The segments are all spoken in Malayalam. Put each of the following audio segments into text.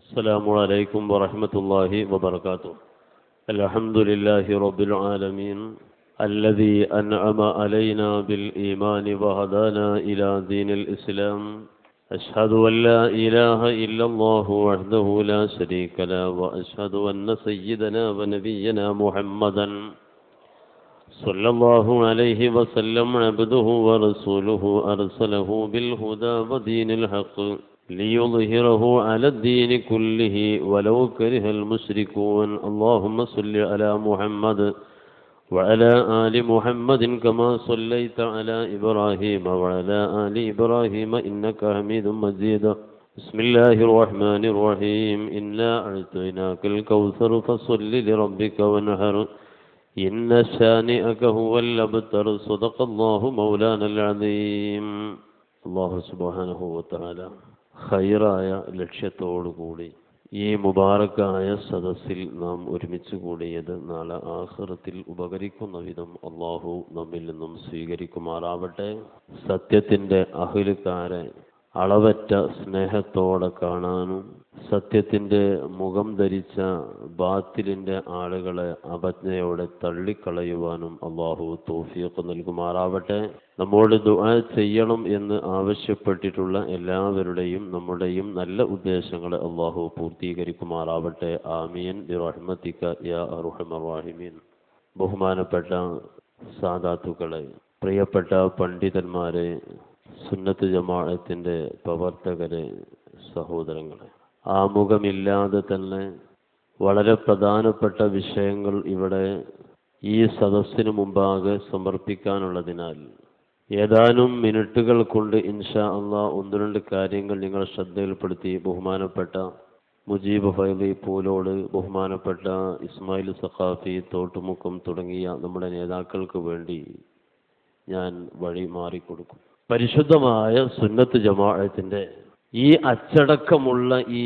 السلام عليكم ورحمة الله وبركاته الحمد لله رب العالمين الذي أنعم علينا بالإيمان وهدانا إلى دين الإسلام أشهد أن لا إله إلا الله وحده لا شريك له وأشهد أن سيدنا ونبينا محمدا صلى الله عليه وسلم عبده ورسوله أرسله بالهدى ودين الحق ليظهره على الدين كله ولو كره المشركون اللهم صل على محمد وعلى آل محمد كما صليت على إبراهيم وعلى آل إبراهيم إنك حميد مجيد بسم الله الرحمن الرحيم إنا أعطيناك الكوثر فصل لربك وانحر إن شانئك هو الأبتر صدق الله مولانا العظيم الله سبحانه وتعالى ഖൈറായ ലക്ഷ്യത്തോടുകൂടി ഈ മുബാറക്കായ സദസ്സിൽ നാം ഒരുമിച്ച് കൂടിയത് നാളെ ആഹ്റത്തിൽ ഉപകരിക്കുന്ന വിധം അള്ളാഹു നമ്മിൽ നിന്നും സ്വീകരിക്കുമാറാവട്ടെ സത്യത്തിൻ്റെ അഹിലുകാരെ അളവറ്റ സ്നേഹത്തോടെ കാണാനും സത്യത്തിൻ്റെ മുഖം ധരിച്ച ബാത്തിലിൻ്റെ ആളുകളെ അപജ്ഞയോടെ തള്ളിക്കളയുവാനും അള്ളാഹു തോഫിയൊക്കെ നൽകുമാറാവട്ടെ നമ്മോട് ദുആ ചെയ്യണം എന്ന് ആവശ്യപ്പെട്ടിട്ടുള്ള എല്ലാവരുടെയും നമ്മുടെയും നല്ല ഉദ്ദേശങ്ങളെ അള്ളാഹു പൂർത്തീകരിക്കുമാറാവട്ടെ ആമീൻ ബിറഹ്മത്തിക യാ അർഹമറാഹിമീൻ ബഹുമാനപ്പെട്ട സാദാത്തുക്കളെ പ്രിയപ്പെട്ട പണ്ഡിതന്മാരെ സുന്നത്ത് ജമാഅത്തിൻ്റെ പ്രവർത്തകരെ സഹോദരങ്ങളെ ആമുഖമില്ലാതെ തന്നെ വളരെ പ്രധാനപ്പെട്ട വിഷയങ്ങൾ ഇവിടെ ഈ സദസ്സിനു മുമ്പാകെ സമർപ്പിക്കാനുള്ളതിനാൽ ഏതാനും മിനിറ്റുകൾ കൊണ്ട് ഇൻഷാ അള്ളാ ഒന്ന് രണ്ട് കാര്യങ്ങൾ നിങ്ങൾ ശ്രദ്ധയിൽപ്പെടുത്തി ബഹുമാനപ്പെട്ട മുജീബ് ഫൈലി പൂലോട് ബഹുമാനപ്പെട്ട ഇസ്മായിൽ സഖാഫി തോട്ടുമുക്കം തുടങ്ങിയ നമ്മുടെ നേതാക്കൾക്ക് വേണ്ടി ഞാൻ വഴി മാറിക്കൊടുക്കും പരിശുദ്ധമായ സുന്നത്ത് ജമാഅത്തിന്റെ ഈ അച്ചടക്കമുള്ള ഈ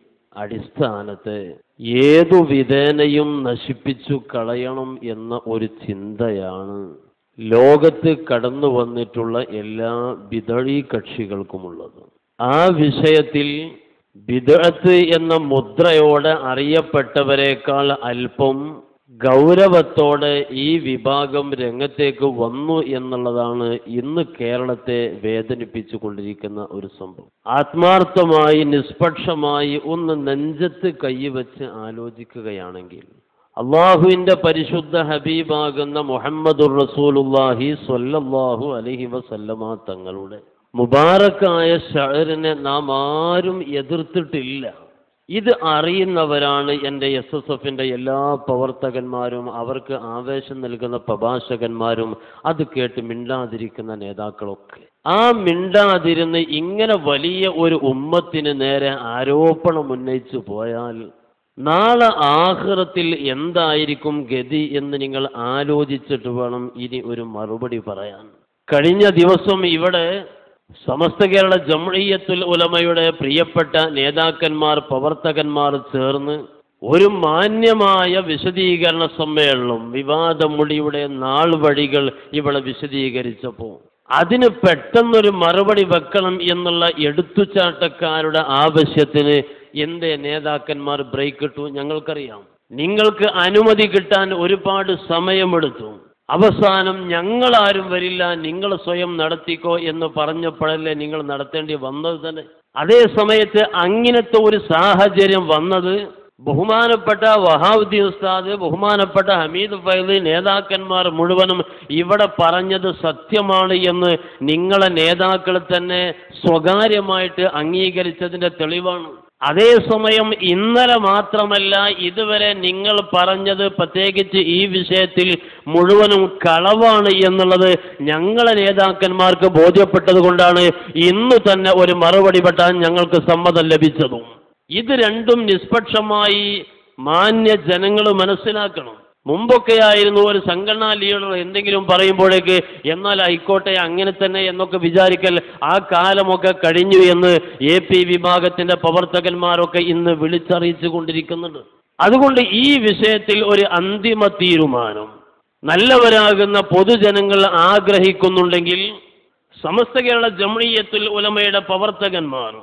അടിസ്ഥാനത്തെ ഏതു വിധേനയും നശിപ്പിച്ചു കളയണം എന്ന ഒരു ചിന്തയാണ് ലോകത്ത് കടന്നു വന്നിട്ടുള്ള എല്ലാ ബിദഴി കക്ഷികൾക്കുമുള്ളത് ആ വിഷയത്തിൽ ബിദഅത്ത് എന്ന മുദ്രയോടെ അറിയപ്പെട്ടവരെക്കാൾ അല്പം ഗൗരവത്തോടെ ഈ വിഭാഗം രംഗത്തേക്ക് വന്നു എന്നുള്ളതാണ് ഇന്ന് കേരളത്തെ വേദനിപ്പിച്ചു കൊണ്ടിരിക്കുന്ന ഒരു സംഭവം ആത്മാർത്ഥമായി നിഷ്പക്ഷമായി ഒന്ന് നെഞ്ചത്ത് കൈവച്ച് ആലോചിക്കുകയാണെങ്കിൽ അള്ളാഹുവിന്റെ പരിശുദ്ധ ഹബീബാകുന്ന മുഹമ്മദുർ റസൂലുല്ലാഹി സ്വല്ലല്ലാഹു അലൈഹി വസല്ലമ തങ്ങളുടെ മുബാറക്കായ ഷഹറിനെ നാം ആരും എതിർത്തിട്ടില്ല ഇത് അറിയുന്നവരാണ് എൻ്റെ എസ് എസ് എഫിൻ്റെ എല്ലാ പ്രവർത്തകന്മാരും അവർക്ക് ആവേശം നൽകുന്ന പ്രഭാഷകന്മാരും അത് കേട്ട് മിണ്ടാതിരിക്കുന്ന നേതാക്കളൊക്കെ ആ മിണ്ടാതിരുന്ന് ഇങ്ങനെ വലിയ ഒരു ഉമ്മത്തിന് നേരെ ആരോപണം ഉന്നയിച്ചു പോയാൽ നാളെ ആഹ്റത്തിൽ എന്തായിരിക്കും ഗതി എന്ന് നിങ്ങൾ ആലോചിച്ചിട്ട് വേണം ഇനി ഒരു മറുപടി പറയാൻ കഴിഞ്ഞ ദിവസം ഇവിടെ സമസ്ത കേരള ജംഇയ്യത്തുൽ ഉലമയുടെ പ്രിയപ്പെട്ട നേതാക്കന്മാർ പ്രവർത്തകന്മാർ ചേർന്ന് ഒരു മാന്യമായ വിശദീകരണ സമ്മേളനം വിവാദമുടിയുടെ നാൾ വഴികൾ ഇവിടെ വിശദീകരിച്ചപ്പോൾ അതിന് പെട്ടെന്നൊരു മറുപടി വെക്കണം എന്നുള്ള എടുത്തുചാട്ടക്കാരുടെ ആവശ്യത്തിന് എന്തേ നേതാക്കന്മാർ ബ്രേക്ക് ഇട്ടു ഞങ്ങൾക്കറിയാം നിങ്ങൾക്ക് അനുമതി കിട്ടാൻ ഒരുപാട് സമയമെടുത്തു അവസാനം ഞങ്ങളാരും വരില്ല നിങ്ങൾ സ്വയം നടത്തിക്കോ എന്ന് പറഞ്ഞപ്പോഴല്ലേ നിങ്ങൾ നടത്തേണ്ടി വന്നത് തന്നെ അതേ സമയത്ത് അങ്ങനത്തെ ഒരു സാഹചര്യം വന്നത് ബഹുമാനപ്പെട്ട വഹാബുദ്ദീൻ ഉസ്താദ് ബഹുമാനപ്പെട്ട ഹമീദ് ഫൈദ് നേതാക്കന്മാർ മുഴുവനും ഇവിടെ പറഞ്ഞത് സത്യമാണ് എന്ന് നിങ്ങളെ നേതാക്കൾ തന്നെ സ്വകാര്യമായിട്ട് അംഗീകരിച്ചതിൻ്റെ തെളിവാണ് അതേസമയം ഇന്നലെ മാത്രമല്ല ഇതുവരെ നിങ്ങൾ പറഞ്ഞത് പ്രത്യേകിച്ച് ഈ വിഷയത്തിൽ മുഴുവനും കളവാണ് എന്നുള്ളത് ഞങ്ങളെ നേതാക്കന്മാർക്ക് ബോധ്യപ്പെട്ടത് കൊണ്ടാണ് ഇന്ന് തന്നെ ഒരു മറുപടി പെട്ടാൻ ഞങ്ങൾക്ക് സമ്മതം ലഭിച്ചതും ഇത് രണ്ടും നിഷ്പക്ഷമായി മാന്യ ജനങ്ങൾ മനസ്സിലാക്കണം മുമ്പൊക്കെ ആയിരുന്നു ഒരു സംഘടനാ ലീഡർ എന്തെങ്കിലും പറയുമ്പോഴേക്ക് എന്നാൽ ആയിക്കോട്ടെ അങ്ങനെ തന്നെ എന്നൊക്കെ വിചാരിക്കൽ ആ കാലമൊക്കെ കഴിഞ്ഞു എന്ന് എ പി വിഭാഗത്തിന്റെ പ്രവർത്തകന്മാരൊക്കെ ഇന്ന് വിളിച്ചറിയിച്ചു കൊണ്ടിരിക്കുന്നുണ്ട് അതുകൊണ്ട് ഈ വിഷയത്തിൽ ഒരു അന്തിമ തീരുമാനം നല്ലവരാകുന്ന പൊതുജനങ്ങൾ ആഗ്രഹിക്കുന്നുണ്ടെങ്കിൽ സമസ്ത കേരള ജമണീയത്തുൽ ഉലമയുടെ പ്രവർത്തകന്മാർ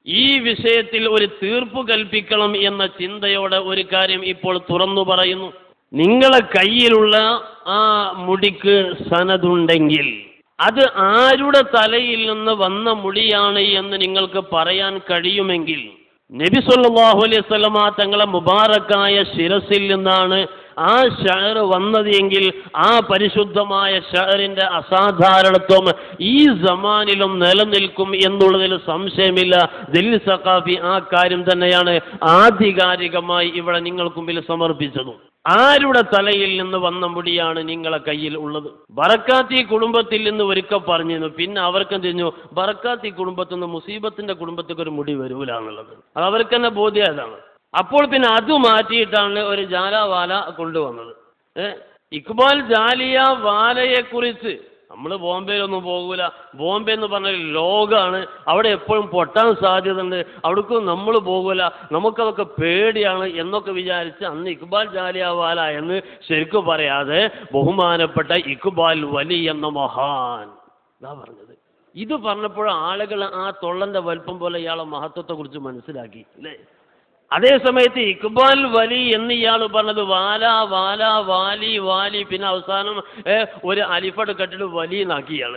ഈ വിഷയത്തിൽ ഒരു തീർപ്പ് കൽപ്പിക്കണം എന്ന ചിന്തയോടെ ഒരു കാര്യം ഇപ്പോൾ തുറന്നു പറയുന്നു നിങ്ങളെ കയ്യിലുള്ള ആ മുടിക്ക് സനതുണ്ടെങ്കിൽ അത് ആരുടെ തലയിൽ നിന്ന് വന്ന മുടിയാണ് എന്ന് നിങ്ങൾക്ക് പറയാൻ കഴിയുമെങ്കിൽ നബി സല്ലല്ലാഹു അലൈഹി വസല്ലമ തങ്ങളെ മുബാറക്കായ ശിരസിൽ നിന്നാണ് ആ ഷഹർ വന്നത് എങ്കിൽ ആ പരിശുദ്ധമായ ഷഹറിന്റെ അസാധാരണത്വം ഈ സമാനിലും നിലനിൽക്കും എന്നുള്ളതിൽ സംശയമില്ല ദില്ലി സഖാഫി ആ കാര്യം തന്നെയാണ് ആധികാരികമായി ഇവിടെ നിങ്ങൾക്ക് മുമ്പിൽ സമർപ്പിച്ചതും ആരുടെ തലയിൽ നിന്ന് വന്ന മുടിയാണ് നിങ്ങളെ കയ്യിൽ ഉള്ളത് ബറക്കാത്തി കുടുംബത്തിൽ നിന്ന് ഒരുക്ക പറഞ്ഞിരുന്നു പിന്നെ അവർക്ക് തിരിഞ്ഞു ബറക്കാത്തി കുടുംബത്തിൽ നിന്ന് മുസീബത്തിന്റെ കുടുംബത്തേക്ക് ഒരു മുടി വരൂല എന്നുള്ളത് അത് അവർക്ക് തന്നെ ബോധ്യം അതാണ് അപ്പോൾ പിന്നെ അത് മാറ്റിയിട്ടാണ് ഒരു ജാലവാല കൊണ്ടുവന്നത് ഏ ഇക്ബാൽ ജാലിയ വാലയെക്കുറിച്ച് നമ്മൾ ബോംബെയിലൊന്നും പോകൂല ബോംബെ എന്ന് പറഞ്ഞാൽ ലോകമാണ് അവിടെ എപ്പോഴും പൊട്ടാൻ സാധ്യതയുണ്ട് അവിടേക്കും നമ്മൾ പോകൂല നമുക്കതൊക്കെ പേടിയാണ് എന്നൊക്കെ വിചാരിച്ച് അന്ന് ഇക്ബാൽ ജാലിയാവാല എന്ന് ശരിക്കും പറയാതെ ബഹുമാനപ്പെട്ട ഇക്ബാൽ വലി എന്ന മഹാൻ ഇതാ പറഞ്ഞത് ഇത് പറഞ്ഞപ്പോൾ ആളുകൾ ആ തൊള്ളന്റെ വലിപ്പം പോലെ ഇയാളെ മഹത്വത്തെക്കുറിച്ച് മനസ്സിലാക്കി അല്ലേ അതേ സമയത്ത് ഇക്ബാൽ വലി എന്ന് ഇയാൾ പറഞ്ഞത് വാല വാല വാലി വാലി പിന്നെ അവസാനം ഏ, ഒരു അലിഫട് കെട്ടിട്ട് വലി എന്നാക്കി ഇയാൾ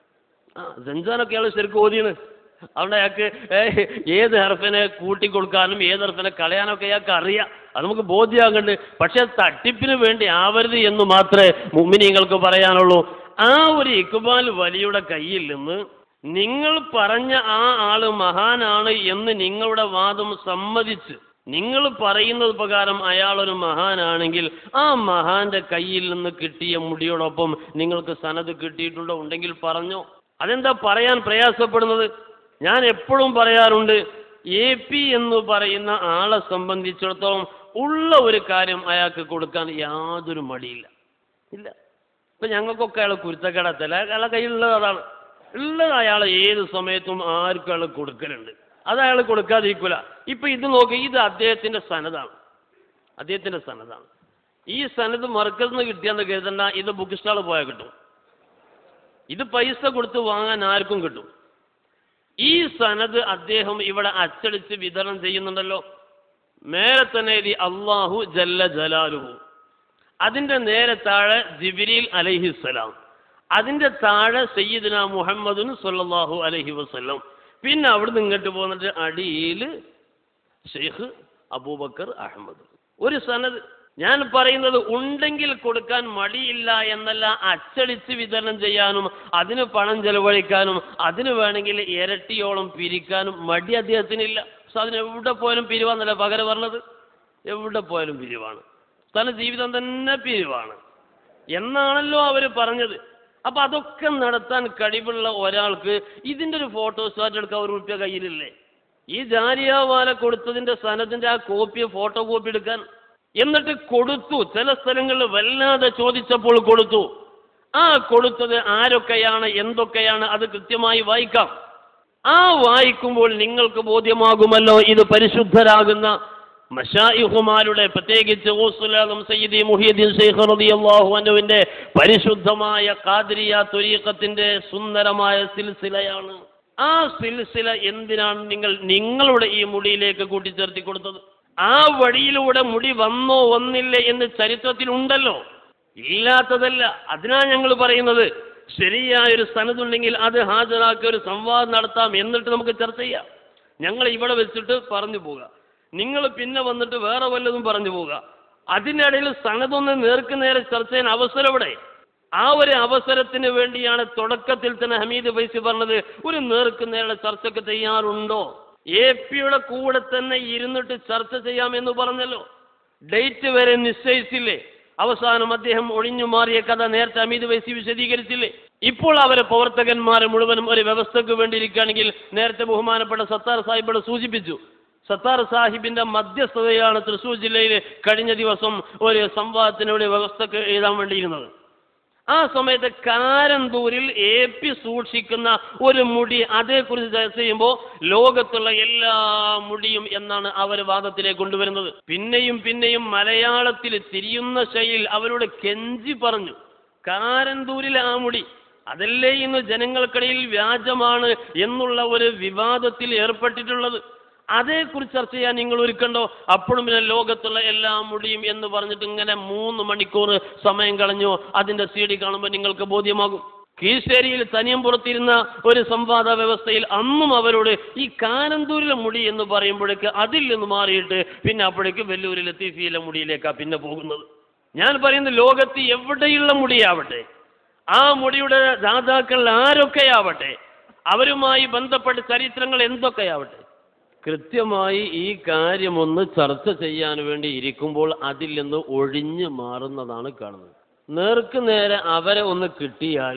ആ സെൻസാനൊക്കെ ഇയാൾ ശരിക്കും ഓതിയാണ് അവിടെ അയാൾക്ക് ഏ, ഏത് ഹർഫിനെ കൂട്ടിക്കൊടുക്കാനും ഏത് ഹർഫിനെ കളയാനൊക്കെ അയാൾക്ക് അറിയാം അത് നമുക്ക് ബോധ്യമാകുന്നുണ്ട് പക്ഷെ തട്ടിപ്പിന് വേണ്ടി ആവരുത് എന്ന് മാത്രമേ മുമ്മിനിങ്ങൾക്ക് പറയാനുള്ളൂ ആ ഒരു ഇക്ബാൽ വലിയുടെ കയ്യിൽ നിന്ന് നിങ്ങൾ പറഞ്ഞ ആ ആള് മഹാനാണ് എന്ന് നിങ്ങളുടെ വാദം സമ്മതിച്ച് നിങ്ങൾ പറയുന്നത് പ്രകാരം അയാൾ ഒരു മഹാനാണെങ്കിൽ ആ മഹാന്റെ കയ്യിൽ നിന്ന് കിട്ടിയ മുടിയോടൊപ്പം നിങ്ങൾക്ക് സനത് കിട്ടിയിട്ടുണ്ടോ ഉണ്ടെങ്കിൽ പറഞ്ഞോ അതെന്താ പറയാൻ പ്രയാസപ്പെടുന്നത് ഞാൻ എപ്പോഴും പറയാറുണ്ട് എ പി എന്ന് പറയുന്ന ആളെ സംബന്ധിച്ചിടത്തോളം ഉള്ള ഒരു കാര്യം അയാൾക്ക് കൊടുക്കാൻ യാതൊരു മടിയില്ല ഇല്ല ഇപ്പൊ ഞങ്ങൾക്കൊക്കെ അയാൾ കുരുത്തക്കേടത്തല്ല അയാളെ കയ്യിലുള്ളത് അതാണ് ഉള്ളത് അയാൾ ഏത് സമയത്തും ആർക്കും അയാൾ കൊടുക്കലുണ്ട് അത് അയാൾ കൊടുക്കാതിരിക്കില്ല ഇപ്പൊ ഇത് നോക്കി ഇത് അദ്ദേഹത്തിന്റെ സനതാണ് അദ്ദേഹത്തിന്റെ സനതാണ് ഈ സനത് മറക്കൽ നിന്ന് കിട്ടിയെന്ന് കരുതണ്ട ഇത് ബുക്ക് സ്റ്റാൾ പോയാൽ കിട്ടും ഇത് പൈസ കൊടുത്ത് വാങ്ങാൻ ആർക്കും കിട്ടും ഈ സനത് അദ്ദേഹം ഇവിടെ അച്ചടിച്ച് വിതരണം ചെയ്യുന്നുണ്ടല്ലോ മേലെ തന്നെ എഴുതി അള്ളാഹു ജല്ല ജലാലുഹു അതിന്റെ നേരെ താഴെ ജിബിരിൽ അലൈഹിസ്സലാം അതിന്റെ താഴെ സയ്യിദ്ന മുഹമ്മദുൻ സല്ലല്ലാഹു അലൈഹി വസല്ലം പിന്നെ അവിടുന്ന് ഇങ്ങോട്ട് പോന്നിട്ട് അടിയിൽ ഷെയ്ഖ് അബൂബക്കർ അഹമ്മദ് ഒരു സനത് ഞാൻ പറയുന്നത് ഉണ്ടെങ്കിൽ കൊടുക്കാൻ മടിയില്ല എന്നല്ല അച്ചടിച്ച് വിതരണം ചെയ്യാനും അതിന് പണം ചെലവഴിക്കാനും അതിന് വേണമെങ്കിൽ ഇരട്ടിയോളം പിരിക്കാനും മടി അദ്ദേഹത്തിനില്ല പക്ഷെ അതിന് എവിടെ പോയാലും പിരിവാന്നല്ല പകരം പറഞ്ഞത് എവിടെ പോയാലും പിരിവാണ് തന്റെ ജീവിതം തന്നെ പിരിവാണ് എന്നാണല്ലോ അവർ പറഞ്ഞത് അപ്പൊ അതൊക്കെ നടത്താൻ കഴിവുള്ള ഒരാൾക്ക് ഇതിന്റെ ഒരു ഫോട്ടോസ്റ്റാറ്റ് എടുക്കാൻ ഒരു റുപ്യ കയ്യിലില്ലേ ഈ ജാലിയാവാല കൊടുത്തതിന്റെ സനത്തിന്റെ ആ കോപ്പി ഫോട്ടോ കോപ്പി എടുക്കാൻ എന്നിട്ട് കൊടുത്തു ചില സ്ഥലങ്ങളിൽ വല്ലാതെ ചോദിച്ചപ്പോൾ കൊടുത്തു ആ കൊടുത്തത് ആരൊക്കെയാണ് എന്തൊക്കെയാണ് അത് കൃത്യമായി വായിക്കാം ആ വായിക്കുമ്പോൾ നിങ്ങൾക്ക് ബോധ്യമാകുമല്ലോ ഇത് പരിശുദ്ധരാകുന്ന മഷായിഹുമാരുടെ പ്രത്യേകിച്ച് ഊസുലാദം സയ്യിദി മുഹിയുദ്ദീൻ ഷെയ്ഖ് റളിയല്ലാഹു അൻഹുവിന്റെ പരിശുദ്ധമായ ഖാദിരിയ ത്വരീഖത്തിന്റെ സുന്ദരമായ സിൽസിലയാണ് ആ സിൽസില എന്തിനാണ് നിങ്ങൾ നിങ്ങളുടെ ഈ മുടിയിലേക്ക് കൂട്ടിച്ചേർത്തി കൊടുത്തത് ആ വഴിയിലൂടെ മുടി വന്നോ വന്നില്ലേ എന്ന് ചരിത്രത്തിൽ ഉണ്ടല്ലോ ഇല്ലാത്തതല്ല അതിനാണ് ഞങ്ങൾ പറയുന്നത് ശരിയായൊരു സനതുണ്ടെങ്കിൽ അത് ഹാജരാക്കി ഒരു സംവാദം നടത്താം എന്നിട്ട് നമുക്ക് ചർച്ച ചെയ്യാം ഞങ്ങൾ ഇവിടെ വെച്ചിട്ട് പറഞ്ഞു പോകാം നിങ്ങൾ പിന്നെ വന്നിട്ട് വേറെ വല്ലതും പറഞ്ഞു പോവുക അതിനിടയിൽ സനതൊന്ന് നേർക്ക് നേരെ ചർച്ച ചെയ്യാൻ അവസരം ഇവിടെ ആ ഒരു അവസരത്തിന് വേണ്ടിയാണ് തുടക്കത്തിൽ തന്നെ ഹമീദ് ഫൈസി പറഞ്ഞത് ഒരു നേർക്ക് നേരെ ചർച്ചയ്ക്ക് തയ്യാറുണ്ടോ എ പിയുടെ കൂടെ തന്നെ ഇരുന്നിട്ട് ചർച്ച ചെയ്യാമെന്ന് പറഞ്ഞല്ലോ ഡേറ്റ് വരെ നിശ്ചയിച്ചില്ലേ അവസാനം അദ്ദേഹം ഒഴിഞ്ഞു മാറിയ കഥ നേരത്തെ അമീത് വൈസി വിശദീകരിച്ചില്ലേ ഇപ്പോൾ അവരെ പ്രവർത്തകന്മാരെ മുഴുവനും ഒരു വ്യവസ്ഥയ്ക്ക് വേണ്ടിയിരിക്കുകയാണെങ്കിൽ നേരത്തെ ബഹുമാനപ്പെട്ട സത്താർ സാഹിബോട് സൂചിപ്പിച്ചു സത്താർ സാഹിബിന്റെ മധ്യസ്ഥതയാണ് തൃശ്ശൂർ ജില്ലയിൽ കഴിഞ്ഞ ദിവസം ഒരു സംവാദത്തിനോട് വ്യവസ്ഥക്ക് എഴുതാൻ വേണ്ടിയിരുന്നത് ആ സമയത്ത് കാരന്തൂരിൽ എ പി സൂക്ഷിക്കുന്ന ഒരു മുടി അതേക്കുറിച്ച് ചർച്ച ചെയ്യുമ്പോൾ ലോകത്തുള്ള എല്ലാ മുടിയും എന്നാണ് അവർ വാദത്തിലേക്ക് കൊണ്ടുവരുന്നത് പിന്നെയും പിന്നെയും മലയാളത്തിൽ തിരിയുന്ന ശൈലിയിൽ അവരോട് കെഞ്ചി പറഞ്ഞു കാരന്തൂരിലെ ആ മുടി അതല്ലേ ഇന്ന് ജനങ്ങൾക്കിടയിൽ വ്യാജമാണ് എന്നുള്ള ഒരു വിവാദത്തിൽ ഏർപ്പെട്ടിട്ടുള്ളത് അതേക്കുറിച്ച് ചർച്ച ചെയ്യാൻ നിങ്ങൾ ഒരുക്കണ്ടോ അപ്പോഴും പിന്നെ ലോകത്തുള്ള എല്ലാ മുടിയും എന്ന് പറഞ്ഞിട്ട് ഇങ്ങനെ മൂന്ന് മണിക്കൂർ സമയം കളഞ്ഞോ അതിന്റെ സി ഡി കാണുമ്പോൾ നിങ്ങൾക്ക് ബോധ്യമാകും കീഴ്ശ്ശേരിയിൽ തനിയമ്പുറത്തിരുന്ന ഒരു സംവാദ വ്യവസ്ഥയിൽ അന്നും അവരോട് ഈ കാനന്തൂരിലെ മുടി എന്ന് പറയുമ്പോഴേക്ക് അതിൽ നിന്ന് മാറിയിട്ട് പിന്നെ അപ്പോഴേക്ക് വെല്ലൂരിൽ ലത്തീഫിയിലെ മുടിയിലേക്കാണ് പിന്നെ പോകുന്നത് ഞാൻ പറയുന്ന ലോകത്ത് എവിടെയുള്ള മുടിയാവട്ടെ ആ മുടിയുടെ ദാതാക്കൾ ആരൊക്കെയാവട്ടെ അവരുമായി ബന്ധപ്പെട്ട ചരിത്രങ്ങൾ എന്തൊക്കെയാവട്ടെ കൃത്യമായി ഈ കാര്യമൊന്ന് ചർച്ച ചെയ്യാൻ വേണ്ടി ഇരിക്കുമ്പോൾ അതിൽ നിന്ന് ഒഴിഞ്ഞു മാറുന്നതാണ് കാണുന്നത് നേർക്ക് നേരെ അവരെ ഒന്ന് കിട്ടിയാൽ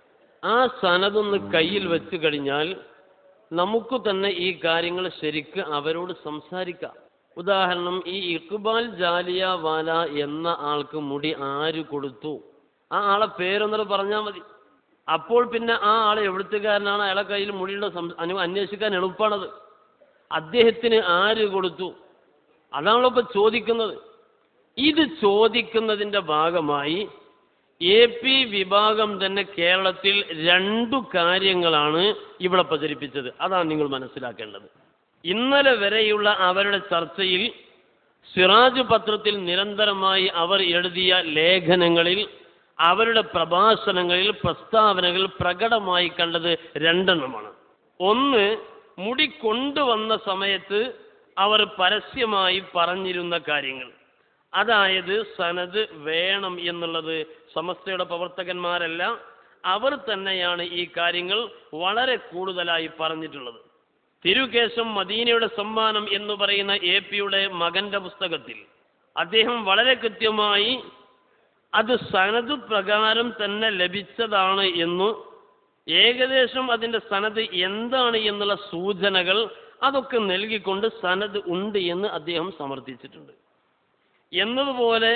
ആ സനതൊന്ന് കയ്യിൽ വെച്ച് കഴിഞ്ഞാൽ നമുക്ക് തന്നെ ഈ കാര്യങ്ങൾ ശരിക്ക് അവരോട് സംസാരിക്കാം ഉദാഹരണം ഈ ഇക്ബാൽ ജാലിയ വാല എന്ന ആൾക്ക് മുടി ആര് കൊടുത്തു ആ ആളെ പേരൊന്നത് പറഞ്ഞാൽ മതി അപ്പോൾ പിന്നെ ആ ആൾ എവിടുത്തുകാരനാണ് അയാളെ കയ്യിൽ മുടിയുടെ സം അനു അന്വേഷിക്കാൻ എളുപ്പമാണത് അദ്ദേഹത്തിന് ആര് കൊടുത്തു അതാണല്ലോ ഇപ്പൊ ചോദിക്കുന്നത് ഇത് ചോദിക്കുന്നതിന്റെ ഭാഗമായി എ പി വിഭാഗം തന്നെ കേരളത്തിൽ രണ്ടു കാര്യങ്ങളാണ് ഇവിടെ പ്രചരിപ്പിച്ചത് അതാണ് നിങ്ങൾ മനസ്സിലാക്കേണ്ടത് ഇന്നലെ വരെയുള്ള അവരുടെ ചർച്ചയിൽ സിറാജ് പത്രത്തിൽ നിരന്തരമായി അവർ എഴുതിയ ലേഖനങ്ങളിൽ അവരുടെ പ്രഭാഷണങ്ങളിൽ പ്രസ്താവനകൾ പ്രകടമായി കണ്ടത് രണ്ടെണ്ണമാണ് ഒന്ന് മുടി കൊണ്ടുവന്ന സമയത്ത് അവർ പരസ്യമായി പറഞ്ഞിരുന്ന കാര്യങ്ങൾ അതായത് സനത് വേണം എന്നുള്ളത് സമസ്തയുടെ പ്രവർത്തകന്മാരല്ല അവർ തന്നെയാണ് ഈ കാര്യങ്ങൾ വളരെ കൂടുതലായി പറഞ്ഞിട്ടുള്ളത് തിരുകേശം മദീനയുടെ സമ്മാനം എന്ന് പറയുന്ന എ പിയുടെ മകന്റെ പുസ്തകത്തിൽ അദ്ദേഹം വളരെ കൃത്യമായി അത് സനത് പ്രകാരം തന്നെ ലഭിച്ചതാണ് എന്നു ഏകദേശം അതിൻ്റെ സനത് എന്താണ് എന്നുള്ള സൂചനകൾ അതൊക്കെ നൽകിക്കൊണ്ട് സനത് ഉണ്ട് എന്ന് അദ്ദേഹം സമർത്ഥിച്ചിട്ടുണ്ട് എന്നതുപോലെ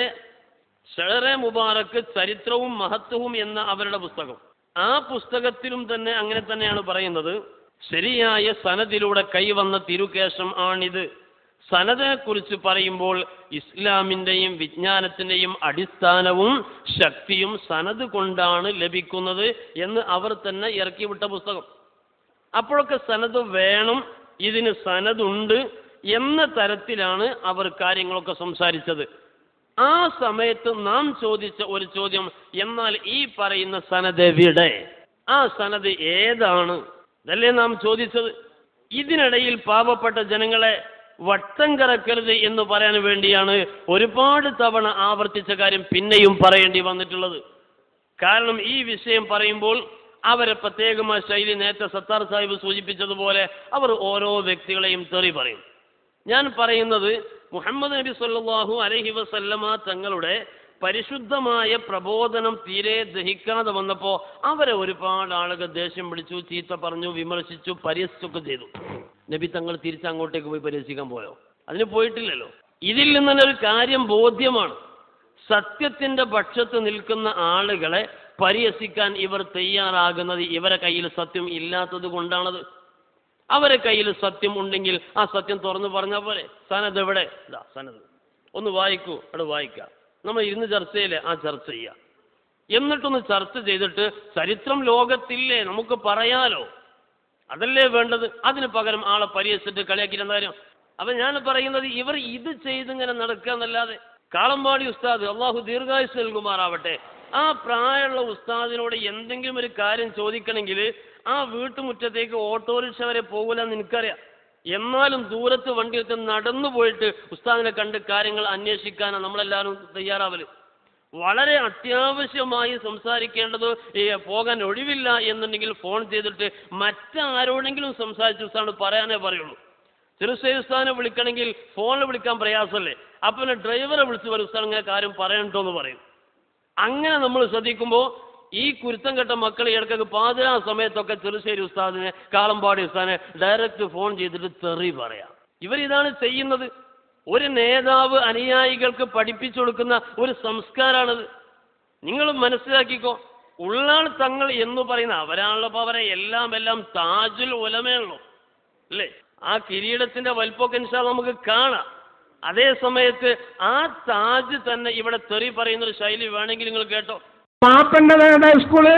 ഷെഹറെ മുബാറക്ക് ചരിത്രവും മഹത്വവും എന്ന അവരുടെ പുസ്തകം ആ പുസ്തകത്തിലും തന്നെ അങ്ങനെ തന്നെയാണ് പറയുന്നത് ശരിയായ സനദിലൂടെ കൈവന്ന തിരുകേശം ആണിത് സനദിനെ കുറിച്ച് പറയുമ്പോൾ ഇസ്ലാമിൻ്റെയും വിജ്ഞാനത്തിൻ്റെയും അടിസ്ഥാനവും ശക്തിയും സനത് കൊണ്ടാണ് ലഭിക്കുന്നത് എന്ന് അവർ തന്നെ ഇറക്കിവിട്ട പുസ്തകം അപ്പോഴൊക്കെ സനത് വേണം ഇതിന് സനതുണ്ട് എന്ന തരത്തിലാണ് അവർ കാര്യങ്ങളൊക്കെ സംസാരിച്ചത് ആ സമയത്ത് നാം ചോദിച്ച ഒരു ചോദ്യം എന്നാൽ ഈ പറയുന്ന സനത് എവിടെ ആ സനത് ഏതാണ് ഇതല്ലേ നാം ചോദിച്ചത് ഇതിനിടയിൽ പാവപ്പെട്ട ജനങ്ങളെ വട്ടം കറക്കരുത് എന്ന് പറയാൻ വേണ്ടിയാണ് ഒരുപാട് തവണ ആവർത്തിച്ച കാര്യം പിന്നെയും പറയേണ്ടി വന്നിട്ടുള്ളത് കാരണം ഈ വിഷയം പറയുമ്പോൾ അവരെ പ്രത്യേകമായ ശൈലി നേരത്തെ സത്താർ സാഹിബ് സൂചിപ്പിച്ചതുപോലെ അവർ ഓരോ വ്യക്തികളെയും തെറി പറയും ഞാൻ പറയുന്നത് മുഹമ്മദ് നബി സല്ലല്ലാഹു അലൈഹി വസല്ലമ തങ്ങളുടെ പരിശുദ്ധമായ പ്രബോധനം തീരെ ദഹിക്കാതെ വന്നപ്പോൾ അവരെ ഒരുപാട് ആളുകൾ ദേഷ്യം പിടിച്ചു ചീത്ത പറഞ്ഞു വിമർശിച്ചു പരിഹസിച്ചൊക്കെ ചെയ്തു നബി തങ്ങൾ തിരിച്ചങ്ങോട്ടേക്ക് പോയി പരിഹസിക്കാൻ പോയോ അതിന് പോയിട്ടില്ലല്ലോ ഇതിൽ നിന്ന് തന്നെ ഒരു കാര്യം ബോധ്യമാണ് സത്യത്തിന്റെ പക്ഷത്ത് നിൽക്കുന്ന ആളുകളെ പരിഹസിക്കാൻ ഇവർ തയ്യാറാകുന്നത് ഇവരെ കയ്യിൽ സത്യം ഇല്ലാത്തത് കൊണ്ടാണത് അവരെ കയ്യിൽ സത്യം ഉണ്ടെങ്കിൽ ആ സത്യം തുറന്നു പറഞ്ഞ പോലെ സനത് എവിടെ ഇതാ സനത് ഒന്ന് വായിക്കൂ അവിടെ വായിക്കാം നമ്മൾ ഇരുന്ന് ചർച്ച ചെയ്യില്ലേ ആ ചർച്ച ചെയ്യാം എന്നിട്ടൊന്ന് ചർച്ച ചെയ്തിട്ട് ചരിത്രം ലോകത്തില്ലേ നമുക്ക് പറയാലോ അതല്ലേ വേണ്ടത് അതിന് പകരം ആളെ പരിഹസിച്ചിട്ട് കളിയാക്കിയിരുന്ന കാര്യം അപ്പൊ ഞാൻ പറയുന്നത് ഇവർ ഇത് ചെയ്തിങ്ങനെ നടക്കുക എന്നല്ലാതെ കാളമ്പാടി ഉസ്താദ് അള്ളാഹു ദീർഘായുസ് നൽകുമാറാവട്ടെ ആ പ്രായമുള്ള ഉസ്താദിനോട് എന്തെങ്കിലും ഒരു കാര്യം ചോദിക്കണമെങ്കിൽ ആ വീട്ടുമുറ്റത്തേക്ക് ഓട്ടോറിക്ഷ വരെ പോകില്ലെന്ന് എനിക്കറിയാം എന്നാലും ദൂരത്ത് വണ്ടിയൊക്കെ നടന്നു പോയിട്ട് ഉസ്താദിനെ കണ്ട് കാര്യങ്ങൾ അന്വേഷിക്കാനാണ് നമ്മളെല്ലാവരും തയ്യാറാവല് വളരെ അത്യാവശ്യമായി സംസാരിക്കേണ്ടത് ഈ പോകാൻ ഒഴിവില്ല എന്നുണ്ടെങ്കിൽ ഫോൺ ചെയ്തിട്ട് മറ്റാരോടെങ്കിലും സംസാരിച്ച് ഉസ്താദ് പറയാനേ പറയുള്ളൂ ചെറുശ്ശേരി ഉസ്താദിനെ വിളിക്കണമെങ്കിൽ ഫോണിൽ വിളിക്കാൻ പ്രയാസമല്ലേ അപ്പം പിന്നെ ഡ്രൈവറെ വിളിച്ച് പറയും ഉസ്താദ് ഇങ്ങനെ കാര്യം പറയണ്ടോ എന്ന് പറയും അങ്ങനെ നമ്മൾ ശ്രദ്ധിക്കുമ്പോൾ ഈ കുരുത്തം കെട്ട മക്കൾ ഇടയ്ക്കൊക്കെ പാതിരാ സമയത്തൊക്കെ ചെറുശ്ശേരി ഉസ്താദിനെ കാളമ്പാടി ഉസ്താദിനെ ഡയറക്റ്റ് ഫോൺ ചെയ്തിട്ട് തെറി പറയാം ഇവരിതാണ് ചെയ്യുന്നത് ഒരു നേതാവ് അനുയായികൾക്ക് പഠിപ്പിച്ചു കൊടുക്കുന്ന ഒരു സംസ്കാരമാണത് നിങ്ങൾ മനസ്സിലാക്കിക്കോ ഉള്ളാൾ തങ്ങൾ എന്ന് പറയുന്ന അവരാണല്ലോ ഇപ്പോൾ അവരെ എല്ലാം എല്ലാം താജുൽ ഉലമയാണല്ലോ അല്ലേ ആ കിരീടത്തിന്റെ വലിപ്പമൊക്കെ ഇൻഷാ നമുക്ക് കാണാം അതേ സമയത്ത് ആ താജ് തന്നെ ഇവിടെ തെറി പറയുന്ന ഒരു ശൈലി വേണമെങ്കിൽ നിങ്ങൾ കേട്ടോ പാപ്പൻ്റെതാണ് സ്കൂള്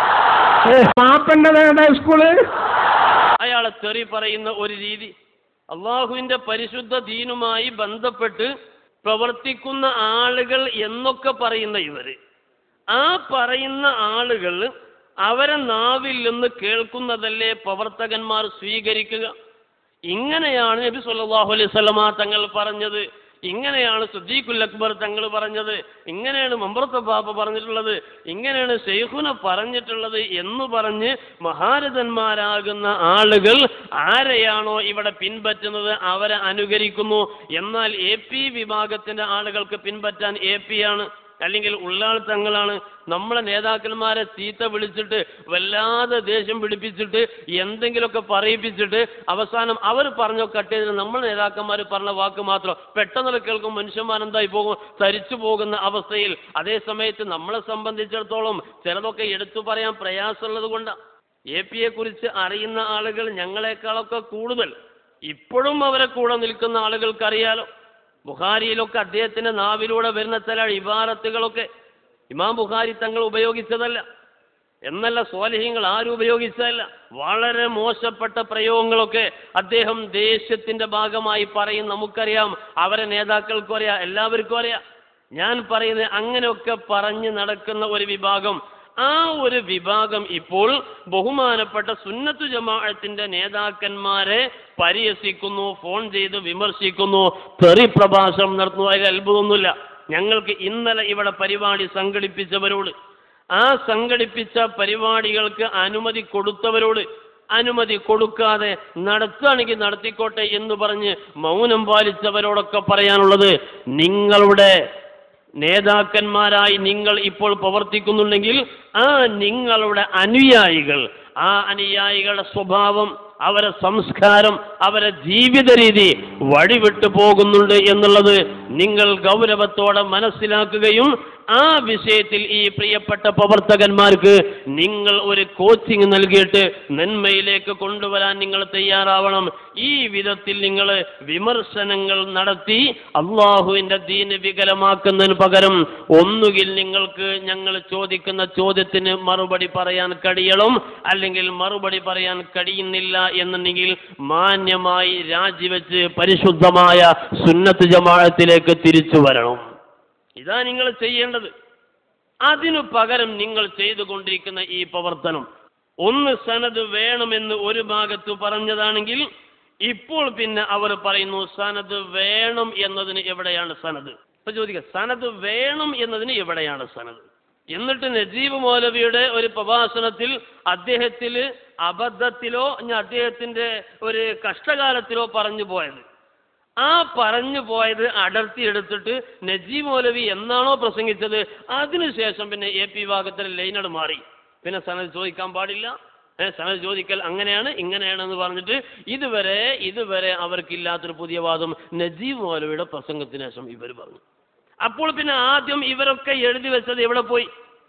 ഏ, പാപ്പൻ്റെതാണ് സ്കൂള് അയാളെ തെറി പറയുന്ന ഒരു രീതി അള്ളാഹുവിന്റെ പരിശുദ്ധ ദീനുമായി ബന്ധപ്പെട്ട് പ്രവർത്തിക്കുന്ന ആളുകൾ എന്നൊക്കെ പറയുന്ന ഇവര് ആ പറയുന്ന ആളുകൾ അവരെ നാവിൽ നിന്ന് കേൾക്കുന്നതല്ലേ പ്രവർത്തകന്മാർ സ്വീകരിക്കുക ഇങ്ങനെയാണ് നബി സല്ലല്ലാഹു അലൈഹി വസല്ലമ തങ്ങൾ പറഞ്ഞത് ഇങ്ങനെയാണ് സുദ്ദീഖുൽ അക്ബർ തങ്ങൾ പറഞ്ഞത് ഇങ്ങനെയാണ് മമ്പ്രത്ത ബാബ പറഞ്ഞിട്ടുള്ളത് ഇങ്ങനെയാണ് ഷെയ്ഖുന പറഞ്ഞിട്ടുള്ളത് എന്ന് പറഞ്ഞ് മഹാരഥന്മാരാകുന്ന ആളുകൾ ആരെയാണോ ഇവിടെ പിൻപറ്റുന്നത് അവരെ അനുകരിക്കുന്നു എന്നാൽ എ പി വിഭാഗത്തിന്റെ ആളുകൾക്ക് പിൻപറ്റാൻ എ പി ആണ് അല്ലെങ്കിൽ ഉള്ളാൾ തങ്ങളാണ് നമ്മളെ നേതാക്കന്മാരെ ചീത്ത വിളിച്ചിട്ട് വല്ലാതെ ദേഷ്യം പിടിപ്പിച്ചിട്ട് എന്തെങ്കിലുമൊക്കെ പറയിപ്പിച്ചിട്ട് അവസാനം അവർ പറഞ്ഞോ കട്ട് ചെയ്തിട്ട് നമ്മളെ നേതാക്കന്മാർ പറഞ്ഞ വാക്ക് മാത്രം പെട്ടെന്ന് കേൾക്കും മനുഷ്യന്മാരെന്തായി പോകും തരിച്ചു പോകുന്ന അവസ്ഥയിൽ അതേ സമയത്ത് നമ്മളെ സംബന്ധിച്ചിടത്തോളം ചിലതൊക്കെ എടുത്തു പറയാൻ പ്രയാസമുള്ളത് കൊണ്ടാണ് എ പിയെ കുറിച്ച് അറിയുന്ന ആളുകൾ ഞങ്ങളെക്കാളൊക്കെ കൂടുതൽ ഇപ്പോഴും അവരെ കൂടെ നിൽക്കുന്ന ആളുകൾക്കറിയാലോ ബുഖാരിയിലൊക്കെ അദ്ദേഹത്തിന്റെ നാവിലൂടെ വരുന്ന ചില ഇബാറത്തുകളൊക്കെ ഇമാം ബുഖാരി തങ്ങൾ ഉപയോഗിച്ചതല്ല എന്നല്ല സ്വാലിഹ്യങ്ങൾ ആരും ഉപയോഗിച്ചതല്ല വളരെ മോശപ്പെട്ട പ്രയോഗങ്ങളൊക്കെ അദ്ദേഹം ദേശത്തിന്റെ ഭാഗമായി പറയും നമുക്കറിയാം അവരെ നേതാക്കൾക്കും അറിയാം എല്ലാവർക്കും അറിയാം ഞാൻ പറയുന്നത് അങ്ങനെയൊക്കെ പറഞ്ഞ് നടക്കുന്ന ഒരു വിഭാഗം ആ ഒരു വിഭാഗം ഇപ്പോൾ ബഹുമാനപ്പെട്ട സുന്നത്തു ജമാഅത്തിന്റെ നേതാക്കന്മാരെ പരിഹസിക്കുന്നു ഫോൺ ചെയ്ത് വിമർശിക്കുന്നു തെറി പ്രഭാഷണം നടത്തുന്നു അതിൽ അത്ഭുതമൊന്നുമില്ല ഞങ്ങൾക്ക് ഇന്നലെ ഇവിടെ പരിപാടി സംഘടിപ്പിച്ചവരോട് ആ സംഘടിപ്പിച്ച പരിപാടികൾക്ക് അനുമതി കൊടുത്തവരോട് അനുമതി കൊടുക്കാതെ നടത്തുകയാണെങ്കിൽ നടത്തിക്കോട്ടെ എന്ന് പറഞ്ഞ് മൗനം പാലിച്ചവരോടൊക്കെ പറയാനുള്ളത് നിങ്ങളുടെ നേതാക്കന്മാരായി നിങ്ങൾ ഇപ്പോൾ പ്രവർത്തിക്കുന്നുണ്ടെങ്കിൽ ആ നിങ്ങളുടെ അനുയായികൾ ആ അനുയായികളുടെ സ്വഭാവം അവരെ സംസ്കാരം അവരെ ജീവിത രീതി വഴിവിട്ടു പോകുന്നുണ്ട് എന്നുള്ളത് നിങ്ങൾ ഗൗരവത്തോടെ മനസ്സിലാക്കുകയും ആ വിഷയത്തിൽ ഈ പ്രിയപ്പെട്ട പ്രവർത്തകന്മാർക്ക് നിങ്ങൾ ഒരു കോച്ചിങ് നൽകിയിട്ട് നന്മയിലേക്ക് കൊണ്ടുവരാൻ നിങ്ങൾ തയ്യാറാവണം ഈ വിധത്തിൽ നിങ്ങൾ വിമർശനങ്ങൾ നടത്തി അള്ളാഹുവിൻ്റെ ദീന് വികലമാക്കുന്നതിന് പകരം ഒന്നുകിൽ നിങ്ങൾക്ക് ഞങ്ങൾ ചോദിക്കുന്ന ചോദ്യത്തിന് മറുപടി പറയാൻ കഴിയണം അല്ലെങ്കിൽ മറുപടി പറയാൻ കഴിയുന്നില്ല എന്നുണ്ടെങ്കിൽ മാന്യമായി രാജിവെച്ച് പരിശുദ്ധമായ സുന്നത്ത് ജമാഅത്തിലേക്ക് തിരിച്ചു വരണം ഇതാ നിങ്ങൾ ചെയ്യേണ്ടത് അതിനു പകരം നിങ്ങൾ ചെയ്തുകൊണ്ടിരിക്കുന്ന ഈ പ്രവർത്തനം ഒന്ന് സനത് വേണമെന്ന് ഒരു ഭാഗത്ത് പറഞ്ഞതാണെങ്കിൽ ഇപ്പോൾ പിന്നെ അവർ പറയുന്നു സനത് വേണം എന്നതിന് എവിടെയാണ് സനത് ഇപ്പൊ ചോദിക്കുക സനത് വേണം എന്നതിന് എവിടെയാണ് സനത് എന്നിട്ട് നജീബ് മൗലവിയുടെ ഒരു പ്രഭാഷണത്തിൽ അദ്ദേഹത്തിൽ അബദ്ധത്തിലോ ഇനി അദ്ദേഹത്തിന്റെ ഒരു കഷ്ടകാലത്തിലോ പറഞ്ഞു പോയത് ആ പറഞ്ഞു പോയത് അടർത്തി എടുത്തിട്ട് നജീബ് മൗലവി എന്നാണോ പ്രസംഗിച്ചത് അതിനുശേഷം പിന്നെ എ പി വിഭാഗത്തിൽ ലൈനട് മാറി പിന്നെ സനത് ചോദിക്കാൻ പാടില്ല ഏ, സനത് ചോദിക്കൽ അങ്ങനെയാണ് ഇങ്ങനെയാണെന്ന് പറഞ്ഞിട്ട് ഇതുവരെ ഇതുവരെ അവർക്കില്ലാത്തൊരു പുതിയ വാദം നജീബ് മൗലവിയുടെ പ്രസംഗത്തിന് ശേഷം ഇവർ പറഞ്ഞു അപ്പോൾ പിന്നെ ആദ്യം ഇവരൊക്കെ എഴുതി വെച്ചത് എവിടെ പോയി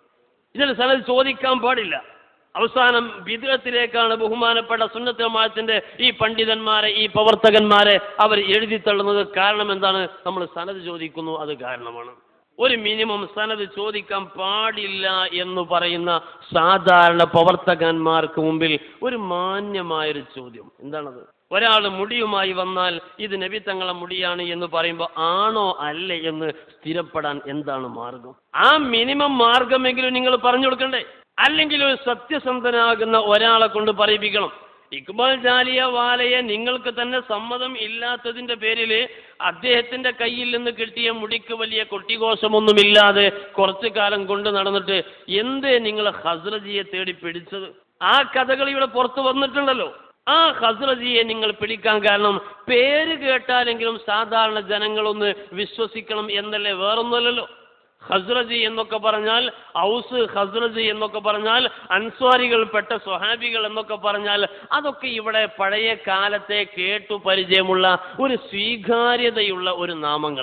ഇതിന് സനത് ചോദിക്കാൻ പാടില്ല അവസാനം വിദഗ്ധത്തിലേക്കാണ് ബഹുമാനപ്പെട്ട സുന്നത്തമാത്തിന്റെ ഈ പണ്ഡിതന്മാരെ ഈ പ്രവർത്തകന്മാരെ അവർ എഴുതി തള്ളുന്നത് കാരണം എന്താണ് നമ്മൾ സനത് ചോദിക്കുന്നു അത് കാരണമാണ് ഒരു മിനിമം സനത് ചോദിക്കാൻ പാടില്ല എന്ന് പറയുന്ന സാധാരണ പ്രവർത്തകന്മാർക്ക് മുമ്പിൽ ഒരു മാന്യമായൊരു ചോദ്യം എന്താണത് ഒരാൾ മുടിയുമായി വന്നാൽ ഇത് നബി തങ്ങളെ മുടിയാണ് എന്ന് പറയുമ്പോൾ ആണോ അല്ലേ എന്ന് സ്ഥിരപ്പെടാൻ എന്താണ് മാർഗം ആ മിനിമം മാർഗമെങ്കിലും നിങ്ങൾ പറഞ്ഞു കൊടുക്കണ്ടേ അല്ലെങ്കിൽ ഒരു സത്യസന്ധനാകുന്ന ഒരാളെ കൊണ്ട് പറയിപ്പിക്കണം ഇക്ബാൽ ജാലിയ വാലയെ നിങ്ങൾക്ക് തന്നെ സമ്മതം ഇല്ലാത്തതിന്റെ പേരിൽ അദ്ദേഹത്തിന്റെ കയ്യിൽ നിന്ന് കിട്ടിയ മുടിക്ക് വലിയ കൊട്ടിഘോഷമൊന്നുമില്ലാതെ കുറച്ചു കാലം കൊണ്ട് നടന്നിട്ട് എന്തേ നിങ്ങൾ ഹസ്രജിയെ തേടി പിടിച്ചത് ആ കഥകൾ ഇവിടെ പുറത്തു വന്നിട്ടുണ്ടല്ലോ ആ ഹസ്രജിയെ നിങ്ങൾ പിടിക്കാൻ കാരണം പേര് കേട്ടാലെങ്കിലും സാധാരണ ജനങ്ങളൊന്ന് വിശ്വസിക്കണം എന്നല്ലേ വേറൊന്നുമല്ലല്ലോ ഹസ്രജി എന്നൊക്കെ പറഞ്ഞാൽ ഔസ് ഹസ്രജി എന്നൊക്കെ പറഞ്ഞാൽ അൻസ്വാരികൾപ്പെട്ട സ്വഹാബികൾ എന്നൊക്കെ പറഞ്ഞാൽ അതൊക്കെ ഇവിടെ പഴയ കാലത്തെ കേട്ടു പരിചയമുള്ള ഒരു സ്വീകാര്യതയുള്ള ഒരു നാമങ്ങളാണ്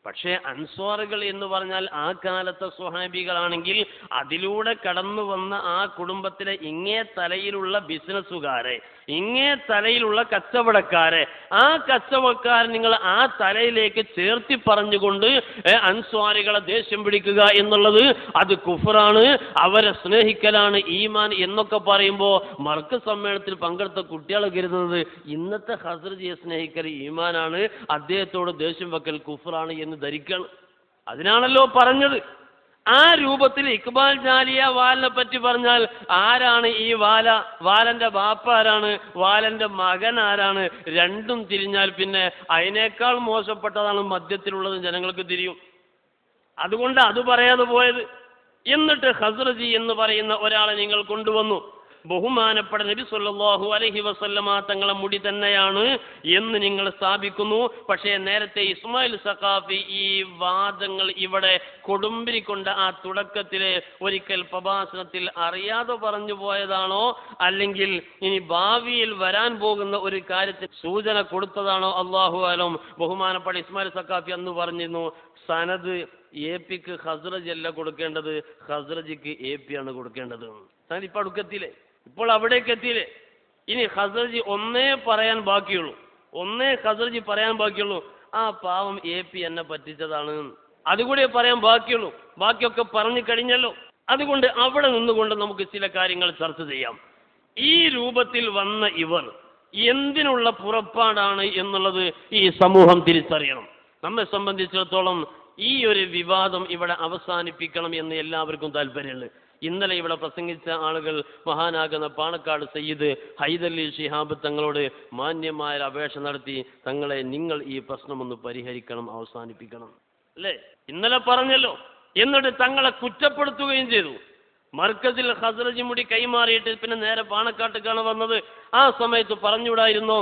പക്ഷേ അൻസ്വാറുകൾ എന്ന് പറഞ്ഞാൽ ആ കാലത്തെ സ്വഹാബികളാണെങ്കിൽ അതിലൂടെ കടന്നു വന്ന ആ കുടുംബത്തിലെ ഇങ്ങേ തലയിലുള്ള ബിസിനസ്സുകാരെ ഇങ്ങേ തലയിലുള്ള കച്ചവടക്കാരെ ആ കച്ചവടക്കാരെ നിങ്ങൾ ആ തലയിലേക്ക് ചേർത്തി പറഞ്ഞുകൊണ്ട് ഏ, അൻസ്വാരികളെ ദേഷ്യം പിടിക്കുക എന്നുള്ളത് അത് കുഫറാണ് അവരെ സ്നേഹിക്കലാണ് ഈമാൻ എന്നൊക്കെ പറയുമ്പോൾ മർക്ക് സമ്മേളനത്തിൽ പങ്കെടുത്ത കുട്ടികൾ കരുതുന്നത് ഇന്നത്തെ ഹസ്രജിയെ സ്നേഹിക്കൽ ഈമാനാണ് അദ്ദേഹത്തോട് ദേഷ്യം വെക്കൽ കുഫറാണ് എന്ന് ധരിക്കണം അതിനാണല്ലോ പറഞ്ഞത് ആ രൂപത്തിൽ ഇക്ബാൽ ജാലിയ വാലിനെ പറ്റി പറഞ്ഞാൽ ആരാണ് ഈ വാല വാലന്റെ ബാപ്പ ആരാണ് വാലന്റെ മകൻ ആരാണ് രണ്ടും തിരിഞ്ഞാൽ പിന്നെ അതിനേക്കാൾ മോശപ്പെട്ടതാണ് മദ്യത്തിലുള്ളത് ജനങ്ങൾക്ക് തിരിയും അതുകൊണ്ട് അത് പറയാതെ പോയത് എന്നിട്ട് ഹസ്രജി എന്ന് പറയുന്ന ഒരാളെ നിങ്ങൾ കൊണ്ടുവന്നു ബഹുമാനപ്പെട്ട നബി സല്ലല്ലാഹു അലൈഹി വസല്ലമ തങ്ങളെ മുടി തന്നെയാണ് എന്ന് നിങ്ങൾ സ്ഥാപിക്കുന്നു പക്ഷേ നേരത്തെ ഇസ്മായിൽ സഖാഫി ഈ വാദങ്ങൾ ഇവിടെ കൊടുമ്പിരിക്കൊണ്ട് ആ തുടക്കത്തിലെ ഒരിക്കൽ പ്രഭാഷണത്തിൽ അറിയാതെ പറഞ്ഞു പോയതാണോ അല്ലെങ്കിൽ ഇനി ഭാവിയിൽ വരാൻ പോകുന്ന ഒരു കാര്യത്തിൽ സൂചന കൊടുത്തതാണോ അള്ളാഹു അലം ബഹുമാനപ്പെട്ട ഇസ്മായിൽ സഖാഫി അന്ന് പറഞ്ഞിരുന്നു സനത് എ പിക്ക് ഹസ്രജ് അല്ല കൊടുക്കേണ്ടത് ഹസ്രജിക്ക് എ പി ആണ് കൊടുക്കേണ്ടത് സനത് ഇപ്പൊ അടുക്കെത്തിയില്ലേ ഇപ്പോൾ അവിടേക്ക് എത്തിയില്ലേ ഇനി ഹസ്രജി ഒന്നേ പറയാൻ ബാക്കിയുള്ളൂ ഒന്നേ ഹസ്രജി പറയാൻ ബാക്കിയുള്ളൂ ആ പാവം എ പി എന്നെ പറ്റിച്ചതാണ് അതുകൂടെ പറയാൻ ബാക്കിയുള്ളൂ ബാക്കിയൊക്കെ പറഞ്ഞു കഴിഞ്ഞല്ലോ അതുകൊണ്ട് അവിടെ നിന്നുകൊണ്ട് നമുക്ക് ചില കാര്യങ്ങൾ ചർച്ച ചെയ്യാം ഈ രൂപത്തിൽ വന്ന ഇവർ എന്തിനുള്ള പുറപ്പാടാണ് എന്നുള്ളത് ഈ സമൂഹം തിരിച്ചറിയണം നമ്മെ സംബന്ധിച്ചിടത്തോളം ഈ ഒരു വിവാദം ഇവിടെ അവസാനിപ്പിക്കണം എന്ന് എല്ലാവർക്കും താല്പര്യമുണ്ട് ഇന്നലെ ഇവിടെ പ്രസംഗിച്ച ആളുകൾ മഹാനാകുന്ന പാണക്കാട് സയ്യിദ് ഹൈദലി ഷിഹാബ് തങ്ങളോട് മാന്യമായ ഒരു അപേക്ഷ നടത്തി തങ്ങളെ നിങ്ങൾ ഈ പ്രശ്നമൊന്ന് പരിഹരിക്കണം അവസാനിപ്പിക്കണം അല്ലേ ഇന്നലെ പറഞ്ഞല്ലോ എന്നിട്ട് തങ്ങളെ കുറ്റപ്പെടുത്തുകയും ചെയ്തു മർക്കസിൽ ഹസ്രജി മുടി കൈമാറിയിട്ട് പിന്നെ നേരെ പാണക്കാട്ടേക്കാണ് വന്നത് ആ സമയത്ത് പറഞ്ഞുകൂടായിരുന്നോ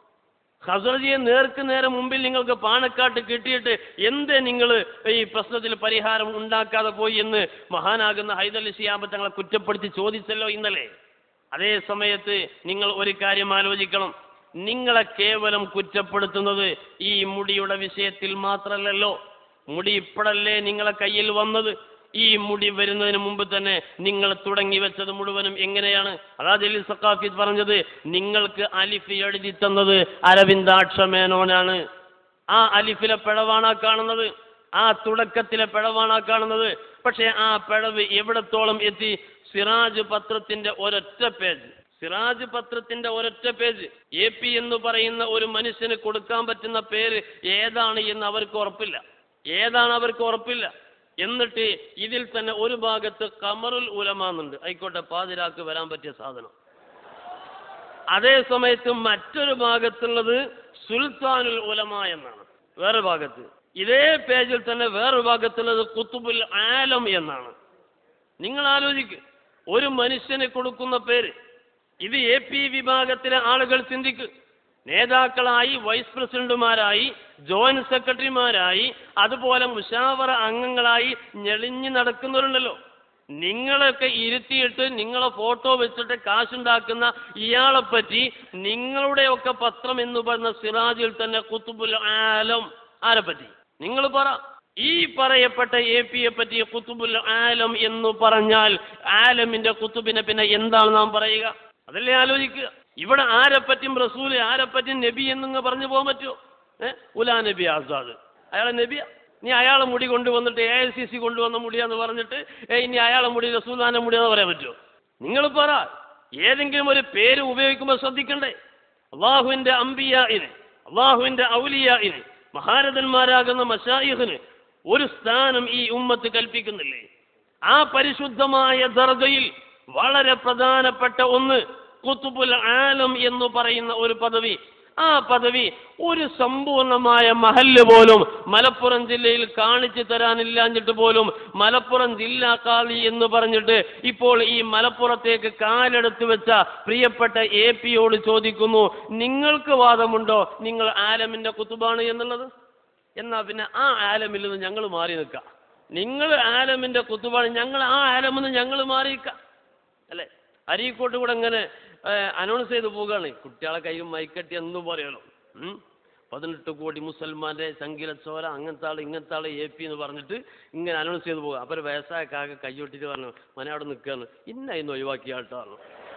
ഹസ്രജിയെ നേർക്ക് നേരെ മുമ്പിൽ നിങ്ങൾക്ക് പാണക്കാട്ട് കിട്ടിയിട്ട് എന്തേ നിങ്ങൾ ഈ പ്രശ്നത്തിൽ പരിഹാരം ഉണ്ടാക്കാതെ പോയി എന്ന് മഹാനാകുന്ന ഹൈദലി ഷിയാബ് തങ്ങളെ കുറ്റപ്പെടുത്തി ചോദിച്ചല്ലോ ഇന്നലെ അതേ സമയത്ത് നിങ്ങൾ ഒരു കാര്യം ആലോചിക്കണം നിങ്ങളെ കേവലം കുറ്റപ്പെടുത്തുന്നത് ഈ മുടിയുടെ വിഷയത്തിൽ മാത്രമല്ലല്ലോ മുടി ഇപ്പോഴല്ലേ നിങ്ങളെ കയ്യിൽ വന്നത് ഈ മുടി വരുന്നതിന് മുമ്പ് തന്നെ നിങ്ങൾ തുടങ്ങി വെച്ചത് മുഴുവനും എങ്ങനെയാണ് അതാ ജലീൽ സക്കാഫി പറഞ്ഞത് നിങ്ങൾക്ക് അലിഫ് എഴുതി തന്നത് അരവിന്ദാക്ഷമേനോനാണ് ആ അലിഫിലെ പിഴവാണ് ആ കാണുന്നത് ആ തുടക്കത്തിലെ പിഴവാണ് ആ കാണുന്നത് പക്ഷേ ആ പിഴവ് എവിടത്തോളം എത്തി സിറാജ് പത്രത്തിന്റെ ഒരൊറ്റ പേജ് സിറാജ് പത്രത്തിന്റെ ഒരൊറ്റ പേജ് എ പി എന്ന് പറയുന്ന ഒരു മനുഷ്യന് കൊടുക്കാൻ പറ്റുന്ന പേര് ഏതാണ് എന്ന് അവർക്ക് ഉറപ്പില്ല ഏതാണ് അവർക്ക് ഉറപ്പില്ല എന്നിട്ട് ഇതിൽ തന്നെ ഒരു ഭാഗത്ത് കമറുൽ ഉലമ എന്നുണ്ട് ആയിക്കോട്ടെ പാതിരാക്ക് വരാൻ പറ്റിയ സാധനം അതേ സമയത്ത് മറ്റൊരു ഭാഗത്തുള്ളത് സുൽത്താനുൽ ഉലമ എന്നാണ് വേറെ ഭാഗത്ത് ഇതേ പേജിൽ തന്നെ വേറൊരു ഭാഗത്തുള്ളത് കുത്തുബുൽ ആലം എന്നാണ് നിങ്ങൾ ആലോചിക്ക് ഒരു മനുഷ്യന് കൊടുക്കുന്ന പേര് ഇത് എ പി വിഭാഗത്തിലെ ആളുകൾ ചിന്തിക്ക് നേതാക്കളായി വൈസ് പ്രസിഡന്റുമാരായി ജോയിന്റ് സെക്രട്ടറിമാരായി അതുപോലെ മുഷാവറ അംഗങ്ങളായി ഞെളിഞ്ഞു നടക്കുന്നവരുണ്ടല്ലോ നിങ്ങളൊക്കെ ഇരുത്തിയിട്ട് നിങ്ങളെ ഫോട്ടോ വെച്ചിട്ട് കാശുണ്ടാക്കുന്ന ഇയാളെ പറ്റി നിങ്ങളുടെയൊക്കെ പത്രം എന്ന് പറയുന്ന സിറാജിൽ തന്നെ കുത്തുബുൽ ആലം ആരെ പറ്റി നിങ്ങൾ പറ ഈ പറയപ്പെട്ട എ പിയെ പറ്റി കുത്തുബുൽ ആലം എന്ന് പറഞ്ഞാൽ ആലമിന്റെ കുത്തുബിനെ പിന്നെ എന്താണ് നാം പറയുക അതല്ലേ ആലോചിക്കുക ഇവിടെ ആരെപ്പറ്റിയും റസൂല് ആരെപ്പറ്റിയും നബി എന്നിങ്ങ് പറഞ്ഞു പോകാൻ പറ്റുമോ ഏഹ് ഉലാ നബി ആസാദ് അയാളെ നബിയ നീ അയാളെ മുടി കൊണ്ടുവന്നിട്ട് എ ഐ സി സി കൊണ്ടുവന്ന മുടിയാന്ന് പറഞ്ഞിട്ട് ഏ ഇനി അയാളെ മുടി റസൂലാന്റെ മുടിയാന്ന് പറയാൻ പറ്റുമോ നിങ്ങൾ പറ ഏതെങ്കിലും ഒരു പേര് ഉപയോഗിക്കുമ്പോൾ ശ്രദ്ധിക്കണ്ടേ അള്ളാഹുവിന്റെ അംബിയായിന് അള്ളാഹുവിന്റെ ഔലിയായിന് മഹാരഥന്മാരാകുന്ന മഷായിഹിന് ഒരു സ്ഥാനം ഈ ഉമ്മത്ത് കൽപ്പിക്കുന്നില്ലേ ആ പരിശുദ്ധമായ ദർഗയിൽ വളരെ പ്രധാനപ്പെട്ട ഒന്ന് കുത്തുബുൽ ആലം എന്ന് പറയുന്ന ഒരു പദവി ആ പദവി ഒരു സമ്പൂർണമായ മഹല്ല് പോലും മലപ്പുറം ജില്ലയിൽ കാണിച്ചു തരാനില്ലാഞ്ഞിട്ട് പോലും മലപ്പുറം ജില്ലാ കാളി എന്ന് പറഞ്ഞിട്ട് ഇപ്പോൾ ഈ മലപ്പുറത്തേക്ക് കാലെടുത്ത് വെച്ച പ്രിയപ്പെട്ട എ പിയോട് ചോദിക്കുന്നു നിങ്ങൾക്ക് വാദമുണ്ടോ നിങ്ങൾ ആലമിന്റെ കുത്തുബാണ് എന്നുള്ളത് എന്നാ പിന്നെ ആ ആലമിൽ നിന്ന് ഞങ്ങൾ മാറി നിൽക്കാം നിങ്ങൾ ആലമിന്റെ കുത്തുബാണ് ഞങ്ങൾ ആ ആലമെന്ന് ഞങ്ങൾ മാറി നിൽക്കാം അല്ലേ അരീക്കോട്ട് കൂടെ ഇങ്ങനെ അനൗൺസ് ചെയ്ത് പോവുകയാണ് കുട്ടികളെ കയ്യിൽ മൈക്കട്ടി എന്നും പറയണം ഉം. പതിനെട്ട് കോടി മുസൽമാന്റെ ചങ്കില ചോര അങ്ങനത്തെ ആൾ ഇങ്ങനത്തെ ആൾ എ പി എന്ന് പറഞ്ഞിട്ട് ഇങ്ങനെ അനൗൺസ് ചെയ്ത് പോകുക അപ്പോൾ ഒരു വയസ്സായ കാക്ക കൈയൊട്ടിട്ട് പറഞ്ഞു മനെ അവിടെ നിൽക്കുകയാണ് ഇന്ന ഇന്ന് ഒഴിവാക്കിയ ആൾട്ടാണ്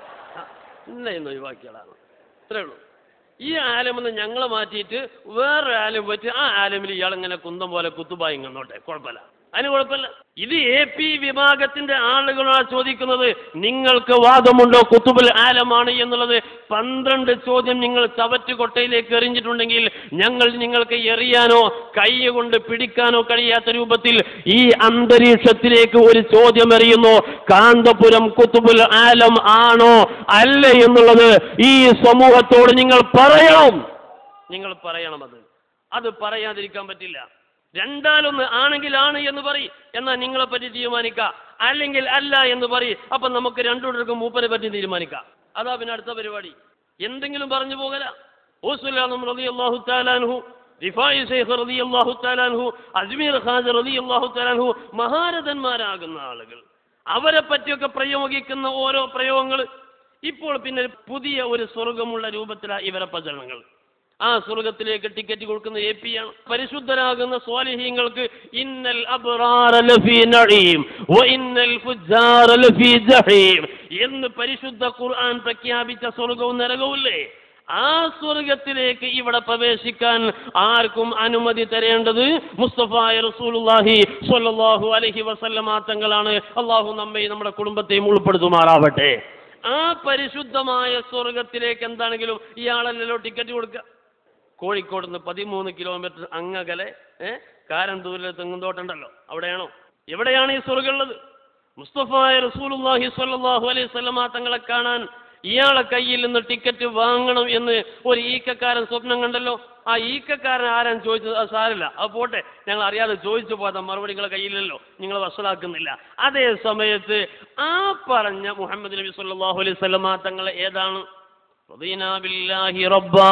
ഇന്ന ഇന്ന് ഒഴിവാക്കിയ ആളാണ് ഇത്രേ ഉള്ളൂ ഈ ആലമെന്ന് ഞങ്ങളെ മാറ്റിയിട്ട് വേറൊരു ആലം പറ്റി ആ ആലമിൽ ഇയാൾ ഇങ്ങനെ കുന്തം പോലെ കുത്തുബായി ഇങ്ങോട്ടെ കുഴപ്പമില്ല അതിന് കുഴപ്പമില്ല ഇത് എ പി വിഭാഗത്തിന്റെ ആളുകളാണ് ചോദിക്കുന്നത് നിങ്ങൾക്ക് വാദമുണ്ടോ കുത്തുബുൽ ആലമാണ് എന്നുള്ളത് പന്ത്രണ്ട് ചോദ്യം നിങ്ങൾ ചവറ്റ് കൊട്ടയിലേക്ക് എറിഞ്ഞിട്ടുണ്ടെങ്കിൽ ഞങ്ങൾ നിങ്ങൾക്ക് എറിയാനോ കൈ കൊണ്ട് പിടിക്കാനോ കഴിയാത്ത രൂപത്തിൽ ഈ അന്തരീക്ഷത്തിലേക്ക് ഒരു ചോദ്യം എറിയുന്നു കാന്തപുരം കുത്തുബുൽ ആലം ആണോ അല്ല എന്നുള്ളത് ഈ സമൂഹത്തോട് നിങ്ങൾ പറയണം നിങ്ങൾ പറയണം അത് അത് പറയാതിരിക്കാൻ പറ്റില്ല രണ്ടാലൊന്ന് ആണെങ്കിൽ ആണ് എന്ന് പറയും എന്നാൽ നിങ്ങളെ പറ്റി തീരുമാനിക്കാം അല്ലെങ്കിൽ അല്ല എന്ന് പറയും അപ്പം നമുക്ക് രണ്ടുപേർക്കും മൂപ്പനെ പറ്റി തീരുമാനിക്കാം അതാ പിന്നെ അടുത്ത പരിപാടി എന്തെങ്കിലും പറഞ്ഞു പോകല ഓസുലാനും റതി അള്ളാഹു താലാൻഹു റിഫായി ഷെയ്ഖ് റതി അള്ളാഹു താലാൻഹു അജ്മീർ ഖാജ് റതി അള്ളാഹു താലാൻഹു മഹാരഥന്മാരാകുന്ന ആളുകൾ അവരെ പറ്റിയൊക്കെ പ്രയോഗിക്കുന്ന ഓരോ പ്രയോഗങ്ങൾ ഇപ്പോൾ പിന്നെ പുതിയ ഒരു സ്വർഗമുള്ള രൂപത്തിലാണ് ഇവരെ പ്രചരണങ്ങൾ ആ സ്വർഗത്തിലേക്ക് ടിക്കറ്റ് കൊടുക്കുന്ന എ പി ആണ് പരിശുദ്ധരാകുന്ന സ്വാലിഹീങ്ങൾക്ക് ഇന്നൽ അബ്റാറ ലഫീ നഈം വ ഇന്നൽ ഫുജ്ജാറ ലഫീ ജഹീം എന്ന് പരിശുദ്ധ ഖുർആൻ പ്രഖ്യാപിച്ച സ്വർഗവും നരകവുമില്ലേ ആ സ്വർഗത്തിലേക്ക് ഇവിടെ പ്രവേശിക്കാൻ ആർക്കും അനുമതി തരേണ്ടത് മുസ്തഫായ റസൂലുള്ളാഹി സ്വല്ലല്ലാഹു അലൈഹി വസല്ലമ തങ്ങളാണ് അള്ളാഹു നമ്മയും നമ്മുടെ കുടുംബത്തെയും ഉൾപ്പെടുത്തുമാറാവട്ടെ ആ പരിശുദ്ധമായ സ്വർഗത്തിലേക്ക് എന്താണെങ്കിലും ഇയാളല്ലല്ലോ ടിക്കറ്റ് കൊടുക്കുക കോഴിക്കോട് നിന്ന് പതിമൂന്ന് കിലോമീറ്റർ അങ്ങകലെ ഏഹ് കാരന്തൂരിലെ തെങ്ങുന്തോട്ടുണ്ടല്ലോ അവിടെയാണോ എവിടെയാണ് ഈ സ്വർഗമുള്ളത് മുസ്തഫായ റസൂലുള്ളാഹി സ്വല്ലല്ലാഹു അലൈഹി വസല്ലമ തങ്ങളെ കാണാൻ ഇയാളെ കയ്യിൽ നിന്ന് ടിക്കറ്റ് വാങ്ങണം എന്ന് ഒരു ഈക്കക്കാരൻ സ്വപ്നം കണ്ടല്ലോ ആ ഈക്കക്കാരൻ ആരാൻ ചോദിച്ചത് അത് സാരില്ല അത് പോട്ടെ ഞങ്ങൾ അറിയാതെ ചോദിച്ചു പോകാത്ത മറുപടി നിങ്ങളെ കയ്യിലല്ലോ നിങ്ങൾ വഷളാക്കുന്നില്ല അതേ സമയത്ത് ആ പറഞ്ഞ മുഹമ്മദ് നബി സല്ലല്ലാഹു അലൈഹി വസല്ലമ തങ്ങളെ ഏതാണ് റദീനാ ബില്ലാഹി റബ്ബാ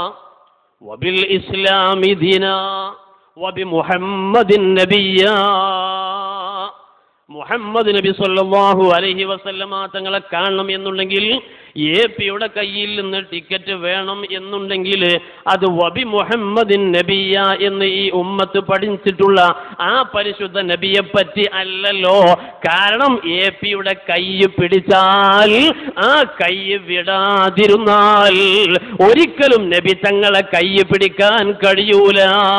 وبالإسلام دينا وبمحمد نبيا മുഹമ്മദ് നബി സല്ലല്ലാഹു അലൈഹി വസല്ലമ തങ്ങളെ കാണണം എന്നുണ്ടെങ്കിൽ എ പിയുടെ കയ്യിൽ നിന്ന് ടിക്കറ്റ് വേണം എന്നുണ്ടെങ്കിൽ അത് വബി മുഹമ്മദിൻ നബിയ എന്ന് ഈ ഉമ്മത്ത് പഠിച്ചിട്ടുള്ള ആ പരിശുദ്ധ നബിയെ പറ്റി അല്ലല്ലോ കാരണം എ പിയുടെ കൈ പിടിച്ചാൽ ആ കൈ വിടാതിരുന്നാൽ ഒരിക്കലും നബി തങ്ങളെ കൈ പിടിക്കാൻ കഴിയൂല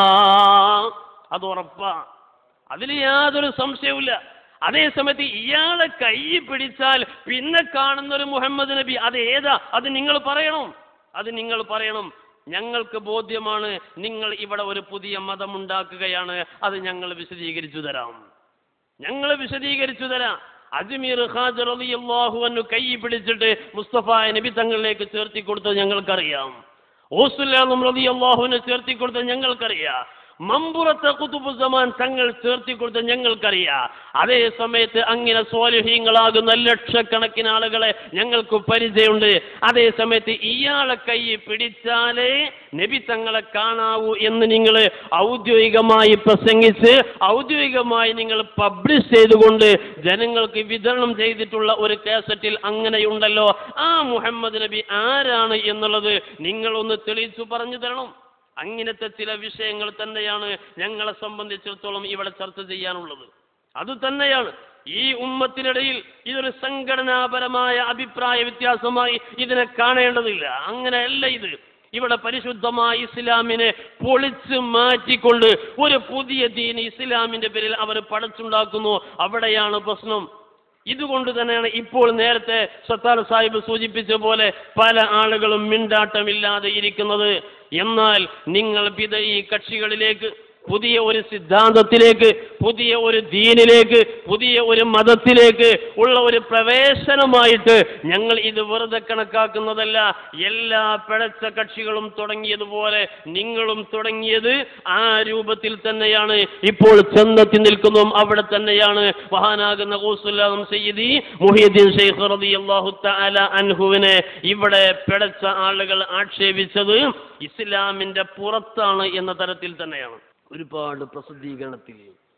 അത് ഉറപ്പാ അതിൽ യാതൊരു സംശയവുമില്ല അതേസമയത്ത് ഇയാളെ കൈ പിടിച്ചാൽ പിന്നെ കാണുന്ന ഒരു മുഹമ്മദ് നബി അത് ഏതാ അത് നിങ്ങൾ പറയണം അത് നിങ്ങൾ പറയണം ഞങ്ങൾക്ക് ബോധ്യമാണ് നിങ്ങൾ ഇവിടെ ഒരു പുതിയ മതം ഉണ്ടാക്കുകയാണ് അത് ഞങ്ങൾ വിശദീകരിച്ചു തരാം ഞങ്ങൾ വിശദീകരിച്ചു തരാം അജ്മീർ ഖാജർ റളിയല്ലാഹു അൻഹു കൈ പിടിച്ചിട്ട് മുസ്തഫ നബി തങ്ങളിലേക്ക് ചേർത്തി കൊടുത്തത് ഞങ്ങൾക്കറിയാം ഓസുല്ലാന്നും റളിയല്ലാഹുവിനെ ചേർത്തി കൊടുത്തത് ഞങ്ങൾക്കറിയാം മമ്പുറത്തെ കുതുബുസമാൻ തങ്ങൾ ചേർത്തി കൊടുത്ത ഞങ്ങൾക്കറിയാം അതേ സമയത്ത് അങ്ങനെ സ്വാലിഹീങ്ങളാകുന്ന ലക്ഷക്കണക്കിന് ആളുകളെ ഞങ്ങൾക്ക് പരിചയമുണ്ട് അതേ സമയത്ത് ഇയാളെ കൈ പിടിച്ചാലേ നബി തങ്ങളെ കാണാവൂ എന്ന് നിങ്ങൾ ഔദ്യോഗികമായി പ്രസംഗിച്ച് ഔദ്യോഗികമായി നിങ്ങൾ പബ്ലിഷ് ചെയ്തുകൊണ്ട് ജനങ്ങൾക്ക് വിതരണം ചെയ്തിട്ടുള്ള ഒരു കാസറ്റിൽ അങ്ങനെയുണ്ടല്ലോ ആ മുഹമ്മദ് നബി ആരാണ് എന്നുള്ളത് നിങ്ങളൊന്ന് തെളിയിച്ചു പറഞ്ഞു തരണം അങ്ങനത്തെ ചില വിഷയങ്ങൾ തന്നെയാണ് ഞങ്ങളെ സംബന്ധിച്ചിടത്തോളം ഇവിടെ ചർച്ച ചെയ്യാനുള്ളത് അത് തന്നെയാണ് ഈ ഉമ്മത്തിനിടയിൽ ഇതൊരു സംഘടനാപരമായ അഭിപ്രായ വ്യത്യാസമായി ഇതിനെ കാണേണ്ടതില്ല അങ്ങനെയല്ല ഇത് ഇവിടെ പരിശുദ്ധമായ ഇസ്ലാമിനെ പൊളിച്ച് മാറ്റിക്കൊണ്ട് ഒരു പുതിയ ദീൻ ഇസ്ലാമിന്റെ പേരിൽ അവർ പടച്ചുണ്ടാക്കുന്നു അവിടെയാണ് പ്രശ്നം ഇതുകൊണ്ട് തന്നെയാണ് ഇപ്പോൾ നേരത്തെ സത്താർ സാഹിബ് സൂചിപ്പിച്ച പോലെ പല ആളുകളും മിണ്ടാട്ടമില്ലാതെ ഇരിക്കുന്നത് എന്നാൽ നിങ്ങൾ പിത ഈ കക്ഷികളിലേക്ക് പുതിയ ഒരു സിദ്ധാന്തത്തിലേക്ക് പുതിയ ഒരു ദീനിലേക്ക് പുതിയ ഒരു മതത്തിലേക്ക് ഉള്ള ഒരു പ്രവേശനമായിട്ട് ഞങ്ങൾ ഇത് വെറുതെ കണക്കാക്കുന്നതല്ല എല്ലാ പിഴച്ച കക്ഷികളും തുടങ്ങിയതുപോലെ നിങ്ങളും തുടങ്ങിയത് ആ രൂപത്തിൽ തന്നെയാണ് ഇപ്പോൾ ചെന്നെത്തി നിൽക്കുന്നതും അവിടെ തന്നെയാണ് മഹാനാകുന്ന ഊസുല്ലാം സയ്യിദി മുഹിയുദ്ദീൻ ഷെയ്ഖ് റളിയല്ലാഹു തആല അൻഹുവിനെ ഇവിടെ പിഴച്ച ആളുകൾ ആക്ഷേപിച്ചത് ഇസ്ലാമിന്റെ പുറത്താണ് എന്ന തരത്തിൽ തന്നെയാണ് ഒരുപാട് പ്രസിദ്ധീകരണത്തിൽ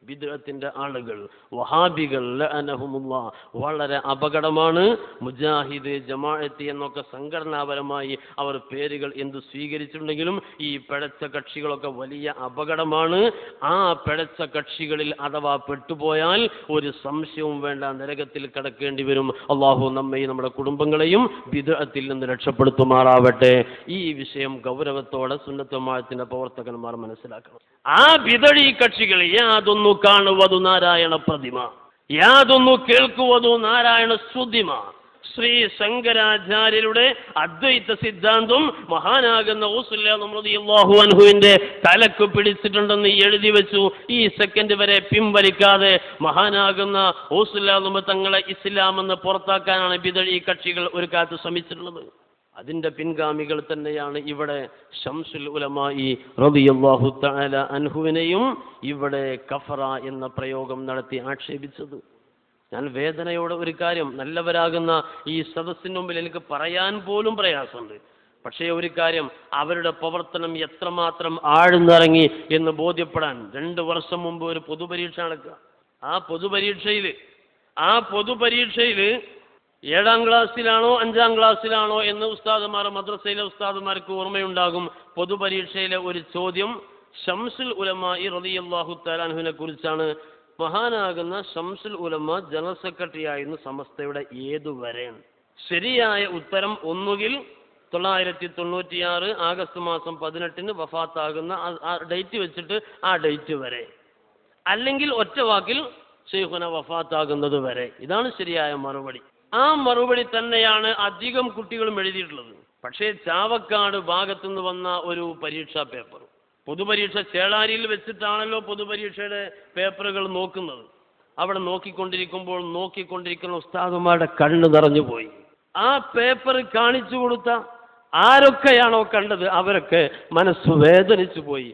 ബിദ്അത്തിന്റെ ആളുകൾ വഹാബികൾ ലഅനഹുമുള്ള വളരെ അപകടമാണ് മുജാഹിദ് ജമാഅത്ത് എന്നൊക്കെ സംഘടനാപരമായി അവർ പേരുകൾ എന്ത് സ്വീകരിച്ചിട്ടുണ്ടെങ്കിലും ഈ പിഴച്ച കക്ഷികളൊക്കെ വലിയ അപകടമാണ് ആ പിഴച്ച കക്ഷികളിൽ അഥവാ പെട്ടുപോയാൽ ഒരു സംശയവും വേണ്ട നരകത്തിൽ കടക്കേണ്ടി വരും അള്ളാഹു നമ്മയും നമ്മുടെ കുടുംബങ്ങളെയും ബിദ്അത്തിൽ നിന്ന് രക്ഷപ്പെടുത്തുമാറാവട്ടെ ഈ വിഷയം ഗൗരവത്തോടെ സുന്നത്തമാഴത്തിന്റെ പ്രവർത്തകന്മാർ മനസ്സിലാക്കണം ആ ബിദഴി കക്ഷികൾ യാതൊന്നു കാണുവതു നാരായണ പ്രതിമ യാതൊന്നു കേൾക്കുവതു നാരായണ ശ്രുതിമ ശ്രീ ശങ്കരാചാര്യരുടെ അദ്വൈത സിദ്ധാന്തം മഹാനാകുന്ന ഊസുല്ലാഹു അൻഹുവിന്റെ തലക്ക് പിടിച്ചിട്ടുണ്ടെന്ന് എഴുതി വെച്ചു ഈ സെക്കൻഡ് വരെ പിൻവലിക്കാതെ മഹാനാകുന്ന ഊസുല്ലാഹുമ തങ്ങളെ ഇസ്ലാം എന്ന് പുറത്താക്കാനാണ് ബിദഴി കക്ഷികൾ ഒരു കാലത്ത് ശ്രമിച്ചിട്ടുള്ളത് അതിന്റെ പിൻഗാമികൾ തന്നെയാണ് ഇവിടെ ഷംസുൽ ഉലമായി റളിയല്ലാഹു തആല അൻഹുവിനെയും ഇവിടെ കഫറ എന്ന പ്രയോഗം നടത്തി ആക്ഷേപിച്ചത് ഞാൻ വേദനയോടെ ഒരു കാര്യം നല്ലവരാകുന്ന ഈ സദസ്സിന് മുമ്പിൽ എനിക്ക് പറയാൻ പോലും പ്രയാസമുണ്ട് പക്ഷേ ഒരു കാര്യം അവരുടെ പ്രവർത്തനം എത്രമാത്രം ആഴ്ന്നിറങ്ങി എന്ന് ബോധ്യപ്പെടാൻ രണ്ട് വർഷം മുമ്പ് ഒരു പൊതുപരീക്ഷ നടക്കുക ആ പൊതുപരീക്ഷയിൽ ആ പൊതുപരീക്ഷയിൽ ഏഴാം ക്ലാസ്സിലാണോ അഞ്ചാം ക്ലാസ്സിലാണോ എന്ന് ഉസ്താദുമാർ മദ്രസയിലെ ഉസ്താദുമാർക്ക് ഓർമ്മയുണ്ടാകും പൊതുപരീക്ഷയിലെ ഒരു ചോദ്യം ഷംസുൽ ഉലമ ഈ റളിയല്ലാഹു തലാൻഹുവിനെ കുറിച്ചാണ് മഹാനാകുന്ന ഷംസുൽ ഉലമ ജനറൽ സെക്രട്ടറി ആയിരുന്നു സമസ്തയുടെ ഏതുവരെ ശരിയായ ഉത്തരം ഒന്നുകിൽ തൊള്ളായിരത്തി തൊണ്ണൂറ്റിയാറ് ആഗസ്റ്റ് മാസം പതിനെട്ടിന് വഫാത്താകുന്ന ആ- ആ ഡേറ്റ് വെച്ചിട്ട് ആ ഡേറ്റ് വരെ അല്ലെങ്കിൽ ഒറ്റ വാക്കിൽ ഷെയ്ഖുന വഫാത്താകുന്നത് വരെ ഇതാണ് ശരിയായ മറുപടി ആ മറുപടി തന്നെയാണ് അധികം കുട്ടികളും എഴുതിയിട്ടുള്ളത് പക്ഷേ ചാവക്കാട് ഭാഗത്തുനിന്ന് വന്ന ഒരു പരീക്ഷാ പേപ്പർ പൊതുപരീക്ഷ ചേളാരിയിൽ വെച്ചിട്ടാണല്ലോ പൊതുപരീക്ഷയുടെ പേപ്പറുകൾ നോക്കുന്നത് അവിടെ നോക്കിക്കൊണ്ടിരിക്കുമ്പോൾ നോക്കിക്കൊണ്ടിരിക്കുന്ന ഉസ്താദുമാരുടെ കണ്ണ് നിറഞ്ഞു പോയി ആ പേപ്പർ കാണിച്ചു കൊടുത്ത ആരൊക്കെയാണോ കണ്ടത് അവരൊക്കെ മനസ്സ് വേദനിച്ചു പോയി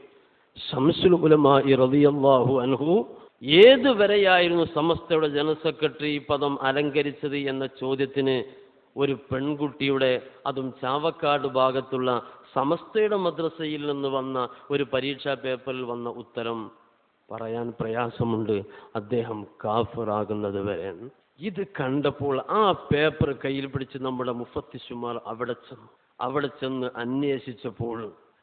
ഷംസുൽ ഉലമായി റളിയല്ലാഹു അൻഹു ഏത് വരെയായിരുന്നു സമസ്തയുടെ ജനറൽ സെക്രട്ടറി പദം അലങ്കരിച്ചത് എന്ന ചോദ്യത്തിന് ഒരു പെൺകുട്ടിയുടെ അതും ചാവക്കാട് ഭാഗത്തുള്ള സമസ്തയുടെ മദ്രസയിൽ നിന്ന് വന്ന ഒരു പരീക്ഷാ പേപ്പറിൽ വന്ന ഉത്തരം പറയാൻ പ്രയാസമുണ്ട് അദ്ദേഹം കാഫിറാകുന്നത് വരെ ഇത് കണ്ടപ്പോൾ ആ പേപ്പർ കയ്യിൽ പിടിച്ച് നമ്മുടെ മുഫത്തിശുമാർ അവിടെ ചെന്നു അവിടെ ചെന്ന് അന്വേഷിച്ചപ്പോൾ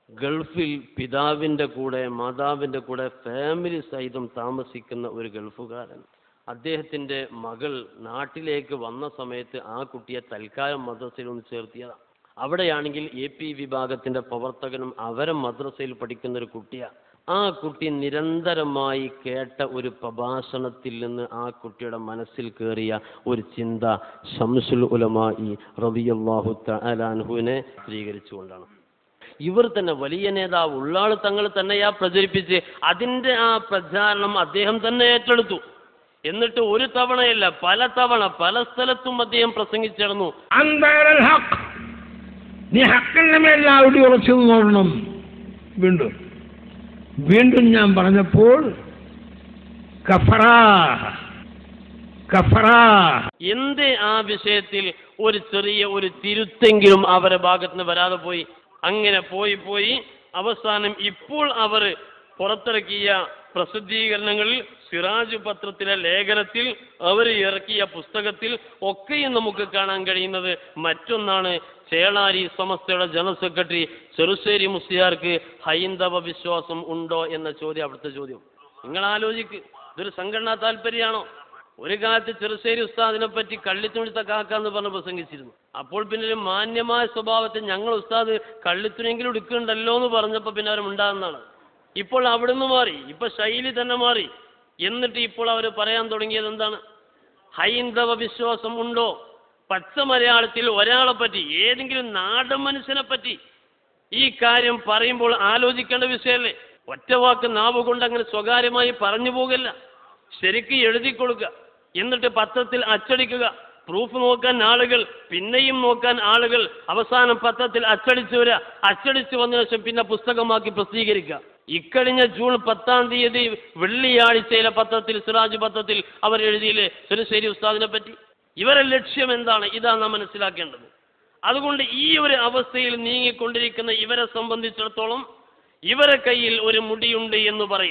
ഗൾഫിൽ പിതാവിൻ്റെ കൂടെ മാതാവിൻ്റെ കൂടെ ഫാമിലി സഹിതം താമസിക്കുന്ന ഒരു ഗൾഫുകാരൻ അദ്ദേഹത്തിൻ്റെ മകൾ നാട്ടിലേക്ക് വന്ന സമയത്ത് ആ കുട്ടിയെ തൽക്കാലം മദ്രസയിൽ ഒന്ന് ചേർത്തിയതാണ് അവിടെയാണെങ്കിൽ എ പി വിഭാഗത്തിൻ്റെ പ്രവർത്തകനും അവരെ മദ്രസയിൽ പഠിക്കുന്ന ഒരു കുട്ടിയാണ് ആ കുട്ടി നിരന്തരമായി കേട്ട ഒരു പ്രഭാഷണത്തിൽ നിന്ന് ആ കുട്ടിയുടെ മനസ്സിൽ കയറിയ ഒരു ചിന്ത ഷംസുൽ ഉലമായി റബിയല്ലാഹു തലാൻഹുവിനെ ചിത്രീകരിച്ചുകൊണ്ടാണ് ഇവർ തന്നെ വലിയ നേതാവ് ഉള്ളാൾ തങ്ങൾ തന്നെയാ പ്രചരിപ്പിച്ച് അതിൻ്റെ ആ പ്രചാരണം അദ്ദേഹം തന്നെ ഏറ്റെടുത്തു എന്നിട്ട് ഒരു തവണയല്ല പല തവണ പല സ്ഥലത്തും അദ്ദേഹം പ്രസംഗിച്ചിടന്നു അന്താരൽ ഹക്ക് നീ ഹക്കിന്റെ മേൽ അവിടെ ഉറച്ചു നോക്കണം വീണ്ടും വീണ്ടും ഞാൻ പറഞ്ഞപ്പോൾ കഫറാ കഫറാ എന്ത് ആ വിഷയത്തിൽ ഒരു ചെറിയ ഒരു തിരുത്തെങ്കിലും അവരുടെ ഭാഗത്ത് നിന്ന് വരാതെ പോയി അങ്ങനെ പോയി പോയി അവസാനം ഇപ്പോൾ അവർ പുറത്തിറക്കിയ പ്രസിദ്ധീകരണങ്ങളിൽ സിറാജ് പത്രത്തിലെ ലേഖനത്തിൽ അവർ ഇറക്കിയ പുസ്തകത്തിൽ ഒക്കെയും നമുക്ക് കാണാൻ കഴിയുന്നത് മറ്റൊന്നാണ് ചേളാരി സമസ്തയുടെ ജനറൽ സെക്രട്ടറി ചെറുശ്ശേരി മുസ്ലിയാർക്ക് ഹൈന്ദവ വിശ്വാസം ഉണ്ടോ എന്ന ചോദ്യം അവിടുത്തെ ചോദ്യം നിങ്ങൾ ആലോചിക്ക് ഇതൊരു സംഘടനാ താല്പര്യമാണോ ഒരു കാലത്ത് ചെറുശ്ശേരി ഉസ്താദിനെ പറ്റി കള്ളിത്തുണിത്ത കാക്കാന്ന് പറഞ്ഞ് പ്രസംഗിച്ചിരുന്നു അപ്പോൾ പിന്നെ ഒരു മാന്യമായ സ്വഭാവത്തിൽ ഞങ്ങൾ ഉസ്താദ് കള്ളിത്തുണിയെങ്കിലും എടുക്കുന്നുണ്ടല്ലോ എന്ന് പറഞ്ഞപ്പോൾ പിന്നെ അവർ ഉണ്ടാകുന്നതാണ് ഇപ്പോൾ അവിടുന്ന് മാറി ഇപ്പൊ ശൈലി തന്നെ മാറി എന്നിട്ട് ഇപ്പോൾ അവർ പറയാൻ തുടങ്ങിയത് എന്താണ് ഹൈന്ദവ വിശ്വാസം ഉണ്ടോ പച്ച മലയാളത്തിൽ ഒരാളെ പറ്റി ഏതെങ്കിലും നാടൻ മനുഷ്യനെ പറ്റി ഈ കാര്യം പറയുമ്പോൾ ആലോചിക്കേണ്ട വിഷയമല്ലേ ഒറ്റ വാക്ക് നാവ് കൊണ്ട് അങ്ങനെ സ്വകാര്യമായി പറഞ്ഞു പോകല്ല ശരിക്ക് എഴുതി കൊടുക്കുക എന്നിട്ട് പത്രത്തിൽ അച്ചടിക്കുക പ്രൂഫ് നോക്കാൻ ആളുകൾ പിന്നെയും നോക്കാൻ ആളുകൾ അവസാനം പത്രത്തിൽ അച്ചടിച്ചു വരിക അച്ചടിച്ചു വന്ന ശേഷം പിന്നെ പുസ്തകമാക്കി പ്രസിദ്ധീകരിക്കുക ഇക്കഴിഞ്ഞ ജൂൺ പത്താം തീയതി വെള്ളിയാഴ്ചയിലെ പത്രത്തിൽ സിറാജ് പത്രത്തിൽ അവർ എഴുതിയില്ലേ ചെറുശ്ശേരി ഉസ്താദിനെ പറ്റി ഇവരെ ലക്ഷ്യം എന്താണ് ഇതാണ് നാം മനസ്സിലാക്കേണ്ടത് അതുകൊണ്ട് ഈ ഒരു അവസ്ഥയിൽ നീങ്ങിക്കൊണ്ടിരിക്കുന്ന ഇവരെ സംബന്ധിച്ചിടത്തോളം ഇവരെ കയ്യിൽ ഒരു മുടിയുണ്ട് എന്ന് പറയുന്നത്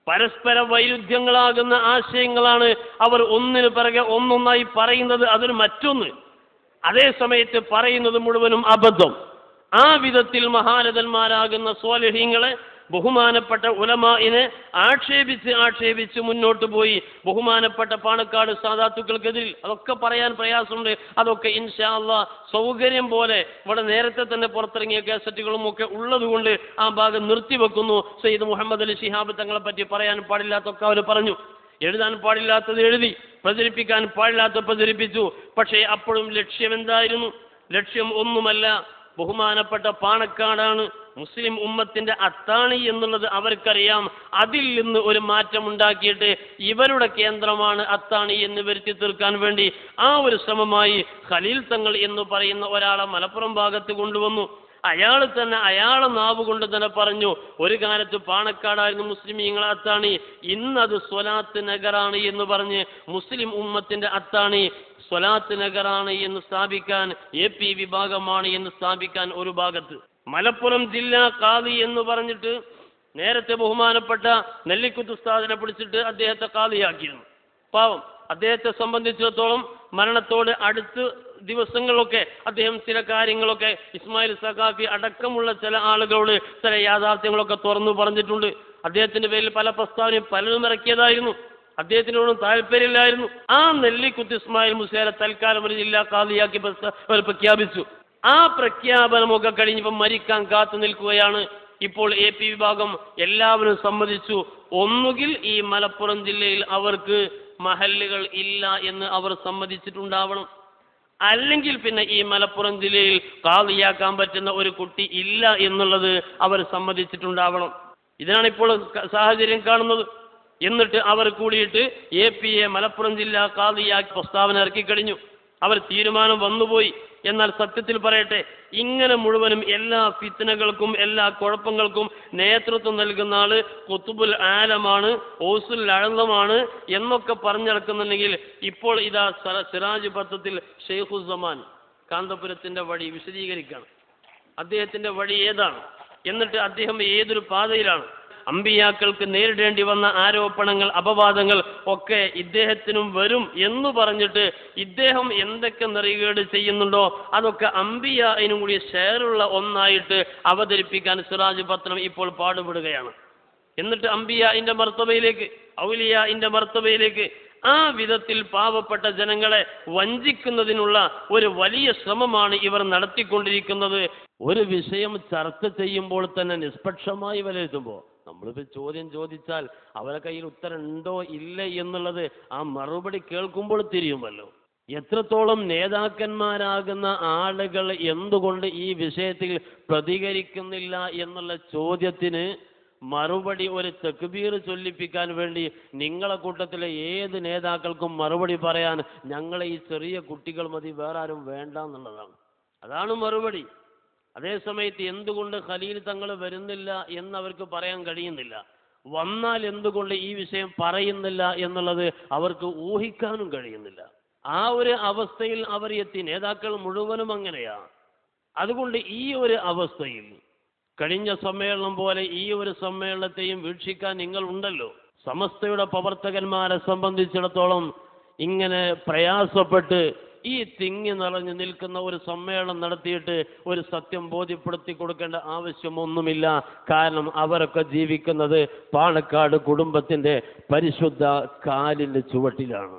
പരസ്പര വൈരുദ്ധ്യങ്ങളാകുന്ന ആശയങ്ങളാണ് അവർ ഒന്നിനു പിറകെ ഒന്നൊന്നായി പറയുന്നത് അതൊരു മറ്റൊന്ന് അതേ സമയത്ത് പറയുന്നത് മുഴുവനും അബദ്ധം ആ വിധത്തിൽ മഹാരഥന്മാരാകുന്ന സ്വാലഹ്യങ്ങളെ ബഹുമാനപ്പെട്ട ഉലമായിനെ ആക്ഷേപിച്ച് ആക്ഷേപിച്ച് മുന്നോട്ട് പോയി ബഹുമാനപ്പെട്ട പാണക്കാട് സാധാത്തുക്കൾക്കെതിരിൽ അതൊക്കെ പറയാൻ പ്രയാസമുണ്ട് അതൊക്കെ ഇൻഷാ അള്ളാ സൗകര്യം പോലെ ഇവിടെ നേരത്തെ തന്നെ പുറത്തിറങ്ങിയ കാസറ്റുകളും ഒക്കെ ഉള്ളതുകൊണ്ട് ആ ഭാഗം നിർത്തിവെക്കുന്നു സയ്യിദ് മുഹമ്മദ് അലി ശിഹാബ് തങ്ങളെ പറ്റി പറയാൻ പാടില്ലാത്തൊക്കെ അവർ പറഞ്ഞു എഴുതാൻ പാടില്ലാത്തത് എഴുതി പ്രചരിപ്പിക്കാൻ പാടില്ലാത്തത് പ്രചരിപ്പിച്ചു പക്ഷേ അപ്പോഴും ലക്ഷ്യം എന്തായിരുന്നു ലക്ഷ്യം ഒന്നുമല്ല ബഹുമാനപ്പെട്ട പാണക്കാടാണ് മുസ്ലിം ഉമ്മത്തിന്റെ അത്താണി എന്നുള്ളത് അവർക്കറിയാം അതിൽ നിന്ന് ഒരു മാറ്റം ഉണ്ടാക്കിയിട്ട് ഇവരുടെ കേന്ദ്രമാണ് അത്താണി എന്ന് വരുത്തി തീർക്കാൻ വേണ്ടി ആ ഒരു ശ്രമമായി ഖലീൽ തങ്ങൾ എന്ന് പറയുന്ന ഒരാളെ മലപ്പുറം ഭാഗത്ത് കൊണ്ടുവന്നു അയാൾ തന്നെ അയാളെ നാവ് കൊണ്ട് തന്നെ പറഞ്ഞു ഒരു കാലത്ത് പാണക്കാടായിരുന്നു മുസ്ലിമീങ്ങളെ അത്താണി ഇന്നത് സ്വലാത്ത് നഗറാണ് എന്ന് പറഞ്ഞ് മുസ്ലിം ഉമ്മത്തിന്റെ അത്താണി സ്വലാത്ത് നഗറാണ് എന്ന് സ്ഥാപിക്കാൻ എ പി വിഭാഗമാണ് എന്ന് സ്ഥാപിക്കാൻ ഒരു ഭാഗത്ത് മലപ്പുറം ജില്ലാ കാദി എന്ന് പറഞ്ഞിട്ട് നേരത്തെ ബഹുമാനപ്പെട്ട നെല്ലിക്കുത്ത് ഉസ്താദിനെ പിടിച്ചിട്ട് അദ്ദേഹത്തെ കാദിയാക്കിയിരുന്നു പാവം അദ്ദേഹത്തെ സംബന്ധിച്ചിടത്തോളം മരണത്തോട് അടുത്ത് ദിവസങ്ങളിലൊക്കെ അദ്ദേഹം ചില കാര്യങ്ങളൊക്കെ ഇസ്മായിൽ സഖാഫി അടക്കമുള്ള ചില ആളുകളോട് ചില യാഥാർത്ഥ്യങ്ങളൊക്കെ തുറന്നു പറഞ്ഞിട്ടുണ്ട് അദ്ദേഹത്തിന്റെ പേരിൽ പല പ്രസ്താവനയും പലരും ഇറക്കിയതായിരുന്നു അദ്ദേഹത്തിനോടും താല്പര്യമില്ലായിരുന്നു ആ നെല്ലിക്കുത്ത് ഇസ്മായിൽ മുസേരെ തൽക്കാലം ഒരു ജില്ലാ കാദിയാക്കി പ്രസ്ത- അവർ പ്രഖ്യാപിച്ചു ആ പ്രഖ്യാപനമൊക്കെ കഴിഞ്ഞപ്പോൾ മരിക്കാൻ കാത്തു നിൽക്കുകയാണ് ഇപ്പോൾ എ പി വിഭാഗം എല്ലാവരും സമ്മതിച്ചു ഒന്നുകിൽ ഈ മലപ്പുറം ജില്ലയിൽ അവർക്ക് മഹല്ലുകൾ ഇല്ല എന്ന് അവർ സമ്മതിച്ചിട്ടുണ്ടാവണം അല്ലെങ്കിൽ പിന്നെ ഈ മലപ്പുറം ജില്ലയിൽ കാതിയാക്കാൻ പറ്റുന്ന ഒരു കുട്ടി ഇല്ല എന്നുള്ളത് അവർ സമ്മതിച്ചിട്ടുണ്ടാവണം ഇതാണ് ഇപ്പോൾ ക- സാഹചര്യം കാണുന്നത് എന്നിട്ട് അവർ കൂടിയിട്ട് എ പി എ മലപ്പുറം ജില്ലാ കാതിയാക്കി പ്രസ്താവന ഇറക്കിക്കഴിഞ്ഞു അവർ തീരുമാനം വന്നുപോയി എന്നാൽ സത്യത്തിൽ പറയട്ടെ ഇങ്ങനെ മുഴുവനും എല്ലാ ഫിത്തനകൾക്കും എല്ലാ കുഴപ്പങ്ങൾക്കും നേതൃത്വം നൽകുന്ന ആള് കുത്തുബുൽ ആലമാണ് ഓസുൽ അഴന്തമാണ് എന്നൊക്കെ പറഞ്ഞിറക്കുന്നുണ്ടെങ്കിൽ ഇപ്പോൾ ഇതാ സ- സിറാജ് പത്രത്തിൽ ഷെയ്ഖുസമാൻ കാന്തപുരത്തിന്റെ വഴി വിശദീകരിക്കുകയാണ് അദ്ദേഹത്തിന്റെ വഴി ഏതാണ് എന്നിട്ട് അദ്ദേഹം ഏതൊരു പാതയിലാണ് അമ്പിയാക്കൾക്ക് നേരിടേണ്ടി വന്ന ആരോപണങ്ങൾ അപവാദങ്ങൾ ഒക്കെ ഇദ്ദേഹത്തിനും വരും എന്ന് പറഞ്ഞിട്ട് ഇദ്ദേഹം എന്തൊക്കെ നെറികേട് ചെയ്യുന്നുണ്ടോ അതൊക്കെ അമ്പിയായിനും കൂടി ഷെയറുള്ള ഒന്നായിട്ട് അവതരിപ്പിക്കാൻ സിറാജ് പത്രം ഇപ്പോൾ പാടുപെടുകയാണ് എന്നിട്ട് അമ്പിയായിന്റെ മർത്തബയിലേക്ക് ഔലിയായിന്റെ മർത്തബയിലേക്ക് ആ വിധത്തിൽ പാവപ്പെട്ട ജനങ്ങളെ വഞ്ചിക്കുന്നതിനുള്ള ഒരു വലിയ ശ്രമമാണ് ഇവർ നടത്തിക്കൊണ്ടിരിക്കുന്നത് ഒരു വിഷയം ചർച്ച ചെയ്യുമ്പോൾ തന്നെ നിഷ്പക്ഷമായി വിലയിരുത്തുമ്പോൾ നമ്മളിപ്പോൾ ചോദ്യം ചോദിച്ചാൽ അവരെ കയ്യിൽ ഉത്തരം ഉണ്ടോ ഇല്ല എന്നുള്ളത് ആ മറുപടി കേൾക്കുമ്പോൾ തിരിയുമല്ലോ എത്രത്തോളം നേതാക്കന്മാരാകുന്ന ആളുകൾ എന്തുകൊണ്ട് ഈ വിഷയത്തിൽ പ്രതികരിക്കുന്നില്ല എന്നുള്ള ചോദ്യത്തിന് മറുപടി ഒരു തെക്കുബീർ ചൊല്ലിപ്പിക്കാൻ വേണ്ടി നിങ്ങളെ കൂട്ടത്തിലെ ഏത് നേതാക്കൾക്കും മറുപടി പറയാൻ ഞങ്ങളെ ഈ ചെറിയ കുട്ടികൾ മതി വേറെ ആരും വേണ്ട എന്നുള്ളതാണ് അതാണ് മറുപടി അതേസമയത്ത് എന്തുകൊണ്ട് ഖലീൽ തങ്ങൾ വരുന്നില്ല എന്ന് അവർക്ക് പറയാൻ കഴിയുന്നില്ല വന്നാൽ എന്തുകൊണ്ട് ഈ വിഷയം പറയുന്നില്ല എന്നുള്ളത് അവർക്ക് ഊഹിക്കാനും കഴിയുന്നില്ല ആ ഒരു അവസ്ഥയിൽ അവർ എത്തി നേതാക്കൾ മുഴുവനും അങ്ങനെയാണ് അതുകൊണ്ട് ഈ ഒരു അവസ്ഥയിൽ കഴിഞ്ഞ സമ്മേളനം പോലെ ഈ ഒരു സമ്മേളനത്തെയും വീക്ഷിക്കാൻ നിങ്ങൾ ഉണ്ടല്ലോ സമസ്തയുടെ പ്രവർത്തകന്മാരെ സംബന്ധിച്ചിടത്തോളം ഇങ്ങനെ പ്രയാസപ്പെട്ട് ഈ തിങ്ങി നിറഞ്ഞു നിൽക്കുന്ന ഒരു സമ്മേളനം നടത്തിയിട്ട് ഒരു സത്യം ബോധ്യപ്പെടുത്തി കൊടുക്കേണ്ട ആവശ്യമൊന്നുമില്ല കാരണം അവരൊക്കെ ജീവിക്കുന്നത് പാണക്കാട് കുടുംബത്തിന്റെ പരിശുദ്ധ കാലിന്റെ ചുവട്ടിലാണ്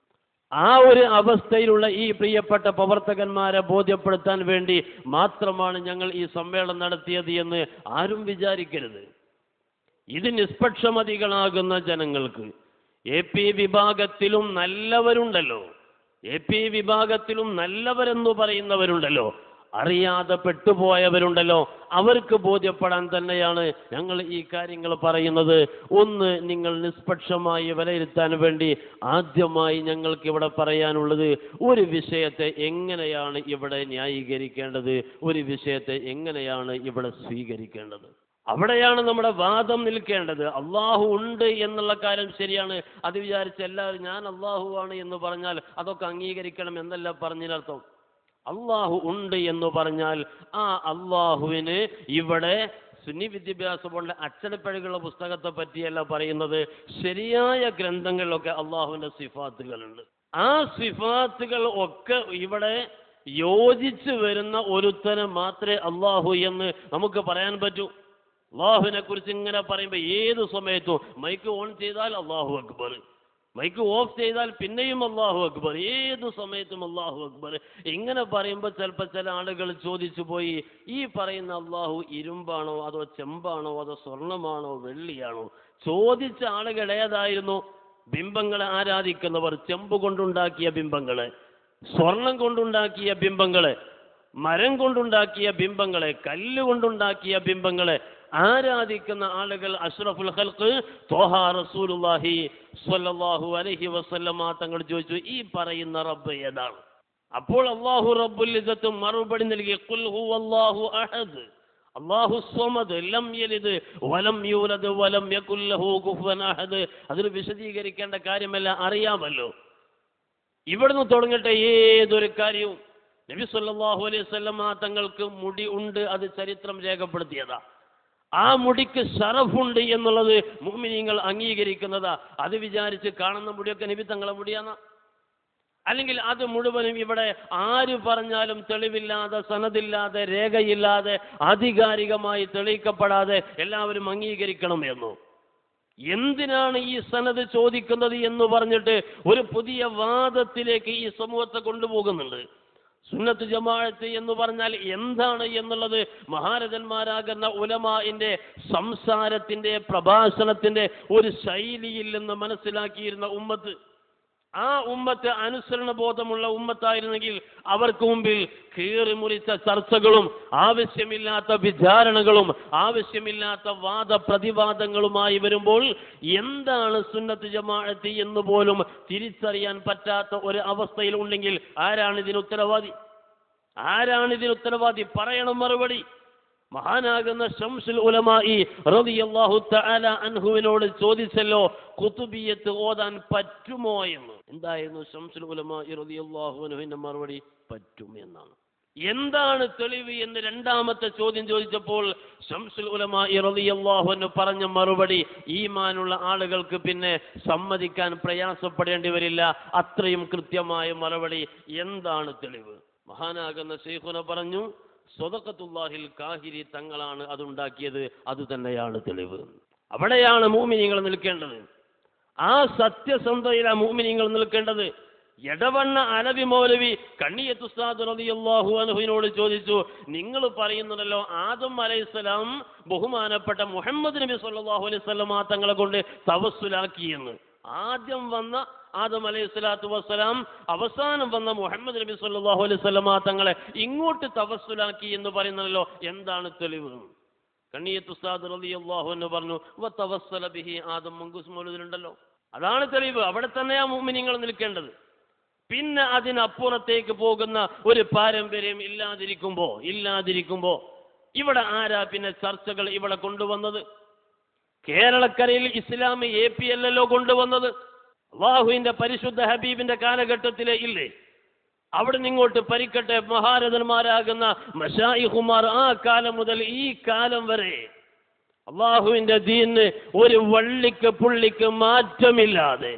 ആ ഒരു അവസ്ഥയിലുള്ള ഈ പ്രിയപ്പെട്ട പ്രവർത്തകന്മാരെ ബോധ്യപ്പെടുത്താൻ വേണ്ടി മാത്രമാണ് ഞങ്ങൾ ഈ സമ്മേളനം നടത്തിയത് എന്ന് ആരും വിചാരിക്കരുത് ഇത് നിഷ്പക്ഷമതികളാകുന്ന ജനങ്ങൾക്ക് എ പി വിഭാഗത്തിലും നല്ലവരുണ്ടല്ലോ എ പി വിഭാഗത്തിലും നല്ലവരെന്ന് പറയുന്നവരുണ്ടല്ലോ അറിയാതെ പെട്ടുപോയവരുണ്ടല്ലോ അവർക്ക് ബോധ്യപ്പെടാൻ തന്നെയാണ് ഞങ്ങൾ ഈ കാര്യങ്ങൾ പറയുന്നത് ഒന്ന് നിങ്ങൾ നിഷ്പക്ഷമായി വിലയിരുത്താൻ വേണ്ടി ആദ്യമായി ഞങ്ങൾക്ക് ഇവിടെ പറയാനുള്ളത് ഒരു വിഷയത്തെ എങ്ങനെയാണ് ഇവിടെ ന്യായീകരിക്കേണ്ടത് ഒരു വിഷയത്തെ എങ്ങനെയാണ് ഇവിടെ സ്വീകരിക്കേണ്ടത് അവിടെയാണ് നമ്മുടെ വാദം നിൽക്കേണ്ടത് അള്ളാഹു ഉണ്ട് എന്നുള്ള കാര്യം ശരിയാണ് അത് വിചാരിച്ച് എല്ലാവരും ഞാൻ അള്ളാഹു ആണ് എന്ന് പറഞ്ഞാൽ അതൊക്കെ അംഗീകരിക്കണം എന്നല്ല പറഞ്ഞതിനർത്ഥം അള്ളാഹു ഉണ്ട് എന്ന് പറഞ്ഞാൽ ആ അള്ളാഹുവിന് ഇവിടെ സുന്നി വിദ്യാഭ്യാസ ബോർഡിലെ അച്ചടപ്പിഴകളുള്ള പുസ്തകത്തെ പറ്റിയല്ല പറയുന്നത് ശരിയായ ഗ്രന്ഥങ്ങളിലൊക്കെ അള്ളാഹുവിന്റെ സിഫാത്തുകളുണ്ട് ആ സിഫാത്തുകൾ ഒക്കെ ഇവിടെ യോജിച്ച് വരുന്ന ഒരുത്തനെ മാത്രമേ അള്ളാഹു എന്ന് നമുക്ക് പറയാൻ പറ്റൂ അള്ളാഹുവിനെ കുറിച്ച് ഇങ്ങനെ പറയുമ്പോൾ ഏത് സമയത്തും മൈക്ക് ഓൺ ചെയ്താൽ അള്ളാഹു അക്ബർ മൈക്ക് ഓഫ് ചെയ്താൽ പിന്നെയും അള്ളാഹു അക്ബർ ഏത് സമയത്തും അള്ളാഹു അക്ബർ ഇങ്ങനെ പറയുമ്പോൾ ചിലപ്പോൾ ചില ആളുകൾ ചോദിച്ചു പോയി ഈ പറയുന്ന അള്ളാഹു ഇരുമ്പാണോ അതോ ചെമ്പാണോ അതോ സ്വർണമാണോ വെള്ളിയാണോ ചോദിച്ച ആളുകൾ ഏതായിരുന്നു ബിംബങ്ങളെ ആരാധിക്കുന്നവർ ചെമ്പ് കൊണ്ടുണ്ടാക്കിയ ബിംബങ്ങളെ സ്വർണം കൊണ്ടുണ്ടാക്കിയ ബിംബങ്ങളെ മരം കൊണ്ടുണ്ടാക്കിയ ബിംബങ്ങളെ കല്ല് കൊണ്ടുണ്ടാക്കിയ ബിംബങ്ങളെ ആരാധിക്കുന്ന ആളുകൾ അഷ്റഫുൽ ഖൽഖ് തോഹ റസൂലുള്ളാഹി സ്വല്ലല്ലാഹു അലൈഹി വസല്ലമ തങ്ങൾ ചോദിച്ചു ഈ പറയുന്ന റബ്ബ് ഏതാണ് അപ്പോൾ അള്ളാഹു റബ്ബുൽ ഇസ്സത്ത് മറുപടി നൽകി ഖുൽ ഹുവല്ലാഹു അഹദ് അള്ളാഹു സ്വമദ് ലം യലിദ് വലം യൂലദ് വലം യകുൽ ലഹു കുഫുവൻ അഹദ് അതിന് വിശദീകരിക്കേണ്ട കാര്യമല്ല അറിയാമല്ലോ ഇവിടുന്ന് തുടങ്ങട്ടെ ഏതൊരു കാര്യവും നബി സല്ലല്ലാഹു അലൈഹി വസല്ലമ തങ്ങൾക്ക് മുടി ഉണ്ട് അത് ചരിത്രം രേഖപ്പെടുത്തിയതാ ആ മുടിക്ക് ഷറഫുണ്ട് എന്നുള്ളത് മുഅ്മിനീങ്ങൾ അംഗീകരിക്കുന്നതാ അത് വിചാരിച്ച് കാണുന്ന മുടിയൊക്കെ നബി തങ്ങളെ മുടിയാന്ന അല്ലെങ്കിൽ അത് മുഴുവനും ഇവിടെ ആര് പറഞ്ഞാലും തെളിവില്ലാതെ സനദില്ലാതെ രേഖയില്ലാതെ ആധികാരികമായി തെളിയിക്കപ്പെടാതെ എല്ലാവരും അംഗീകരിക്കണം എന്നോ എന്തിനാണ് ഈ സനത് ചോദിക്കുന്നത് എന്ന് പറഞ്ഞിട്ട് ഒരു പുതിയ വാദത്തിലേക്ക് ഈ സമൂഹത്തെ കൊണ്ടുപോകുന്നുണ്ട് സുന്നത്ത് ജമാഅത്ത് എന്ന് പറഞ്ഞാൽ എന്താണ് എന്നുള്ളത് മഹാരഥന്മാരാകുന്ന ഉലമാന്റെ സംസാരത്തിന്റെ പ്രഭാഷണത്തിന്റെ ഒരു ശൈലിയിൽ നിന്ന് മനസ്സിലാക്കിയിരുന്ന ഉമ്മത്ത് ആ ഉമ്മത്ത് അനുസരണ ബോധമുള്ള ഉമ്മത്തായിരുന്നെങ്കിൽ അവർക്ക് മുമ്പിൽ കീറി മുറിച്ച ചർച്ചകളും ആവശ്യമില്ലാത്ത വിചാരണകളും ആവശ്യമില്ലാത്ത വാദപ്രതിവാദങ്ങളുമായി വരുമ്പോൾ എന്താണ് സുന്നത്ത് ജമാഅത്ത് എന്ന് പോലും തിരിച്ചറിയാൻ പറ്റാത്ത ഒരു അവസ്ഥയിൽ ഉണ്ടെങ്കിൽ ആരാണ് ഇതിന് ഉത്തരവാദി ആരാണ് ഇതിന് ഉത്തരവാദി പറയണം മറുപടി മഹാനാകുന്ന ഷംസുൽ ഉലമായി റളിയല്ലാഹു തആല അൻഹുവിനോട് ചോദിച്ചല്ലോ കുതുബിയത്ത് ഓതാൻ പറ്റുമോ എന്ന് എന്തായിരുന്നു ഷംസുൽ ഉലമായി റളിയല്ലാഹു അൻഹുവിന്റെ മറുപടി പറ്റും എന്നാണ് എന്താണ് തെളിവ് എന്ന് രണ്ടാമത്തെ ചോദ്യം ചോദിച്ചപ്പോൾ ഷംസുൽ ഉലമായി റളിയല്ലാഹു അൻഹു പറഞ്ഞ മറുപടി ഈമാനുള്ള ആളുകൾക്ക് പിന്നെ സമ്മതിക്കാൻ പ്രയാസപ്പെടേണ്ടി വരില്ല അത്രയും കൃത്യമായ മറുപടി എന്താണ് തെളിവ് മഹാനാകുന്ന ശൈഖുന പറഞ്ഞു സ്വതക്കത്തുല്ലാഹിൽ കാഹിരി തങ്ങളാണ് അതുണ്ടാക്കിയത് അത് തന്നെയാണ് തെളിവ് അവിടെയാണ് മൂമിനിങ്ങൾ നിൽക്കേണ്ടത് ആ സത്യസന്ധയിലാണ് മൂമിനിങ്ങൾ നിൽക്കേണ്ടത് എടവണ്ണ അലവി മൗലവി കണ്ണിയത്തുസ്താദ് റളിയല്ലാഹു അൻഹുവിനോട് ചോദിച്ചു നിങ്ങൾ പറയുന്നതല്ലോ ആദം അലൈഹിസ്സലാം ബഹുമാനപ്പെട്ട മുഹമ്മദ് നബി സല്ലല്ലാഹു അലൈഹി വസല്ലമ തങ്ങളെ കൊണ്ട് തവസ്സുലാക്കി എന്ന് ആദ്യം വന്ന ആദം അലൈഹി സ്വലാത്തു വസ്സലാം അവസാനം വന്ന മുഹമ്മദ് നബി സല്ലല്ലാഹു അലൈഹി വസല്ലമ തങ്ങളെ ഇങ്ങോട്ട് തവസ്സുലാക്കി എന്ന് പറയുന്നല്ലോ എന്താണ് തെളിവ് കണ്ണിയത്ത് ഉസ്താദ് റളിയല്ലാഹു എന്ന് പറഞ്ഞു വ തവസ്സല ബിഹി ആദം മങ്കൂസ് മൗലൂദിലുണ്ടല്ലോ അതാണ് തെളിവ് അവിടെ തന്നെയാ മുഅ്മിനീങ്ങൾ നിൽക്കേണ്ടത് പിന്നെ അതിനപ്പുറത്തേക്ക് പോകുന്ന ഒരു പാരമ്പര്യം ഇല്ലാതിരിക്കുമ്പോ ഇല്ലാതിരിക്കുമ്പോ ഇവിടെ ആരാ പിന്നെ ചർച്ചകൾ ഇവിടെ കൊണ്ടുവന്നത് കേരളക്കരയിൽ ഇസ്ലാം എ പി അല്ലല്ലോ കൊണ്ടുവന്നത് അള്ളാഹുവിന്റെ പരിശുദ്ധ ഹബീബിന്റെ കാലഘട്ടത്തിലെ ഇല്ലേ അവിടെ നിങ്ങോട്ട് പരിക്കട്ടെ മഹാരഥന്മാരാകുന്ന മഷായിഹുമാർ ആ കാലം മുതൽ ഈ കാലം വരെ അള്ളാഹുവിന്റെ ദീന് ഒരു വള്ളിക്ക് പുള്ളിക്ക് മാറ്റമില്ലാതെ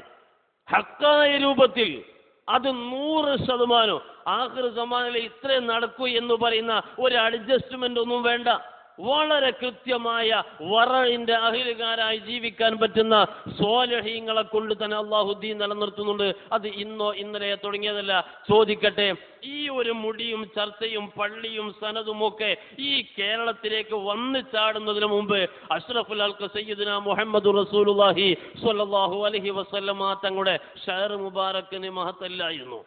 ഹക്കായ രൂപത്തിൽ അത് നൂറ് ശതമാനം ആഹൃ സമാനിലെ ഇത്രയും നടക്കൂ എന്ന് പറയുന്ന ഒരു അഡ്ജസ്റ്റ്മെന്റ് ഒന്നും വേണ്ട വളരെ കൃത്യമായ വറയിന്റെ അഹിലുകാരായി ജീവിക്കാൻ പറ്റുന്ന സ്വാലഹീങ്ങളെ കൊണ്ട് തന്നെ അള്ളാഹുദ്ദീൻ നിലനിർത്തുന്നുണ്ട് അത് ഇന്നോ ഇന്നലെയോ തുടങ്ങിയതല്ല ചോദിക്കട്ടെ ഈ ഒരു മുടിയും ചർച്ചയും പള്ളിയും സനതുമൊക്കെ ഈ കേരളത്തിലേക്ക് വന്നു ചാടുന്നതിന് മുമ്പ് അഷ്റഫുൽ അൽക്ക് സയ്യിദിന മുഹമ്മദ് റസൂലുള്ളാഹി സ്വല്ലല്ലാഹു അലൈഹി വസല്ലമ തങ്ങളുടെ ഷഹർ മുബാറക്കിന് മഹത്തല്ലായിരുന്നു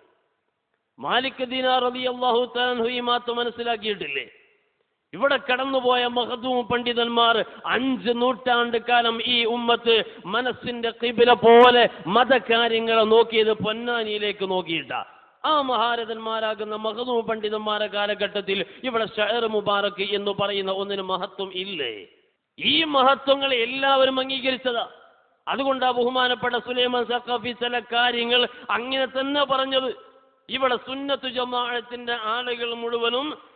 മാലിക് ദീനാർ റളിയല്ലാഹു തആല ഈ മാത്ത് മനസ്സിലാക്കിയിട്ടില്ലേ ഇവിടെ കടന്നുപോയ മഹദൂം പണ്ഡിതന്മാർ അഞ്ച് നൂറ്റാണ്ട് കാലം ഈ ഉമ്മത്ത് മനസ്സിന്റെ കിബില പോലെ മതകാര്യങ്ങളെ നോക്കിയത് പൊന്നാനിയിലേക്ക് നോക്കിയിട്ട ആ മഹാരഥന്മാരാകുന്ന മഹദൂം പണ്ഡിതന്മാരുടെ കാലഘട്ടത്തിൽ ഇവിടെ ഷഹർ മുബാറക്ക് എന്ന് പറയുന്ന ഒന്നിന് മഹത്വം ഇല്ലേ ഈ മഹത്വങ്ങൾ എല്ലാവരും അംഗീകരിച്ചതാ അതുകൊണ്ടാ ബഹുമാനപ്പെട്ട സുലൈമാൻ സഖാഫി ചില കാര്യങ്ങൾ അങ്ങനെ തന്നെ പറഞ്ഞത് ഇവിടെ സുന്നത്തു ജമാഅത്തിന്റെ ആളുകൾ മുഴുവനും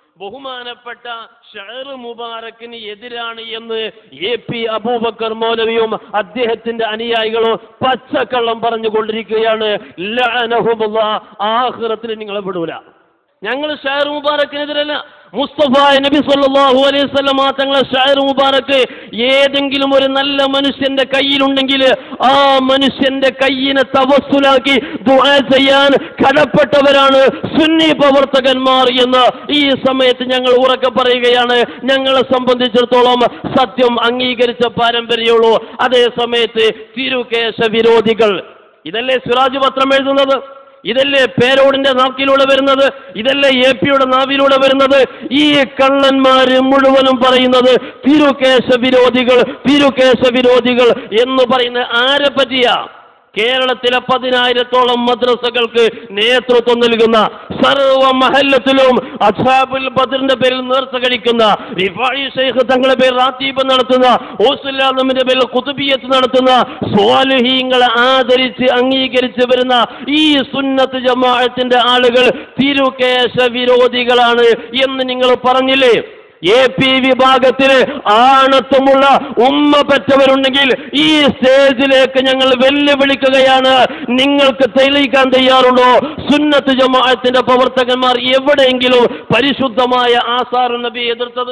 ബഹുമാനപ്പെട്ട ഷഹർ മുബാറക്കിന് എതിരാണ് എന്ന് എ പി അബൂബക്കർ മൗലവിയും അദ്ദേഹത്തിന്റെ അനുയായികളും പച്ചക്കള്ളം പറഞ്ഞുകൊണ്ടിരിക്കുകയാണ് ലഅനഹുമുല്ലാ. ആഖിറത്തിൽ നിങ്ങളെ വിടൂല ഞങ്ങൾ ഷായർ മുബാറക്കിനെതിരല്ല മുസ്തഫ നബി സല്ലല്ലാഹു അലൈഹി വസല്ലം തങ്ങളെ ഷായർ മുബാറക്ക് ഏതെങ്കിലും ഒരു നല്ല മനുഷ്യന്റെ കയ്യിലുണ്ടെങ്കിൽ ആ മനുഷ്യന്റെ കയ്യിനെ തവസ്സുലാക്കി ദുആ ചെയ്യാൻ കടപ്പെട്ടവരാണ് സുന്നി പ്രവർത്തകന്മാർ എന്ന് ഈ സമയത്ത് ഞങ്ങൾ ഉറക്കെ പറയുകയാണ് ഞങ്ങളെ സംബന്ധിച്ചിടത്തോളം സത്യം അംഗീകരിച്ച പാരമ്പര്യമുള്ളൂ അതേ സമയത്ത് തിരുകേശ വിരോധികൾ ഇതല്ലേ സിറാജ് പത്രം എഴുതുന്നത് ഇതല്ലേ പേരോടിന്റെ നാക്കിലൂടെ വരുന്നത് ഇതല്ലേ എ പിയുടെ നാവിലൂടെ വരുന്നത് ഈ കള്ളന്മാര് മുഴുവനും പറയുന്നത് തിരുകേശ വിരോധികൾ തിരുകേശ വിരോധികൾ എന്ന് പറയുന്നത് ആരെ പറ്റിയാ കേരളത്തിലെ പതിനായിരത്തോളം മദ്രസകൾക്ക് നേതൃത്വം നൽകുന്ന സർവ മഹല്ലത്തിലും അസാബുൽ ബദറിന്റെ പേരിൽ നേർച്ച കഴിക്കുന്ന റിഫായി ഷെയ്ഖ് തങ്ങളുടെ പേരിൽ റാത്തീബ് നടത്തുന്ന ഓസുല്ലാമിന്റെ പേരിൽ കുതുബിയത്ത് നടത്തുന്ന സ്വാലിഹീങ്ങളെ ആദരിച്ച് അംഗീകരിച്ച് വരുന്ന ഈ സുന്നത്ത് ജമാഅത്തിന്റെ ആളുകൾ തിരുകേശ വിരോധികളാണ് എന്ന് നിങ്ങൾ പറഞ്ഞില്ലേ എ പി വിഭാഗത്തിന് ആണത്വമുള്ള ഉമ്മ പെറ്റവരുണ്ടെങ്കിൽ ഈ സ്റ്റേജിലേക്ക് ഞങ്ങൾ വെല്ലുവിളിക്കുകയാണ് നിങ്ങൾക്ക് തെളിയിക്കാൻ തയ്യാറുണ്ടോ സുന്നത്ത് ജമാഅത്തിന്റെ പ്രവർത്തകന്മാർ എവിടെയെങ്കിലും പരിശുദ്ധമായ ആസാർ നബി എതിർത്തത്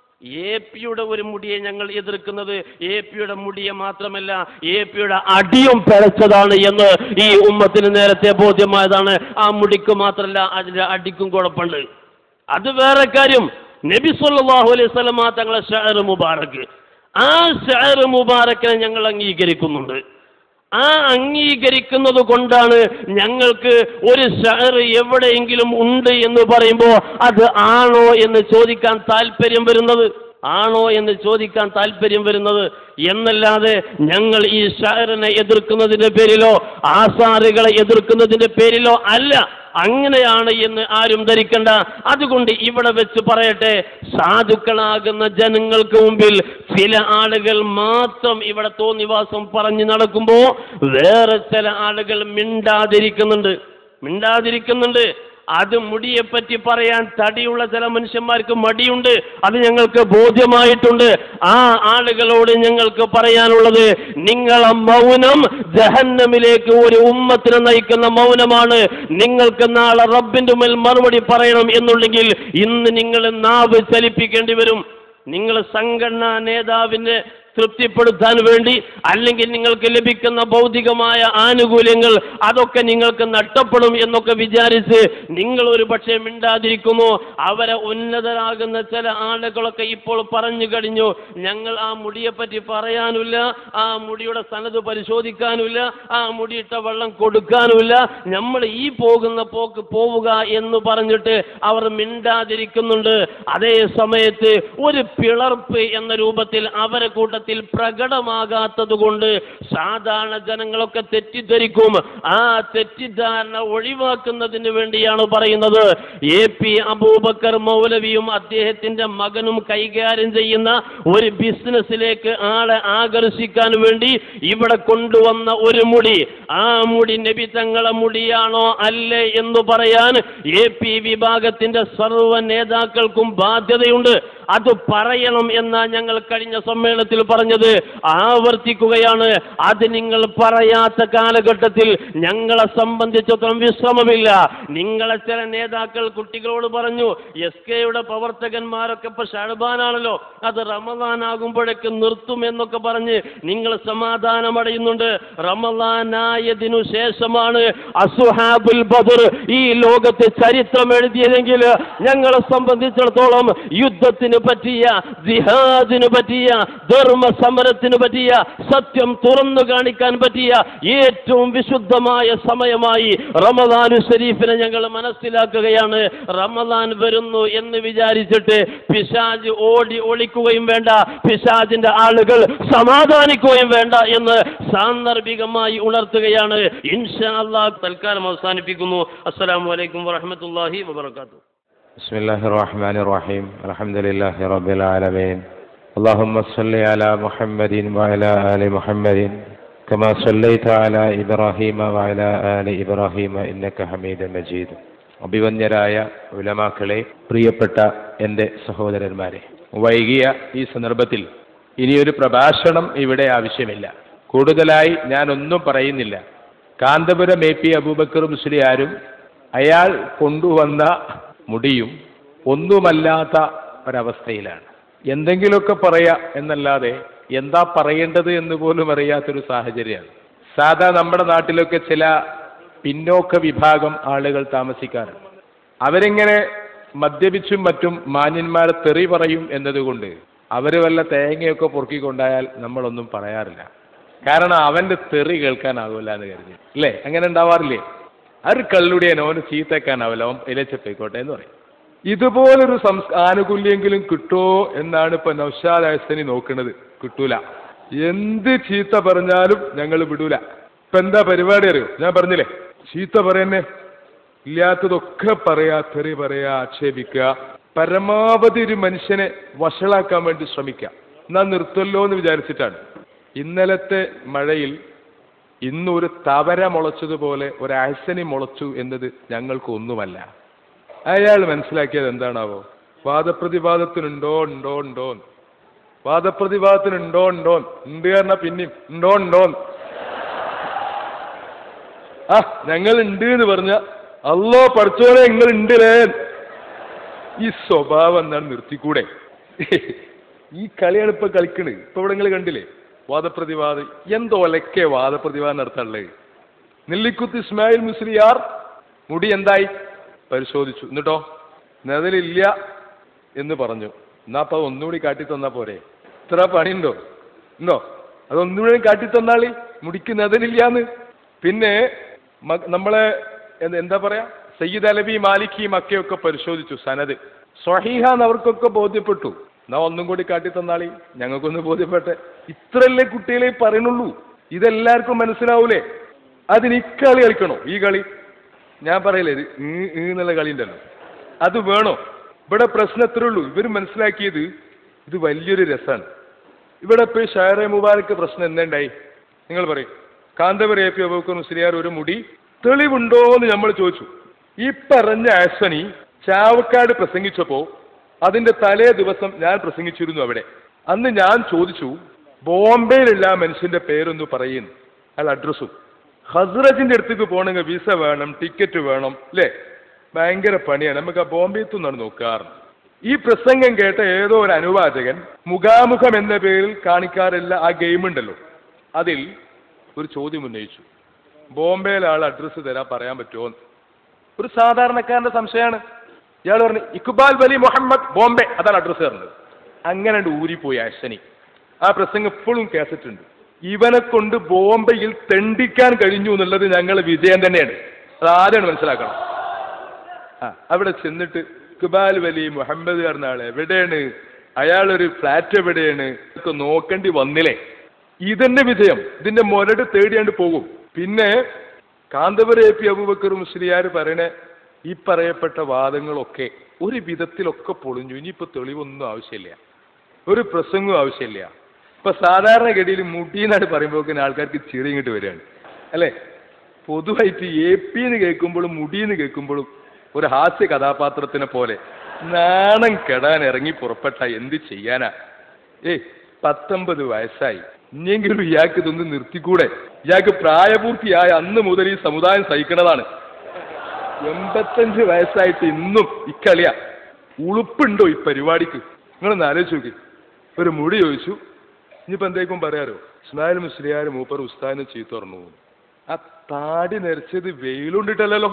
എ പിയുടെ ഒരു മുടിയെ ഞങ്ങൾ എതിർക്കുന്നത് എ പിയുടെ മുടിയെ മാത്രമല്ല എ പിയുടെ അടിയും പിഴച്ചതാണ് എന്ന് ഈ ഉമ്മത്തിന് നേരത്തെ ബോധ്യമായതാണ് ആ മുടിക്ക് മാത്രമല്ല അതിന്റെ അടിക്കും കുഴപ്പമുണ്ട് അത് വേറെ കാര്യം നബി സല്ലല്ലാഹു അലൈഹി വസല്ലമ തങ്ങളെ ഷഅർ മുബാറക്ക് ആ ഷഅർ മുബാറക്കിനെ ഞങ്ങൾ അംഗീകരിക്കുന്നുണ്ട് ആ അംഗീകരിക്കുന്നത് കൊണ്ടാണ് ഞങ്ങൾക്ക് ഒരു ഷഅർ എവിടെയെങ്കിലും ഉണ്ട് എന്ന് പറയുമ്പോൾ അത് ആണോ എന്ന് ചോദിക്കാൻ താല്പര്യം വരുന്നത് ആണോ എന്ന് ചോദിക്കാൻ താല്പര്യം വരുന്നത് എന്നല്ലാതെ ഞങ്ങൾ ഈ ഷാറിനെ എതിർക്കുന്നതിന്റെ പേരിലോ ആസാറുകളെ എതിർക്കുന്നതിന്റെ പേരിലോ അല്ല അങ്ങനെയാണ് എന്ന് ആരും ധരിക്കണ്ട അതുകൊണ്ട് ഇവിടെ വെച്ച് പറയട്ടെ സാധുക്കളാകുന്ന ജനങ്ങൾക്ക് മുമ്പിൽ ചില ആളുകൾ മാത്രം ഇവിടെ തോന്നിവാസം പറഞ്ഞു നടക്കുമ്പോൾ വേറെ ചില ആളുകൾ മിണ്ടാതിരിക്കുന്നുണ്ട് മിണ്ടാതിരിക്കുന്നുണ്ട് അത് മുടിയെപ്പറ്റി പറയാൻ തടിയുള്ള ചില മനുഷ്യന്മാർക്ക് മടിയുണ്ട് അത് ഞങ്ങൾക്ക് ബോധ്യമായിട്ടുണ്ട് ആ ആളുകളോട് ഞങ്ങൾക്ക് പറയാനുള്ളത് നിങ്ങളെ മൗനം ജഹന്നമിലേക്ക് ഒരു ഉമ്മത്തിനെ നയിക്കുന്ന മൗനമാണ് നിങ്ങൾക്ക് നാളെ റബ്ബിന്റെ മേൽ മറുപടി പറയണം എന്നുണ്ടെങ്കിൽ ഇന്ന് നിങ്ങൾ നാവ് ചലിപ്പിക്കേണ്ടി വരും നിങ്ങൾ സംഘടനാ നേതാവിനെ തൃപ്തിപ്പെടുത്താൻ വേണ്ടി അല്ലെങ്കിൽ നിങ്ങൾക്ക് ലഭിക്കുന്ന ഭൗതികമായ ആനുകൂല്യങ്ങൾ അതൊക്കെ നിങ്ങൾക്ക് നഷ്ടപ്പെടും എന്നൊക്കെ വിചാരിച്ച് നിങ്ങൾ ഒരു പക്ഷേ മിണ്ടാതിരിക്കുമോ അവരെ ഉന്നതരാകുന്ന ചില ആളുകളൊക്കെ ഇപ്പോൾ പറഞ്ഞു കഴിഞ്ഞു ഞങ്ങൾ ആ മുടിയെപ്പറ്റി പറയാനുമില്ല ആ മുടിയുടെ സനത് പരിശോധിക്കാനുമില്ല ആ മുടിയിട്ട വെള്ളം കൊടുക്കാനുമില്ല നമ്മൾ ഈ പോകുന്ന പോക്ക് പോവുക എന്ന് പറഞ്ഞിട്ട് അവർ മിണ്ടാതിരിക്കുന്നുണ്ട് അതേ സമയത്ത് ഒരു പിളർപ്പ് എന്ന രൂപത്തിൽ അവരെ കൂട്ടത്തിൽ പ്രകടമാകാത്തത് കൊണ്ട് സാധാരണ ജനങ്ങളൊക്കെ തെറ്റിദ്ധരിക്കും ആ തെറ്റിദ്ധാരണ ഒഴിവാക്കുന്നതിന് വേണ്ടിയാണ് പറയുന്നത് എ പി അബൂബക്കർ മൗലവിയും അദ്ദേഹത്തിന്റെ മകനും കൈകാര്യം ചെയ്യുന്ന ഒരു ബിസിനസ്സിലേക്ക് ആളെ ആകർഷിക്കാൻ വേണ്ടി ഇവിടെ കൊണ്ടുവന്ന ഒരു മുടി ആ മുടി നബി തങ്ങളെ മുടിയാണോ അല്ലേ എന്ന് പറയാൻ എ പി വിഭാഗത്തിന്റെ സർവ്വ നേതാക്കൾക്കും ബാധ്യതയുണ്ട് അത് പറയണം എന്നാ ഞങ്ങൾ കഴിഞ്ഞ സമ്മേളനത്തിൽ പറഞ്ഞത് ആവർത്തിക്കുകയാണ് അത് നിങ്ങൾ പറയാത്ത കാലഘട്ടത്തിൽ ഞങ്ങളെ സംബന്ധിച്ചിടത്തോളം വിശ്രമമില്ല നിങ്ങളെ ചില നേതാക്കൾ കുട്ടികളോട് പറഞ്ഞു എസ് കെയുടെ പ്രവർത്തകന്മാരൊക്കെ ഇപ്പൊ ഷാഴ്ബാനാണല്ലോ അത് റമദാനാകുമ്പോഴേക്ക് നിർത്തും എന്നൊക്കെ പറഞ്ഞ് നിങ്ങൾ സമാധാനമടയുന്നുണ്ട് റമദാനായതിനു ശേഷമാണ് അസുഹാബുൽ ബദർ ഈ ലോകത്ത് ചരിത്രം എഴുതിയതെങ്കിൽ ഞങ്ങളെ സംബന്ധിച്ചിടത്തോളം യുദ്ധത്തിന് പറ്റിയ ജിഹാദിന് പറ്റിയ ധർമ്മ സമരത്തിന് പറ്റിയ സത്യം തുറന്നു കാണിക്കാൻ പറ്റിയ ഏറ്റവും വിശുദ്ധമായ സമയമായി റമദാനു ഷരീഫിനെ ഞങ്ങൾ മനസ്സിലാക്കുകയാണ് റമദാൻ വരുന്നു എന്ന് വിചാരിച്ചിട്ട് പിശാജ് ഓടി ഒളിക്കുകയും വേണ്ട പിശാജിന്റെ ആളുകൾ സമാധാനിക്കുകയും വേണ്ട എന്ന് സാന്ദർഭികമായി ഉണർത്തുകയാണ് ഇൻഷാ അള്ളാഹ് തൽക്കാലം അവസാനിപ്പിക്കുന്നു അസ്സലാമു അലൈക്കും വറഹമത്തല്ലാഹി വബർക്കാത്തു بسم الله الرحمن الرحيم الحمد لله رب العالمين اللهم صل على محمد وعلى آل محمد كما صليت على إبراهيم وعلى آل إبراهيم إنك حميد مجيد അഭിവന്യരായ ഉലമാക്കളെ പ്രിയപ്പെട്ട എൻ്റെ സഹോദരന്മാരെ വൈകിയ ഈ സന്ദർഭത്തിൽ ഇനിയൊരു പ്രഭാഷണം ഇവിടെ ആവശ്യമില്ല കൂടുതലായി ഞാൻ ഒന്നും പറയുന്നില്ല കാന്തപുരം എ പി അബൂബക്കർ മുസ്ലിയാരും അയാൾ കൊണ്ടുവന്ന മുടിയും ഒന്നുമല്ലാത്ത ഒരവസ്ഥയിലാണ് എന്തെങ്കിലുമൊക്കെ പറയാ എന്നല്ലാതെ എന്താ പറയേണ്ടത് എന്ന് പോലും അറിയാത്തൊരു സാഹചര്യമാണ് സാധാ നമ്മുടെ നാട്ടിലൊക്കെ ചില പിന്നോക്ക വിഭാഗം ആളുകൾ താമസിക്കാറുണ്ട് അവരിങ്ങനെ മദ്യപിച്ചും മറ്റും മാന്യന്മാരെ തെറി പറയും എന്നതുകൊണ്ട് അവർ വല്ല തേങ്ങയൊക്കെ പൊറുക്കിക്കൊണ്ടായാൽ നമ്മളൊന്നും പറയാറില്ല കാരണം അവന്റെ തെറി കേൾക്കാനാവില്ല എന്ന് കരുതി അല്ലേ അങ്ങനെ ഉണ്ടാവാറില്ലേ ഒരു കള്ളുടിയൻ ഓന് ചീത്തക്കാനാവില്ല അവൻ ഇലച്ചപ്പോയിക്കോട്ടെ എന്ന് പറയും ഇതുപോലൊരു സംസ് ആനുകൂല്യെങ്കിലും കിട്ടുമോ എന്നാണ് ഇപ്പൊ നൗഷാദ് ഹസനി നോക്കുന്നത് കിട്ടൂല എന്ത് ചീത്ത പറഞ്ഞാലും ഞങ്ങൾ വിടൂല ഇപ്പൊ എന്താ പരിപാടി അറിയോ ഞാൻ പറഞ്ഞില്ലേ ചീത്ത പറയുന്നേ ഇല്ലാത്തതൊക്കെ പറയാ തെറി പറയാ ആക്ഷേപിക്കുക പരമാവധി ഒരു മനുഷ്യനെ വഷളാക്കാൻ വേണ്ടി ശ്രമിക്കുക എന്നാ നിർത്തല്ലോ എന്ന് വിചാരിച്ചിട്ടാണ് ഇന്നലത്തെ മഴയിൽ ഇന്ന് ഒരു തവര മുളച്ചതുപോലെ ഒരു അഹസനി മുളച്ചു എന്നത് ഞങ്ങൾക്ക് ഒന്നുമല്ല അയാൾ മനസ്സിലാക്കിയത് എന്താണാവോ വാദപ്രതിവാദത്തിനുണ്ടോ ഉണ്ടോ ഉണ്ടോ വാദപ്രതിവാദത്തിനുണ്ടോ ഉണ്ടോ ഉണ്ട് പറഞ്ഞാ പിന്നെയും ഉണ്ടോ ഉണ്ടോ ആ ഞങ്ങൾ ഉണ്ട് എന്ന് പറഞ്ഞ അല്ലോ പഠിച്ചോനെ നിങ്ങൾ ഉണ്ടല്ലേ ഈ സ്വഭാവം എന്താണ് നിർത്തിക്കൂടെ ഈ കളിയാണ് ഇപ്പൊ കളിക്കണ് ഇപ്പൊ ഇവിടെ നിങ്ങൾ കണ്ടില്ലേ വാദപ്രതിവാദം എന്തോ ഒലക്കെ വാദപ്രതിവാദം നടത്താനുള്ളത് നെല്ലിക്കുത്ത് ഇസ്മായിൽ മുസ്ലിയാർ മുടി എന്തായി പരിശോധിച്ചു എന്നിട്ടോ നെതലില്ല എന്ന് പറഞ്ഞു എന്നാ അപ്പൊ ഒന്നുകൂടി കാട്ടി തന്നാ പോരെ ഇത്ര പണിയുണ്ടോ ഉണ്ടോ അതൊന്നുകൂടി കാട്ടി തന്നാളി മുടിക്ക് നെതലില്ലാന്ന് പിന്നെ മ- നമ്മളെ എന്ത് എന്താ പറയാ സയ്യിദ് അലബി മാലിക്കി മക്കയൊക്കെ പരിശോധിച്ചു സനത് സ്വഹീഹാന്ന് അവർക്കൊക്കെ ബോധ്യപ്പെട്ടു എന്നാ ഒന്നും കൂടി കാട്ടി തന്നാളി ഞങ്ങൾക്കൊന്ന് ബോധ്യപ്പെട്ടെ ഇത്രല്ലേ കുട്ടികളെ ഈ പറയുന്നുള്ളൂ ഇതെല്ലാവർക്കും മനസ്സിലാവൂലേ അതിന് ഇക്കളി കളിക്കണോ ഈ കളി ഞാൻ പറയില്ലേ ഇത് ഈ ഈ എന്നുള്ള കളി ഉണ്ടല്ലോ അത് വേണോ ഇവിടെ പ്രശ്നം എത്രേ ഉള്ളൂ ഇവർ മനസ്സിലാക്കിയത് ഇത് വലിയൊരു രസമാണ് ഇവിടെ ഇപ്പൊ ഈ ഷാറെ മുബാരക്ക് പ്രശ്നം എന്തുണ്ടായി നിങ്ങൾ പറയും കാന്തപുര എ പി അബൂക്കർ മുസ്ലിയാർ ഒരു മുടി തെളിവുണ്ടോ എന്ന് നമ്മൾ ചോദിച്ചു ഈ പറഞ്ഞ ആസനി ചാവക്കാട് പ്രസംഗിച്ചപ്പോ അതിന്റെ തലേ ദിവസം ഞാൻ പ്രസംഗിച്ചിരുന്നു അവിടെ അന്ന് ഞാൻ ചോദിച്ചു ബോംബെയിലുള്ള ആ മനുഷ്യന്റെ പേരൊന്ന് പറയുന്നു അയാൾ അഡ്രസ്സും ഹസ്രജിന്റെ അടുത്തേക്ക് പോകണമെങ്കിൽ വിസ വേണം ടിക്കറ്റ് വേണം അല്ലേ ഭയങ്കര പണിയാണ് നമുക്ക് ആ ബോംബെത്തു നിന്നാണ് നോക്കാറുണ്ട് ഈ പ്രസംഗം കേട്ട ഏതോ ഒരു അനുവാചകൻ മുഖാമുഖം എന്ന പേരിൽ കാണിക്കാറില്ല ആ ഗെയിം ഉണ്ടല്ലോ അതിൽ ഒരു ചോദ്യം ഉന്നയിച്ചു ബോംബെയിലെ ആൾ അഡ്രസ്സ് തരാൻ പറയാൻ പറ്റുമോ എന്ന്. ഒരു സാധാരണക്കാരന്റെ സംശയമാണ് ഇയാൾ പറഞ്ഞു ഇക്ബാൽ വലി മുഹമ്മദ് ബോംബെ അതാണ് അഡ്രസ്സ് തരുന്നത് അങ്ങനെ ഊരിപ്പോയി അശ്വനി ആ പ്രസംഗം ഇപ്പോഴും കേസറ്റുണ്ട് ഇവനെ കൊണ്ട് ബോംബെയിൽ തെണ്ടിക്കാൻ കഴിഞ്ഞു എന്നുള്ളത് ഞങ്ങൾ വിജയം തന്നെയാണ് അത് ആരാണ് മനസ്സിലാക്കണം ആ അവിടെ ചെന്നിട്ട് ഇക്ബാൽ വലി മുഹമ്മദ് പറഞ്ഞ ആൾ എവിടെയാണ് അയാളൊരു ഫ്ലാറ്റ് എവിടെയാണ് ഇതൊക്കെ നോക്കേണ്ടി വന്നില്ലേ ഇതന്നെ വിജയം ഇതിന്റെ മുരട് തേടിയാണ്ട് പോകും പിന്നെ കാന്തപുര എ പി അബൂബക്കർ മുസ്ലിയാർ പറയണ ഈ പറയപ്പെട്ട വാദങ്ങളൊക്കെ ഒരു വിധത്തിലൊക്കെ പൊളിഞ്ഞു ഇനിയിപ്പോ തെളിവൊന്നും ആവശ്യമില്ല ഒരു പ്രസംഗവും ആവശ്യമില്ല ഇപ്പൊ സാധാരണഗതിയിൽ മുടിയെന്നാണ് പറയുമ്പോൾ ആൾക്കാർക്ക് ചിറി ഇങ്ങോട്ട് വരികയാണ് അല്ലേ പൊതുവായിട്ട് എ പി എന്ന് കേൾക്കുമ്പോഴും മുടിയെന്ന് കേൾക്കുമ്പോഴും ഒരു ഹാസ്യ കഥാപാത്രത്തിനെ പോലെ നാണം കെടാൻ ഇറങ്ങി പുറപ്പെട്ട എന്ത് ചെയ്യാനാ ഏയ് പത്തൊമ്പത് വയസ്സായി ഇനിയെങ്കിലും ഇയാൾക്ക് ഇതൊന്ന് നിർത്തിക്കൂടെ ഇയാൾക്ക് പ്രായപൂർത്തിയായ അന്ന് മുതൽ ഈ സമുദായം സഹിക്കണതാണ് എൺപത്തഞ്ച് വയസ്സായിട്ട് ഇന്നും ഇക്കളിയാ ഉളുപ്പുണ്ടോ ഈ പരിപാടിക്ക് നിങ്ങളൊന്ന് ആലോചിച്ച് നോക്കി ഒരു മുടി ചോദിച്ചു ഇനിയിപ്പോ എന്തേക്കും പറയാറോ ഇസ്മായിൽ മുസ്ലിയാർ മൂപ്പർ ഉസ്താദിനെ ചീത്ത പറഞ്ഞു ആ താടി നരച്ചത് വെയിലുണ്ടിട്ടല്ലോ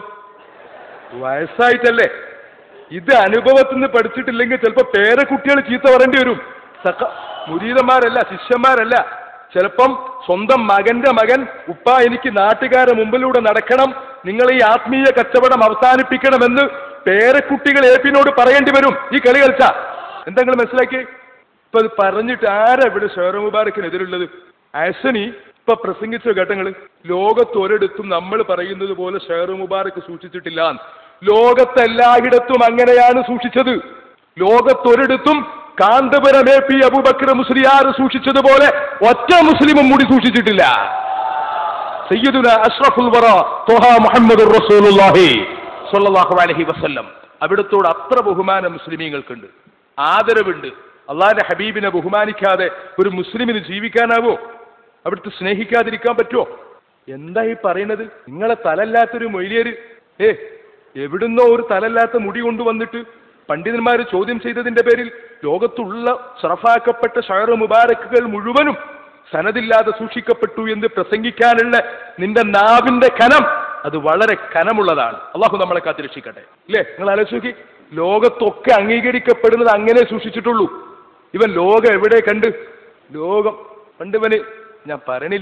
വയസ്സായിട്ടല്ലേ ഇത് അനുഭവത്തിൽ നിന്ന് പഠിച്ചിട്ടില്ലെങ്കിൽ ചിലപ്പോ പേരക്കുട്ടികൾ ചീത്ത പറയേണ്ടി വരും സഖ മുരീതന്മാരല്ല ശിഷ്യന്മാരല്ല ചിലപ്പം സ്വന്തം മകന്റെ മകൻ ഉപ്പ എനിക്ക് നാട്ടുകാരെ മുമ്പിലൂടെ നടക്കണം നിങ്ങൾ ഈ ആത്മീയ കച്ചവടം അവസാനിപ്പിക്കണമെന്ന് പേരക്കുട്ടികൾ ഏപ്പിനോട് പറയേണ്ടി വരും ഈ കളി കളിച്ച എന്താ നിങ്ങൾ മനസ്സിലാക്കി ഇപ്പൊ അത് പറഞ്ഞിട്ട് ആരാ ഇവിടെ ഷെയർ മുബാറക്കിനെതിരുള്ളത് ആസനി ഇപ്പൊ പ്രസംഗിച്ച ഘട്ടങ്ങൾ ലോകത്ത് ഒരിടത്തും നമ്മൾ പറയുന്നത് പോലെ ഷെയർ മുബാറക്ക് സൂക്ഷിച്ചിട്ടില്ല ലോകത്തെല്ലായിടത്തും അങ്ങനെയാണ് സൂക്ഷിച്ചത് ലോകത്തൊരിടത്തും കാന്തപുരം എ പി അബൂബക്കർ മുസ്ലിയാർ സൂക്ഷിച്ചതുപോലെ ഒറ്റ മുസ്ലിമും മുടി സൂക്ഷിച്ചിട്ടില്ല സയ്യിദുന അഷ്റഫുൽ വറ ത്വഹ മുഹമ്മദ് റസൂലുള്ളാഹി സല്ലല്ലാഹു അലൈഹി വസല്ലം അവിടത്തോട് അത്ര ബഹുമാനം മുസ്ലിമീങ്ങൾക്കുണ്ട് ആദരവുണ്ട് അള്ളാഹിന്റെ ഹബീബിനെ ബഹുമാനിക്കാതെ ഒരു മുസ്ലിമിന് ജീവിക്കാനാവോ അവിടുത്തെ സ്നേഹിക്കാതിരിക്കാൻ പറ്റുമോ എന്താ ഈ പറയുന്നത് നിങ്ങളെ തലല്ലാത്തൊരു മൊയ്ലിയര് ഏ എവിടുന്നോ ഒരു തലല്ലാത്ത മുടി കൊണ്ടുവന്നിട്ട് പണ്ഡിതന്മാർ ചോദ്യം ചെയ്തതിന്റെ പേരിൽ ലോകത്തുള്ള ഷറഫാക്കപ്പെട്ട ഷഹർ മുബാരക്കുകൾ മുഴുവനും സനദില്ലാതെ സൂക്ഷിക്കപ്പെട്ടു എന്ന് പ്രസംഗിക്കാനുള്ള നിന്റെ നാവിന്റെ കനം അത് വളരെ കനമുള്ളതാണ് അള്ളാഹു നമ്മളെ കാത്തിരക്ഷിക്കട്ടെ ഇല്ലേ നിങ്ങൾ ആലോചിച്ച് നോക്കി ലോകത്തൊക്കെ അംഗീകരിക്കപ്പെടുന്നത് അങ്ങനെ സൂക്ഷിച്ചിട്ടുള്ളൂ ഇവൻ ലോകം എവിടെ കണ്ട് ലോകം പണ്ടിവന് ഞാൻ പറയണില്ല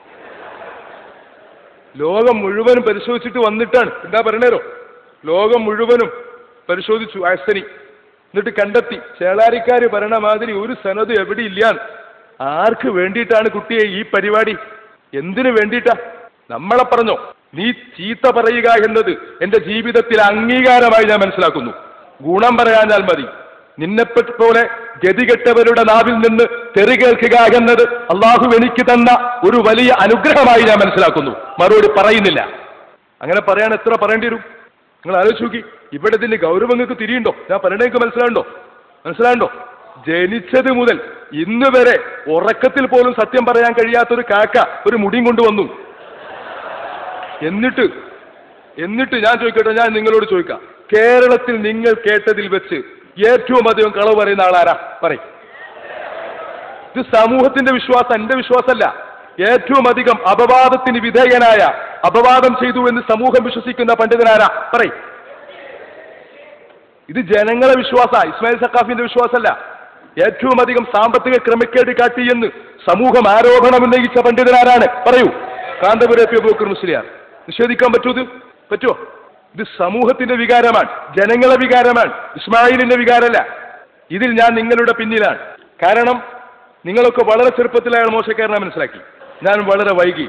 ലോകം മുഴുവനും പരിശോധിച്ചിട്ട് വന്നിട്ടാണ് എന്താ പറയണേരോ ലോകം മുഴുവനും പരിശോധിച്ചു ആസ്തനി എന്നിട്ട് കണ്ടെത്തി ചേളാരിക്കാര് പറയണ മാതിരി ഒരു സനത് എവിടെ ഇല്ലാന്ന് ആർക്ക് വേണ്ടിയിട്ടാണ് കുട്ടിയെ ഈ പരിപാടി എന്തിനു വേണ്ടിയിട്ടാ നമ്മളെ പറഞ്ഞോ നീ ചീത്ത പറയുക എന്നത് എന്റെ ജീവിതത്തിൽ അംഗീകാരമായി ഞാൻ മനസ്സിലാക്കുന്നു ഗുണം പറയാഞ്ഞാൽ മതി നിന്നെപ്പറ്റി പോലെ ഗതികെട്ടവരുടെ നാവിൽ നിന്ന് തെറി കേൾക്കുക എന്നത് അള്ളാഹു എനിക്ക് തന്ന ഒരു വലിയ അനുഗ്രഹമായി ഞാൻ മനസ്സിലാക്കുന്നു മറുപടി പറയുന്നില്ല അങ്ങനെ പറയാൻ എത്ര പറയേണ്ടി വരും നിങ്ങൾ ആലോചിച്ച് നോക്കി ഇവിടെ ഇതിന്റെ ഗൗരവം നിങ്ങൾക്ക് തിരിയുണ്ടോ ഞാൻ പറയണേക്ക് മനസ്സിലാണ്ടോ മനസ്സിലാണ്ടോ ജനിച്ചത് മുതൽ ഇന്ന് വരെ ഉറക്കത്തിൽ പോലും സത്യം പറയാൻ കഴിയാത്തൊരു കാക്ക ഒരു മുടിയും കൊണ്ടുവന്നു എന്നിട്ട് എന്നിട്ട് ഞാൻ ചോദിക്കട്ടെ ഞാൻ നിങ്ങളോട് ചോദിക്കാം കേരളത്തിൽ നിങ്ങൾ കേട്ടതിൽ വെച്ച് ഏറ്റവും അധികം കളവ് പറയുന്ന ആളാരാ പറയും ഇത് സമൂഹത്തിന്റെ വിശ്വാസം എന്റെ വിശ്വാസമല്ല ഏറ്റവും അധികം അപവാദത്തിന് വിധേയനായ അപവാദം ചെയ്തു എന്ന് സമൂഹം വിശ്വസിക്കുന്ന പണ്ഡിതനാരാ പറയും ഇത് ജനങ്ങളെ വിശ്വാസ ഇസ്മായിൽ സക്കാഫിന്റെ വിശ്വാസമല്ല ഏറ്റവും അധികം സാമ്പത്തിക ക്രമക്കേട് കാട്ടി എന്ന് സമൂഹം ആരോപണം ഉന്നയിച്ച പണ്ഡിതനാരാണ് പറയൂ കാന്തപുരം പി ബൂക്കർ മുസ്ലിയാർ നിഷേധിക്കാൻ പറ്റൂ ഇത് പറ്റുമോ ഇത് സമൂഹത്തിന്റെ വികാരമാണ് ജനങ്ങളെ വികാരമാണ് ഇസ്മായിലിന്റെ വികാരമല്ല ഇതിൽ ഞാൻ നിങ്ങളുടെ പിന്നിലാണ് കാരണം നിങ്ങളൊക്കെ വളരെ ചെറുപ്പത്തിൽ അയാൾ മോശക്കാരനെ മനസ്സിലാക്കി ഞാൻ വളരെ വൈകി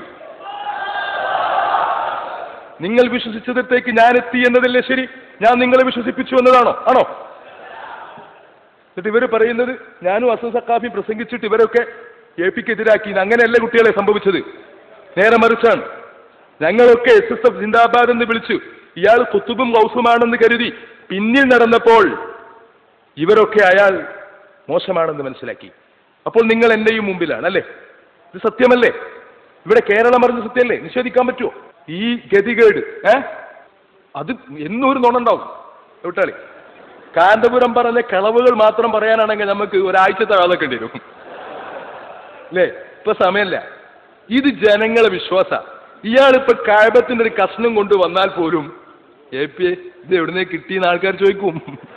നിങ്ങൾ വിശ്വസിച്ചതിലേക്ക് ഞാൻ എത്തി എന്നതല്ലേ ശരി ഞാൻ നിങ്ങളെ വിശ്വസിപ്പിച്ചു എന്നതാണോ ആണോ എന്നിട്ട് ഇവർ പറയുന്നത് ഞാനും അസം സക്കാഫിയും പ്രസംഗിച്ചിട്ട് ഇവരൊക്കെ എ പിക്കെതിരാക്കി അങ്ങനെയല്ല കുട്ടികളെ സംഭവിച്ചത് നേരെ മറിച്ചാണ് ഞങ്ങളൊക്കെ എസ് എസ് എഫ് ജിന്ദാബാദ് എന്ന് വിളിച്ചു ഇയാൾ കുത്തുബും ഗൗസുമാണെന്ന് കരുതി പിന്നിൽ നടന്നപ്പോൾ ഇവരൊക്കെ അയാൾ മോശമാണെന്ന് മനസ്സിലാക്കി അപ്പോൾ നിങ്ങൾ എന്റെയും മുമ്പിലാണ് അല്ലേ ഇത് സത്യമല്ലേ ഇവിടെ കേരളം അറിഞ്ഞ സത്യമല്ലേ നിഷേധിക്കാൻ പറ്റുമോ ഈ ഗതികേട് ഏ അത് എന്നും ഒരു നുണുണ്ടാവും എവിട്ടാളി കാന്തപുരം പറഞ്ഞ കളവുകൾ മാത്രം പറയാനാണെങ്കിൽ നമുക്ക് ഒരാഴ്ചത്തെ കാലൊക്കെ വരും അല്ലേ ഇപ്പൊ സമയമല്ല ഇത് ജനങ്ങളെ വിശ്വാസ ഇയാളിപ്പോ കായബത്തിന്റെ ഒരു കഷ്ണം കൊണ്ട് വന്നാൽ പോലും എ പി ഇത് എവിടുന്നേ കിട്ടിയെന്ന് ആൾക്കാർ ചോദിക്കും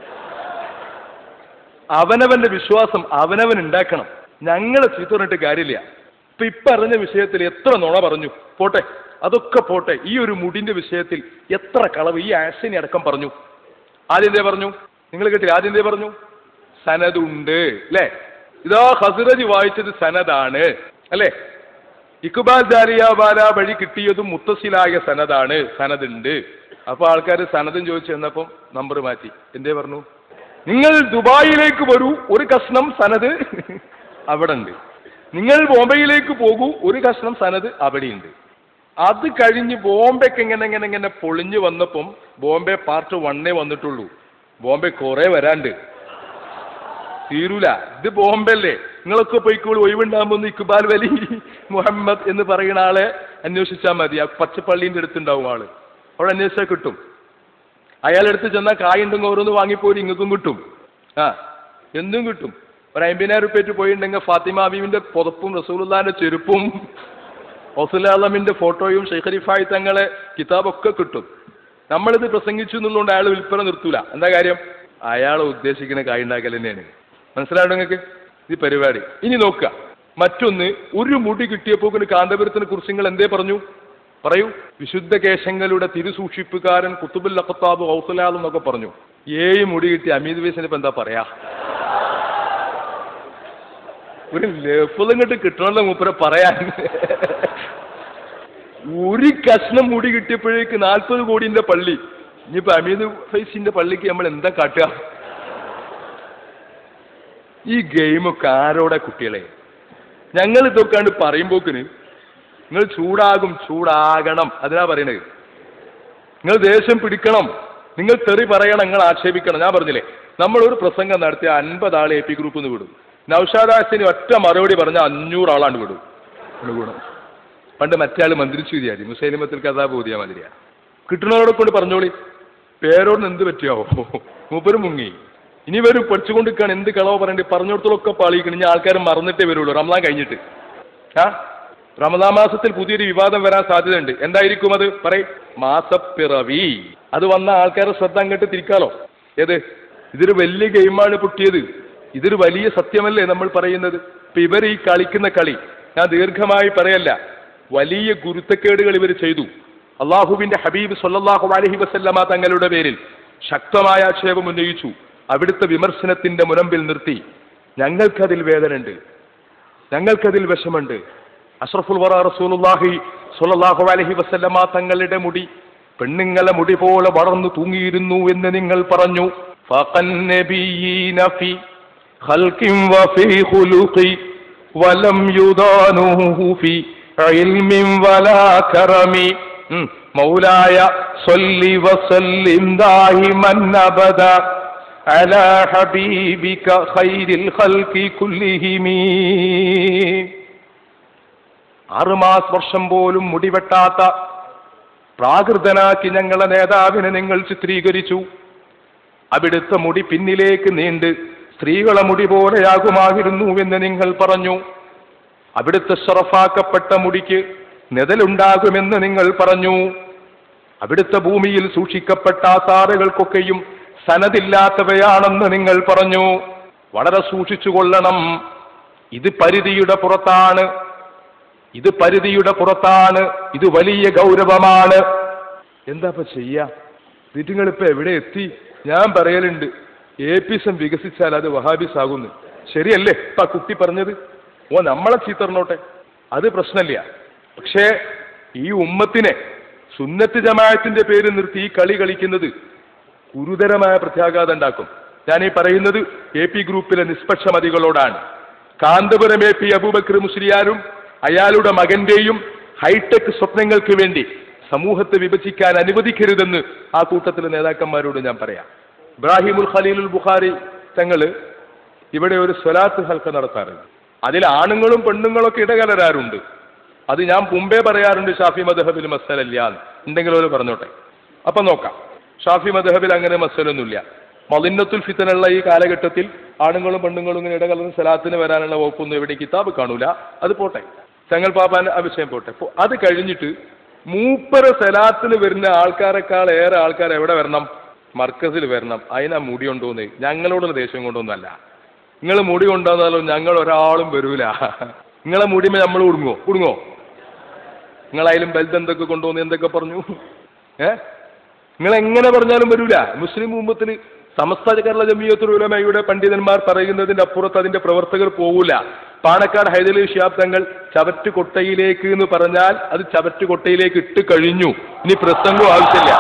അവനവന്റെ വിശ്വാസം അവനവൻ ഉണ്ടാക്കണം ഞങ്ങളെ ചീത്ത പറഞ്ഞിട്ട് കാര്യമില്ല ഇപ്പൊ ഇപ്പറഞ്ഞ വിഷയത്തിൽ എത്ര നുണ പറഞ്ഞു പോട്ടെ അതൊക്കെ പോട്ടെ ഈ ഒരു മുടിന്റെ വിഷയത്തിൽ എത്ര കളവ് ഈ ആശനി അടക്കം പറഞ്ഞു ആദ്യം എന്തേ പറഞ്ഞു നിങ്ങൾ കേട്ടില്ല ആദ്യം എന്തേ പറഞ്ഞു സനതുണ്ട് അല്ലേ ഇതാ ഹസ്രജ് വായിച്ചത് സനദാണ് അല്ലേ ഇക്ബാൽ ജാലിയ ബാല വഴി കിട്ടിയതും മുത്തസിലായ സനദാണ് സനതുണ്ട് അപ്പൊ ആൾക്കാർ സനദും ചോദിച്ചു ചെന്നപ്പം നമ്പർ മാറ്റി എന്തേ പറഞ്ഞു നിങ്ങൾ ദുബായിലേക്ക് വരൂ ഒരു കഷ്ണം സനത് അവിടെ ഉണ്ട് നിങ്ങൾ ബോംബെയിലേക്ക് പോകൂ ഒരു കഷ്ണം സനത് അവിടെയുണ്ട് അത് കഴിഞ്ഞ് ബോംബെക്ക് എങ്ങനെ എങ്ങനെ എങ്ങനെ പൊളിഞ്ഞു വന്നപ്പം ബോംബെ പാർട്ട് വണ്ണേ വന്നിട്ടുള്ളൂ ബോംബെ കുറെ വരാണ്ട് തീരൂല ഇത് ബോംബെ അല്ലേ നിങ്ങളൊക്കെ പോയിക്കോളൂ ഒഴിവുണ്ടാകുമ്പോൾ ഒന്ന് ഇക്ബാൽ വലി മുഹമ്മദ് എന്ന് പറയുന്ന ആളെ അന്വേഷിച്ചാൽ മതി ആ പച്ചപ്പള്ളീൻ്റെ അടുത്തുണ്ടാവും ആള് അവിടെ അന്വേഷിച്ചാൽ കിട്ടും അയാളെടുത്ത് ചെന്നാൽ കായുണ്ടെങ്കിൽ ഓരോന്ന് വാങ്ങിപ്പോയി ഇങ്ങൾക്കും കിട്ടും ആ എന്തും കിട്ടും ഒരു അമ്പതിനായിരം റുപ്യറ്റ് പോയിട്ടുണ്ടെങ്കിൽ ഫാത്തിമ അബീബിന്റെ പുതപ്പും റസൂലുള്ളാന്റെ ചെരുപ്പും ഹൗസുലാലമിന്റെ ഫോട്ടോയും ഷെയ്ഖരിഫായി തങ്ങളെ കിതാബൊക്കെ കിട്ടും നമ്മളിത് പ്രസംഗിച്ചു എന്നുള്ളതുകൊണ്ട് അയാൾ വിൽപ്പന നിർത്തൂല എന്താ കാര്യം അയാൾ ഉദ്ദേശിക്കുന്ന കായ് ഉണ്ടാക്കൽ തന്നെയാണ് മനസ്സിലായോ നിങ്ങൾക്ക് ഈ പരിപാടി ഇനി നോക്കുക മറ്റൊന്ന് ഒരു മുടി കിട്ടിയപ്പോൾ കാന്തപുരത്തിനെ കുറിച്ച് നിങ്ങൾ എന്തേ പറഞ്ഞു പറയൂ വിശുദ്ധ കേശങ്ങളുടെ തിരുസൂക്ഷിപ്പുകാരൻ കുത്തുബുൽ അഖത്താബ് ഹൗസലാൽ എന്നൊക്കെ പറഞ്ഞു ഏഴ് മുടി കിട്ടി അമീദ് വേസിന് ഇപ്പൊ എന്താ പറയാ ഒരു ലഫുതും കിട്ട് കിട്ടണല്ലോ മൂപ്പരെ പറയാൻ ഒരു കഷ്ണം മുടി കിട്ടിയപ്പോഴേക്ക് നാൽപ്പത് കോടിന്റെ പള്ളി ഇനിയിപ്പോ അമീദ് ഫൈസിന്റെ പള്ളിക്ക് നമ്മൾ എന്താ കാട്ടുക ഈ ഗെയിമൊക്കെ ആരോടെ കുട്ടികളെ ഞങ്ങൾ ഇതൊക്കെയാണ് പറയുമ്പോക്കിന് നിങ്ങൾ ചൂടാകും ചൂടാകണം അതിനാ പറയണത് നിങ്ങൾ ദേഷ്യം പിടിക്കണം നിങ്ങൾ തെറി പറയണം നിങ്ങൾ ആക്ഷേപിക്കണം ഞാൻ പറഞ്ഞില്ലേ നമ്മളൊരു പ്രസംഗം നടത്തിയ അൻപത് ആൾ എ പി ഗ്രൂപ്പിൽ നിന്ന് വിടും നൌഷാദാസിന് ഒറ്റ മറുപടി പറഞ്ഞ അഞ്ഞൂറ് ആളാണ്ട് വിടും ഇങ്ങട് വിടും പണ്ട് മറ്റേ ആൾ മന്ത്രിച്ചു വിചാരി മുസൈലിമത്തിൽ കഥാ ബോധിയ മാതിരിയാ കിട്ടുന്നവരോട് കൊണ്ട് പറഞ്ഞോളി പേരോട് എന്ത് പറ്റിയാവോ മൂപ്പര് മുങ്ങി ഇനി വരും പഠിച്ചുകൊണ്ടിരിക്കുകയാണ് എന്ത് കളവോ പറയണ്ടേ പറഞ്ഞിടത്തോളൊക്കെ പാളിക്കണം ഇനി ആൾക്കാർ മറന്നിട്ടേ വരുള്ളൂ റംലാൻ കഴിഞ്ഞിട്ട് ആ റമദാൻ മാസത്തിൽ പുതിയൊരു വിവാദം വരാൻ സാധ്യതയുണ്ട് എന്തായിരിക്കും അത് പറയും മാസപ്പിറവി അത് വന്ന ആൾക്കാരെ ശ്രദ്ധ അങ്ങോട്ട് തിരിക്കാലോ ഏത് ഇതൊരു വലിയ ഗെയിമാണ് പൊട്ടിയത് ഇതൊരു വലിയ സത്യമല്ലേ നമ്മൾ പറയുന്നത് ഇപ്പൊ ഇവർ ഈ കളിക്കുന്ന കളി ഞാൻ ദീർഘമായി പറയല്ല വലിയ ഗുരുത്തക്കേടുകൾ ഇവർ ചെയ്തു അള്ളാഹുവിന്റെ ഹബീബ് സല്ലല്ലാഹു അലൈഹി വസല്ലമ തങ്ങളുടെ പേരിൽ ശക്തമായ ആക്ഷേപം ഉന്നയിച്ചു അവിടുത്തെ വിമർശനത്തിന്റെ മുനമ്പിൽ നിർത്തി ഞങ്ങൾക്കതിൽ വേദനയുണ്ട് ഞങ്ങൾക്കതിൽ വിഷമുണ്ട് അഷ്റഫുൽ വറ റസൂലുള്ളാഹി സ്വല്ലല്ലാഹു അലൈഹി വസല്ലമ തങ്ങളുടെ മുടി പെണ്ണുങ്ങളെ മുടി പോലെ വളർന്നു തൂങ്ങിയിരുന്നു എന്ന് നിങ്ങൾ പറഞ്ഞു ഫഖൻ നബിയീന ഫി ഖൽഖിൻ വഫി ഖുലുഖി വലം യുദാനുഹു ഫി ഇൽമിൻ വലാ കറമി ഉം. മൗലായ സ്വല്ലി വസല്ലിം ദാഹിമൻ അബദ على حبيبك خير الخلق كلهم ആറുമാസ് വർഷം പോലും മുടിവെട്ടാത്ത പ്രാകൃതനാക്കി ഞങ്ങളെ നേതാവിനെ നിങ്ങൾ ചിത്രീകരിച്ചു അവിടുത്തെ മുടി പിന്നിലേക്ക് നീണ്ട് സ്ത്രീകളെ മുടി പോലെയാകുമായിരുന്നു എന്ന് നിങ്ങൾ പറഞ്ഞു അവിടുത്തെ ഷറഫാക്കപ്പെട്ട മുടിക്ക് നെതലുണ്ടാകുമെന്ന് നിങ്ങൾ പറഞ്ഞു അവിടുത്തെ ഭൂമിയിൽ സൂക്ഷിക്കപ്പെട്ട ആസാറുകൾക്കൊക്കെയും സനദില്ലാത്തവയാണെന്ന് നിങ്ങൾ പറഞ്ഞു വളരെ സൂക്ഷിച്ചു കൊള്ളണം ഇത് പരിധിയുടെ പുറത്താണ് ഇത് പരിധിയുടെ പുറത്താണ് ഇത് വലിയ ഗൗരവമാണ് എന്താ ഇപ്പൊ ചെയ്യാ നിങ്ങളിപ്പോ എവിടെ എത്തി ഞാൻ പറയലുണ്ട് ഏപ്പിസം വികസിച്ചാൽ അത് വഹാബിസ് ആകുന്നു ശരിയല്ലേ ഇപ്പൊ ആ കുട്ടി പറഞ്ഞത് ഓ നമ്മളെ ചീത്തറിനോട്ടെ അത് പ്രശ്നമില്ല പക്ഷേ ഈ ഉമ്മത്തിനെ സുന്നത്ത് ജമാഅത്തിന്റെ പേര് നിർത്തി ഈ കളി കളിക്കുന്നത് ഗുരുതരമായ പ്രത്യാഘാതം ഉണ്ടാക്കും ഞാൻ ഈ പറയുന്നത് എ പി ഗ്രൂപ്പിലെ നിഷ്പക്ഷമതികളോടാണ് കാന്തപുരം എ പി അബൂബക്കർ മുസ്ലിയാരും അയാളുടെ മകന്റെയും ഹൈടെക് സ്വപ്നങ്ങൾക്ക് വേണ്ടി സമൂഹത്തെ വിഭജിക്കാൻ അനുവദിക്കരുതെന്ന് ആ കൂട്ടത്തിലെ നേതാക്കന്മാരോട് ഞാൻ പറയാം ഇബ്രാഹിമുൽ ഖലീലുൽ ബുഖാരി തങ്ങള് ഇവിടെ ഒരു സ്വലാത്ത് ഹൽക്ക നടത്താറുണ്ട് അതിൽ ആണുങ്ങളും പെണ്ണുങ്ങളൊക്കെ ഇടകലരാറുണ്ട് അത് ഞാൻ മുമ്പേ പറയാറുണ്ട് ഷാഫി മദഹബിൽ മസലല്ല ഉണ്ടെങ്കിൽ ഒരു പറഞ്ഞോട്ടെ അപ്പൊ നോക്കാം ഷാഫി മദഹബിൽ അങ്ങനെ മസലൊന്നുമില്ല മലിന്നത്തുൽ ഫിത്തനുള്ള ഈ കാലഘട്ടത്തിൽ ആണുങ്ങളും പെണ്ണുങ്ങളും ഇങ്ങനെ ഇടകലർന്ന് സലാത്തിന് വരാനുള്ള വകുപ്പൊന്നും എവിടെ കിതാബ് കാണൂല അത് പോട്ടെ തങ്ങൾ പാപ്പാൻ ആ വിഷയം പോട്ടെ അപ്പൊ അത് കഴിഞ്ഞിട്ട് മൂപ്പര സലാത്തിന് വരുന്ന ആൾക്കാരെക്കാൾ ഏറെ ആൾക്കാർ എവിടെ വരണം മർക്കസിൽ വരണം അതിനാ മുടി കൊണ്ടുവന്ന് ഞങ്ങളോടുള്ള ദേഷ്യം കൊണ്ടൊന്നല്ല നിങ്ങൾ മുടി കൊണ്ടുവന്നാലും ഞങ്ങൾ ഒരാളും വരൂല നിങ്ങളെ മുടിമേ നമ്മൾ കുടുങ്ങോ കുടുങ്ങോ നിങ്ങളായാലും ബൽത് എന്തൊക്കെ കൊണ്ടുവന്ന് എന്തൊക്കെ പറഞ്ഞു ഏ നിങ്ങൾ എങ്ങനെ പറഞ്ഞാലും വരൂല മുസ്ലിം ഉമ്മത്തിന് സമസ്ത കേരള ജമിയത്തുൽ ഉലമയുടെ പണ്ഡിതന്മാർ പറയുന്നതിന്റെ അപ്പുറത്ത് അതിന്റെ പ്രവർത്തകർ പോകൂല പാണക്കാട് ഹൈദലി ഷിയാബ് തങ്ങൾ ചവറ്റ് കൊട്ടയിലേക്ക് എന്ന് പറഞ്ഞാൽ അത് ചവറ്റ് കൊട്ടയിലേക്ക് ഇട്ട് കഴിഞ്ഞു ഇനി പ്രസംഗവും ആവശ്യമില്ല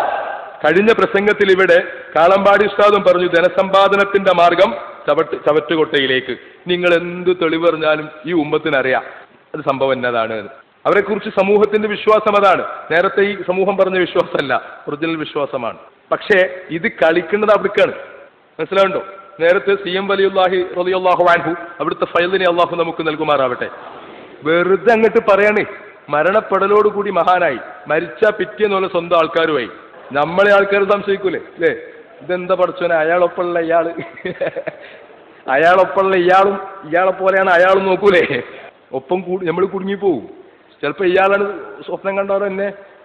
കഴിഞ്ഞ പ്രസംഗത്തിൽ ഇവിടെ കാളമ്പാടി ഉസ്താദും പറഞ്ഞു ധനസമ്പാദനത്തിന്റെ മാർഗം ചവറ്റ് ചവറ്റുകൊട്ടയിലേക്ക് നിങ്ങൾ എന്ത് തെളിവ് പറഞ്ഞാലും ഈ ഉമ്മത്തിനറിയാം അത് സംഭവം എന്നതാണ് എന്ന്. അവരെക്കുറിച്ച് സമൂഹത്തിന്റെ വിശ്വാസം അതാണ് നേരത്തെ ഈ സമൂഹം പറഞ്ഞ വിശ്വാസമല്ല ഒറിജിനൽ വിശ്വാസമാണ് പക്ഷേ ഇത് കളിക്കുന്നത് അവിടേക്കാണ് മനസ്സിലാവുണ്ടോ നേരത്തെ സി എം വലിയുല്ലാഹി റലിയുല്ലാഹു വാൻഹു അവിടുത്തെ ഫയലിനെ അള്ളാഹു നമുക്ക് നൽകുമാറാവട്ടെ വെറുതെ അങ്ങോട്ട് പറയണേ മരണപ്പെടലോടുകൂടി മഹാനായി മരിച്ച പിറ്റേന്നുള്ള സ്വന്തം ആൾക്കാരുമായി നമ്മളെ ആൾക്കാർ സംശയിക്കൂലേ അല്ലേ ഇതെന്താ പഠിച്ചോനെ അയാളൊപ്പമുള്ള ഇയാള് അയാളൊപ്പമുള്ള ഇയാളും ഇയാളെ പോലെയാണ് അയാളും നോക്കൂലേ ഒപ്പം കൂടി നമ്മൾ കുടുങ്ങിപ്പോവും ചിലപ്പോൾ ഇയാളാണ് സ്വപ്നം കണ്ടവരോ എന്നെ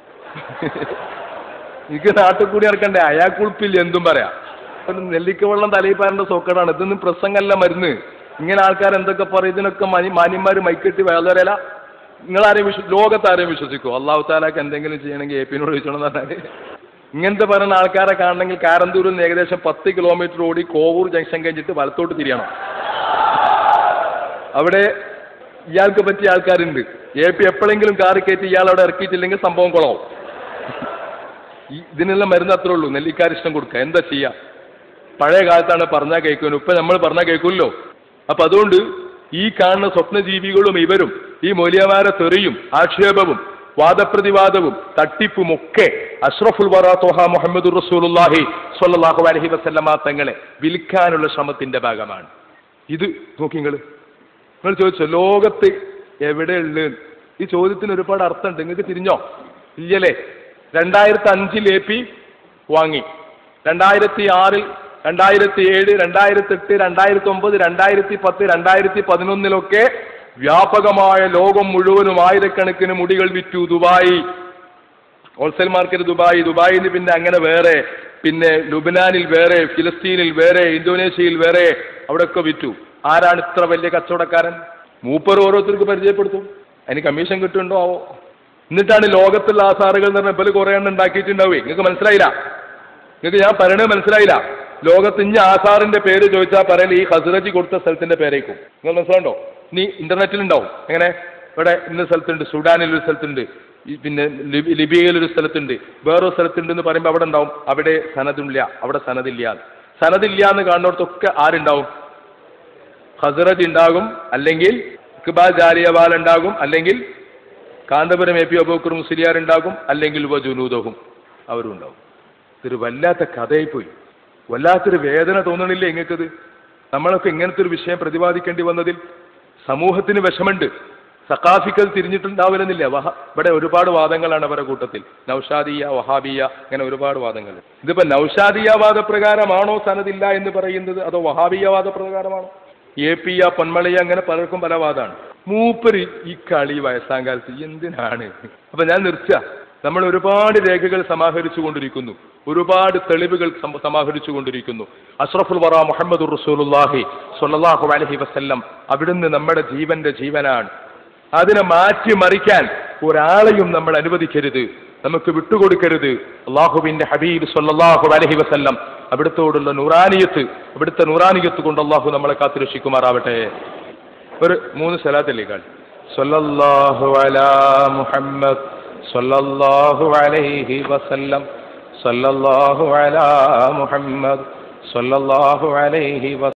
എനിക്ക് നാട്ടിൽ കൂടി ഇറക്കണ്ടേ അയാൾക്ക് ഉൾപ്പില്ല എന്തും പറയാം ഒരു നെല്ലിക്ക വെള്ളം തലയിൽ പാരേണ്ട സോക്കേടാണ് ഇതൊന്നും പ്രസംഗമല്ല മരുന്ന് ഇങ്ങനെ ആൾക്കാർ എന്തൊക്കെ പറയും ഇതിനൊക്കെ മാനി മാന്യന്മാർ മൈക്കെട്ടി വേലറിയല നിങ്ങളാരെയും വിശ്വ ലോകത്ത് ആരെയും വിശ്വസിക്കുമോ അള്ളാഹു താലാക്ക് എന്തെങ്കിലും ചെയ്യണമെങ്കിൽ എ പിന്നോട് ചോദിച്ചോണെന്ന് പറഞ്ഞാൽ ഇങ്ങനത്തെ പറയുന്ന ആൾക്കാരെ കാണണമെങ്കിൽ കാരന്തൂരിൽ നിന്ന് ഏകദേശം പത്ത് കിലോമീറ്റർ ഓടി കോവൂർ ജംഗ്ഷൻ കഴിഞ്ഞിട്ട് വലത്തോട്ട് തിരിയണം അവിടെ ഇയാൾക്ക് പറ്റിയ ആൾക്കാരുണ്ട് എ പി എപ്പോഴെങ്കിലും കാറി കയറ്റി ഇയാൾ അവിടെ ഇറക്കിയിട്ടില്ലെങ്കിൽ സംഭവം കുളവും ഈ ഇതിനെല്ലാം മരുന്ന് അത്രേ ഉള്ളൂ നെല്ലിക്കാരിഷ്ടം കൊടുക്കുക എന്താ ചെയ്യാ പഴയ കാലത്താണ് പറഞ്ഞാൽ കേൾക്കുമല്ലോ ഇപ്പൊ നമ്മൾ പറഞ്ഞാൽ കേൾക്കുമല്ലോ അപ്പൊ അതുകൊണ്ട് ഈ കാണുന്ന സ്വപ്നജീവികളും ഇവരും ഈ മൂല്യമാരെ തെറിയും ആക്ഷേപവും വാദപ്രതിവാദവും തട്ടിപ്പും ഒക്കെ അഷ്റഫുൽ വറ തോഹ മുഹമ്മദ് റസൂലുല്ലാഹി സ്വല്ലല്ലാഹു അലൈഹി വസല്ലമ തങ്ങളെ വിൽക്കാനുള്ള ശ്രമത്തിന്റെ ഭാഗമാണ് ഇത് നോക്കി നിങ്ങൾ നിങ്ങൾ ചോദിച്ചോ ലോകത്ത് എവിടെയുള്ളത് ഈ ചോദ്യത്തിന് ഒരുപാട് അർത്ഥമുണ്ട് നിങ്ങൾക്ക് തിരിഞ്ഞോ ഇല്ലല്ലേ രണ്ടായിരത്തി അഞ്ചിൽ എ പി വാങ്ങി രണ്ടായിരത്തി ആറിൽ രണ്ടായിരത്തി ഏഴ് രണ്ടായിരത്തി എട്ട് രണ്ടായിരത്തി ഒമ്പത് രണ്ടായിരത്തി പത്ത് രണ്ടായിരത്തി പതിനൊന്നിലൊക്കെ വ്യാപകമായ ലോകം മുഴുവനും ആയിരക്കണക്കിന് മുടികൾ വിറ്റു ദുബായ് ഹോൾസെയിൽ മാർക്കറ്റ് ദുബായ് ദുബായിൽ നിന്ന് പിന്നെ അങ്ങനെ വേറെ പിന്നെ ലുബനാനിൽ വേറെ ഫിലസ്തീനിൽ വേറെ ഇന്തോനേഷ്യയിൽ വേറെ അവിടെയൊക്കെ വിറ്റു ആരാണ് ഇത്ര വലിയ കച്ചവടക്കാരൻ മൂപ്പർ ഓരോരുത്തർക്ക് പരിചയപ്പെടുത്തും അതിന് കമ്മീഷൻ കിട്ടുന്നുണ്ടോ ആവോ എന്നിട്ടാണ് ലോകത്തുള്ള ആസാറുകൾ എന്ന് പറഞ്ഞാൽ ഇപ്പം കുറേ എണ്ണം ഉണ്ടാക്കിയിട്ടുണ്ടാവേ നിങ്ങൾക്ക് മനസ്സിലായില്ല നിങ്ങൾക്ക് ഞാൻ പറയണത് മനസ്സിലായില്ല ലോകത്ത് ഇഞ്ഞ ആസാറിന്റെ പേര് ചോദിച്ചാൽ പറയൽ ഈ ഹസ്രജി കൊടുത്ത സ്ഥലത്തിന്റെ പേരേക്കും നിങ്ങൾ മനസ്സിലാണ്ടോ നീ ഇന്റർനെറ്റിൽ ഉണ്ടാവും എങ്ങനെ ഇവിടെ ഇന്ന സ്ഥലത്തുണ്ട് സുഡാനിൽ ഒരു സ്ഥലത്തുണ്ട് ഈ പിന്നെ ലിബി- ലിബിയയിൽ ഒരു സ്ഥലത്തുണ്ട് വേറൊരു സ്ഥലത്തുണ്ട് എന്ന് പറയുമ്പോൾ അവിടെ ഉണ്ടാവും അവിടെ സനദില്ല അവിടെ സനദില്ല സനദില്ല എന്ന് കാണുന്നിടത്തൊക്കെ ആരുണ്ടാവും ഹസറത്ത് ഉണ്ടാകും അല്ലെങ്കിൽ ഇക്ബാൽ ജാരിയവാൽ ഉണ്ടാകും അല്ലെങ്കിൽ കാന്തപുരം എ പി അബൂക്കർ മുസ്ലിയാർ ഉണ്ടാകും അല്ലെങ്കിൽ വജുനൂദവും അവരും ഉണ്ടാവും ഇതൊരു വല്ലാത്ത കഥയായി പോയി വല്ലാത്തൊരു വേദന തോന്നണില്ലേ നിങ്ങൾക്കത് നമ്മളൊക്കെ ഇങ്ങനത്തെ ഒരു വിഷയം പ്രതിപാദിക്കേണ്ടി വന്നതിൽ സമൂഹത്തിന് വിഷമുണ്ട് സക്കാഫിക്കൽ തിരിഞ്ഞിട്ടുണ്ടാവില്ലെന്നില്ല വഹ ഇവിടെ ഒരുപാട് വാദങ്ങളാണ് അവരുടെ കൂട്ടത്തിൽ നൗഷാദിയ വഹാബിയ ഇങ്ങനെ ഒരുപാട് വാദങ്ങൾ ഇതിപ്പോ നൗഷാദിയ വാദപ്രകാരമാണോ സനദില്ല എന്ന് പറയുന്നത് അതോ വഹാബിയ വാദപ്രകാരമാണോ എ പി ആ പൊന്മളയ അങ്ങനെ പലർക്കും പല വാദമാണ് മൂപ്പര് ഈ കളി വയസ്സാം കാലത്ത് എന്തിനാണ് അപ്പൊ ഞാൻ നിർത്തുക നമ്മൾ ഒരുപാട് രേഖകൾ സമാഹരിച്ചു കൊണ്ടിരിക്കുന്നു ഒരുപാട് തെളിവുകൾ സം- സമാഹരിച്ചു കൊണ്ടിരിക്കുന്നു അഷ്റഫുൽ വറ മുഹമ്മദ് റസൂലുല്ലാഹി സ്വല്ലല്ലാഹു അലൈഹി വസല്ലം അവിടുന്ന് നമ്മുടെ ജീവന്റെ ജീവനാണ് അതിനെ മാറ്റിമറിക്കാൻ ഒരാളെയും നമ്മൾ അനുവദിക്കരുത് നമുക്ക് വിട്ടുകൊടുക്കരുത് അള്ളാഹുവിന്റെ ഹബീബ് സല്ലല്ലാഹു അലൈഹി വസല്ലം അവിടുത്തോടുള്ള നൂറാനിയത്ത് അവിടുത്തെ നൂറാനിയത്ത് കൊണ്ട് അള്ളാഹു നമ്മളെ കാത്തുരക്ഷിക്കുമാറാവട്ടെ ഒരു മൂന്ന് സ്ഥലത്തല്ലേ കാൾ സല്ലല്ലാഹു അലാ മുഹമ്മദ് സല്ലല്ലാഹു അലൈഹി വസല്ലം സല്ലല്ലാഹു അലാ മുഹമ്മദ് സല്ലല്ലാഹു അലൈഹി വസല്ലം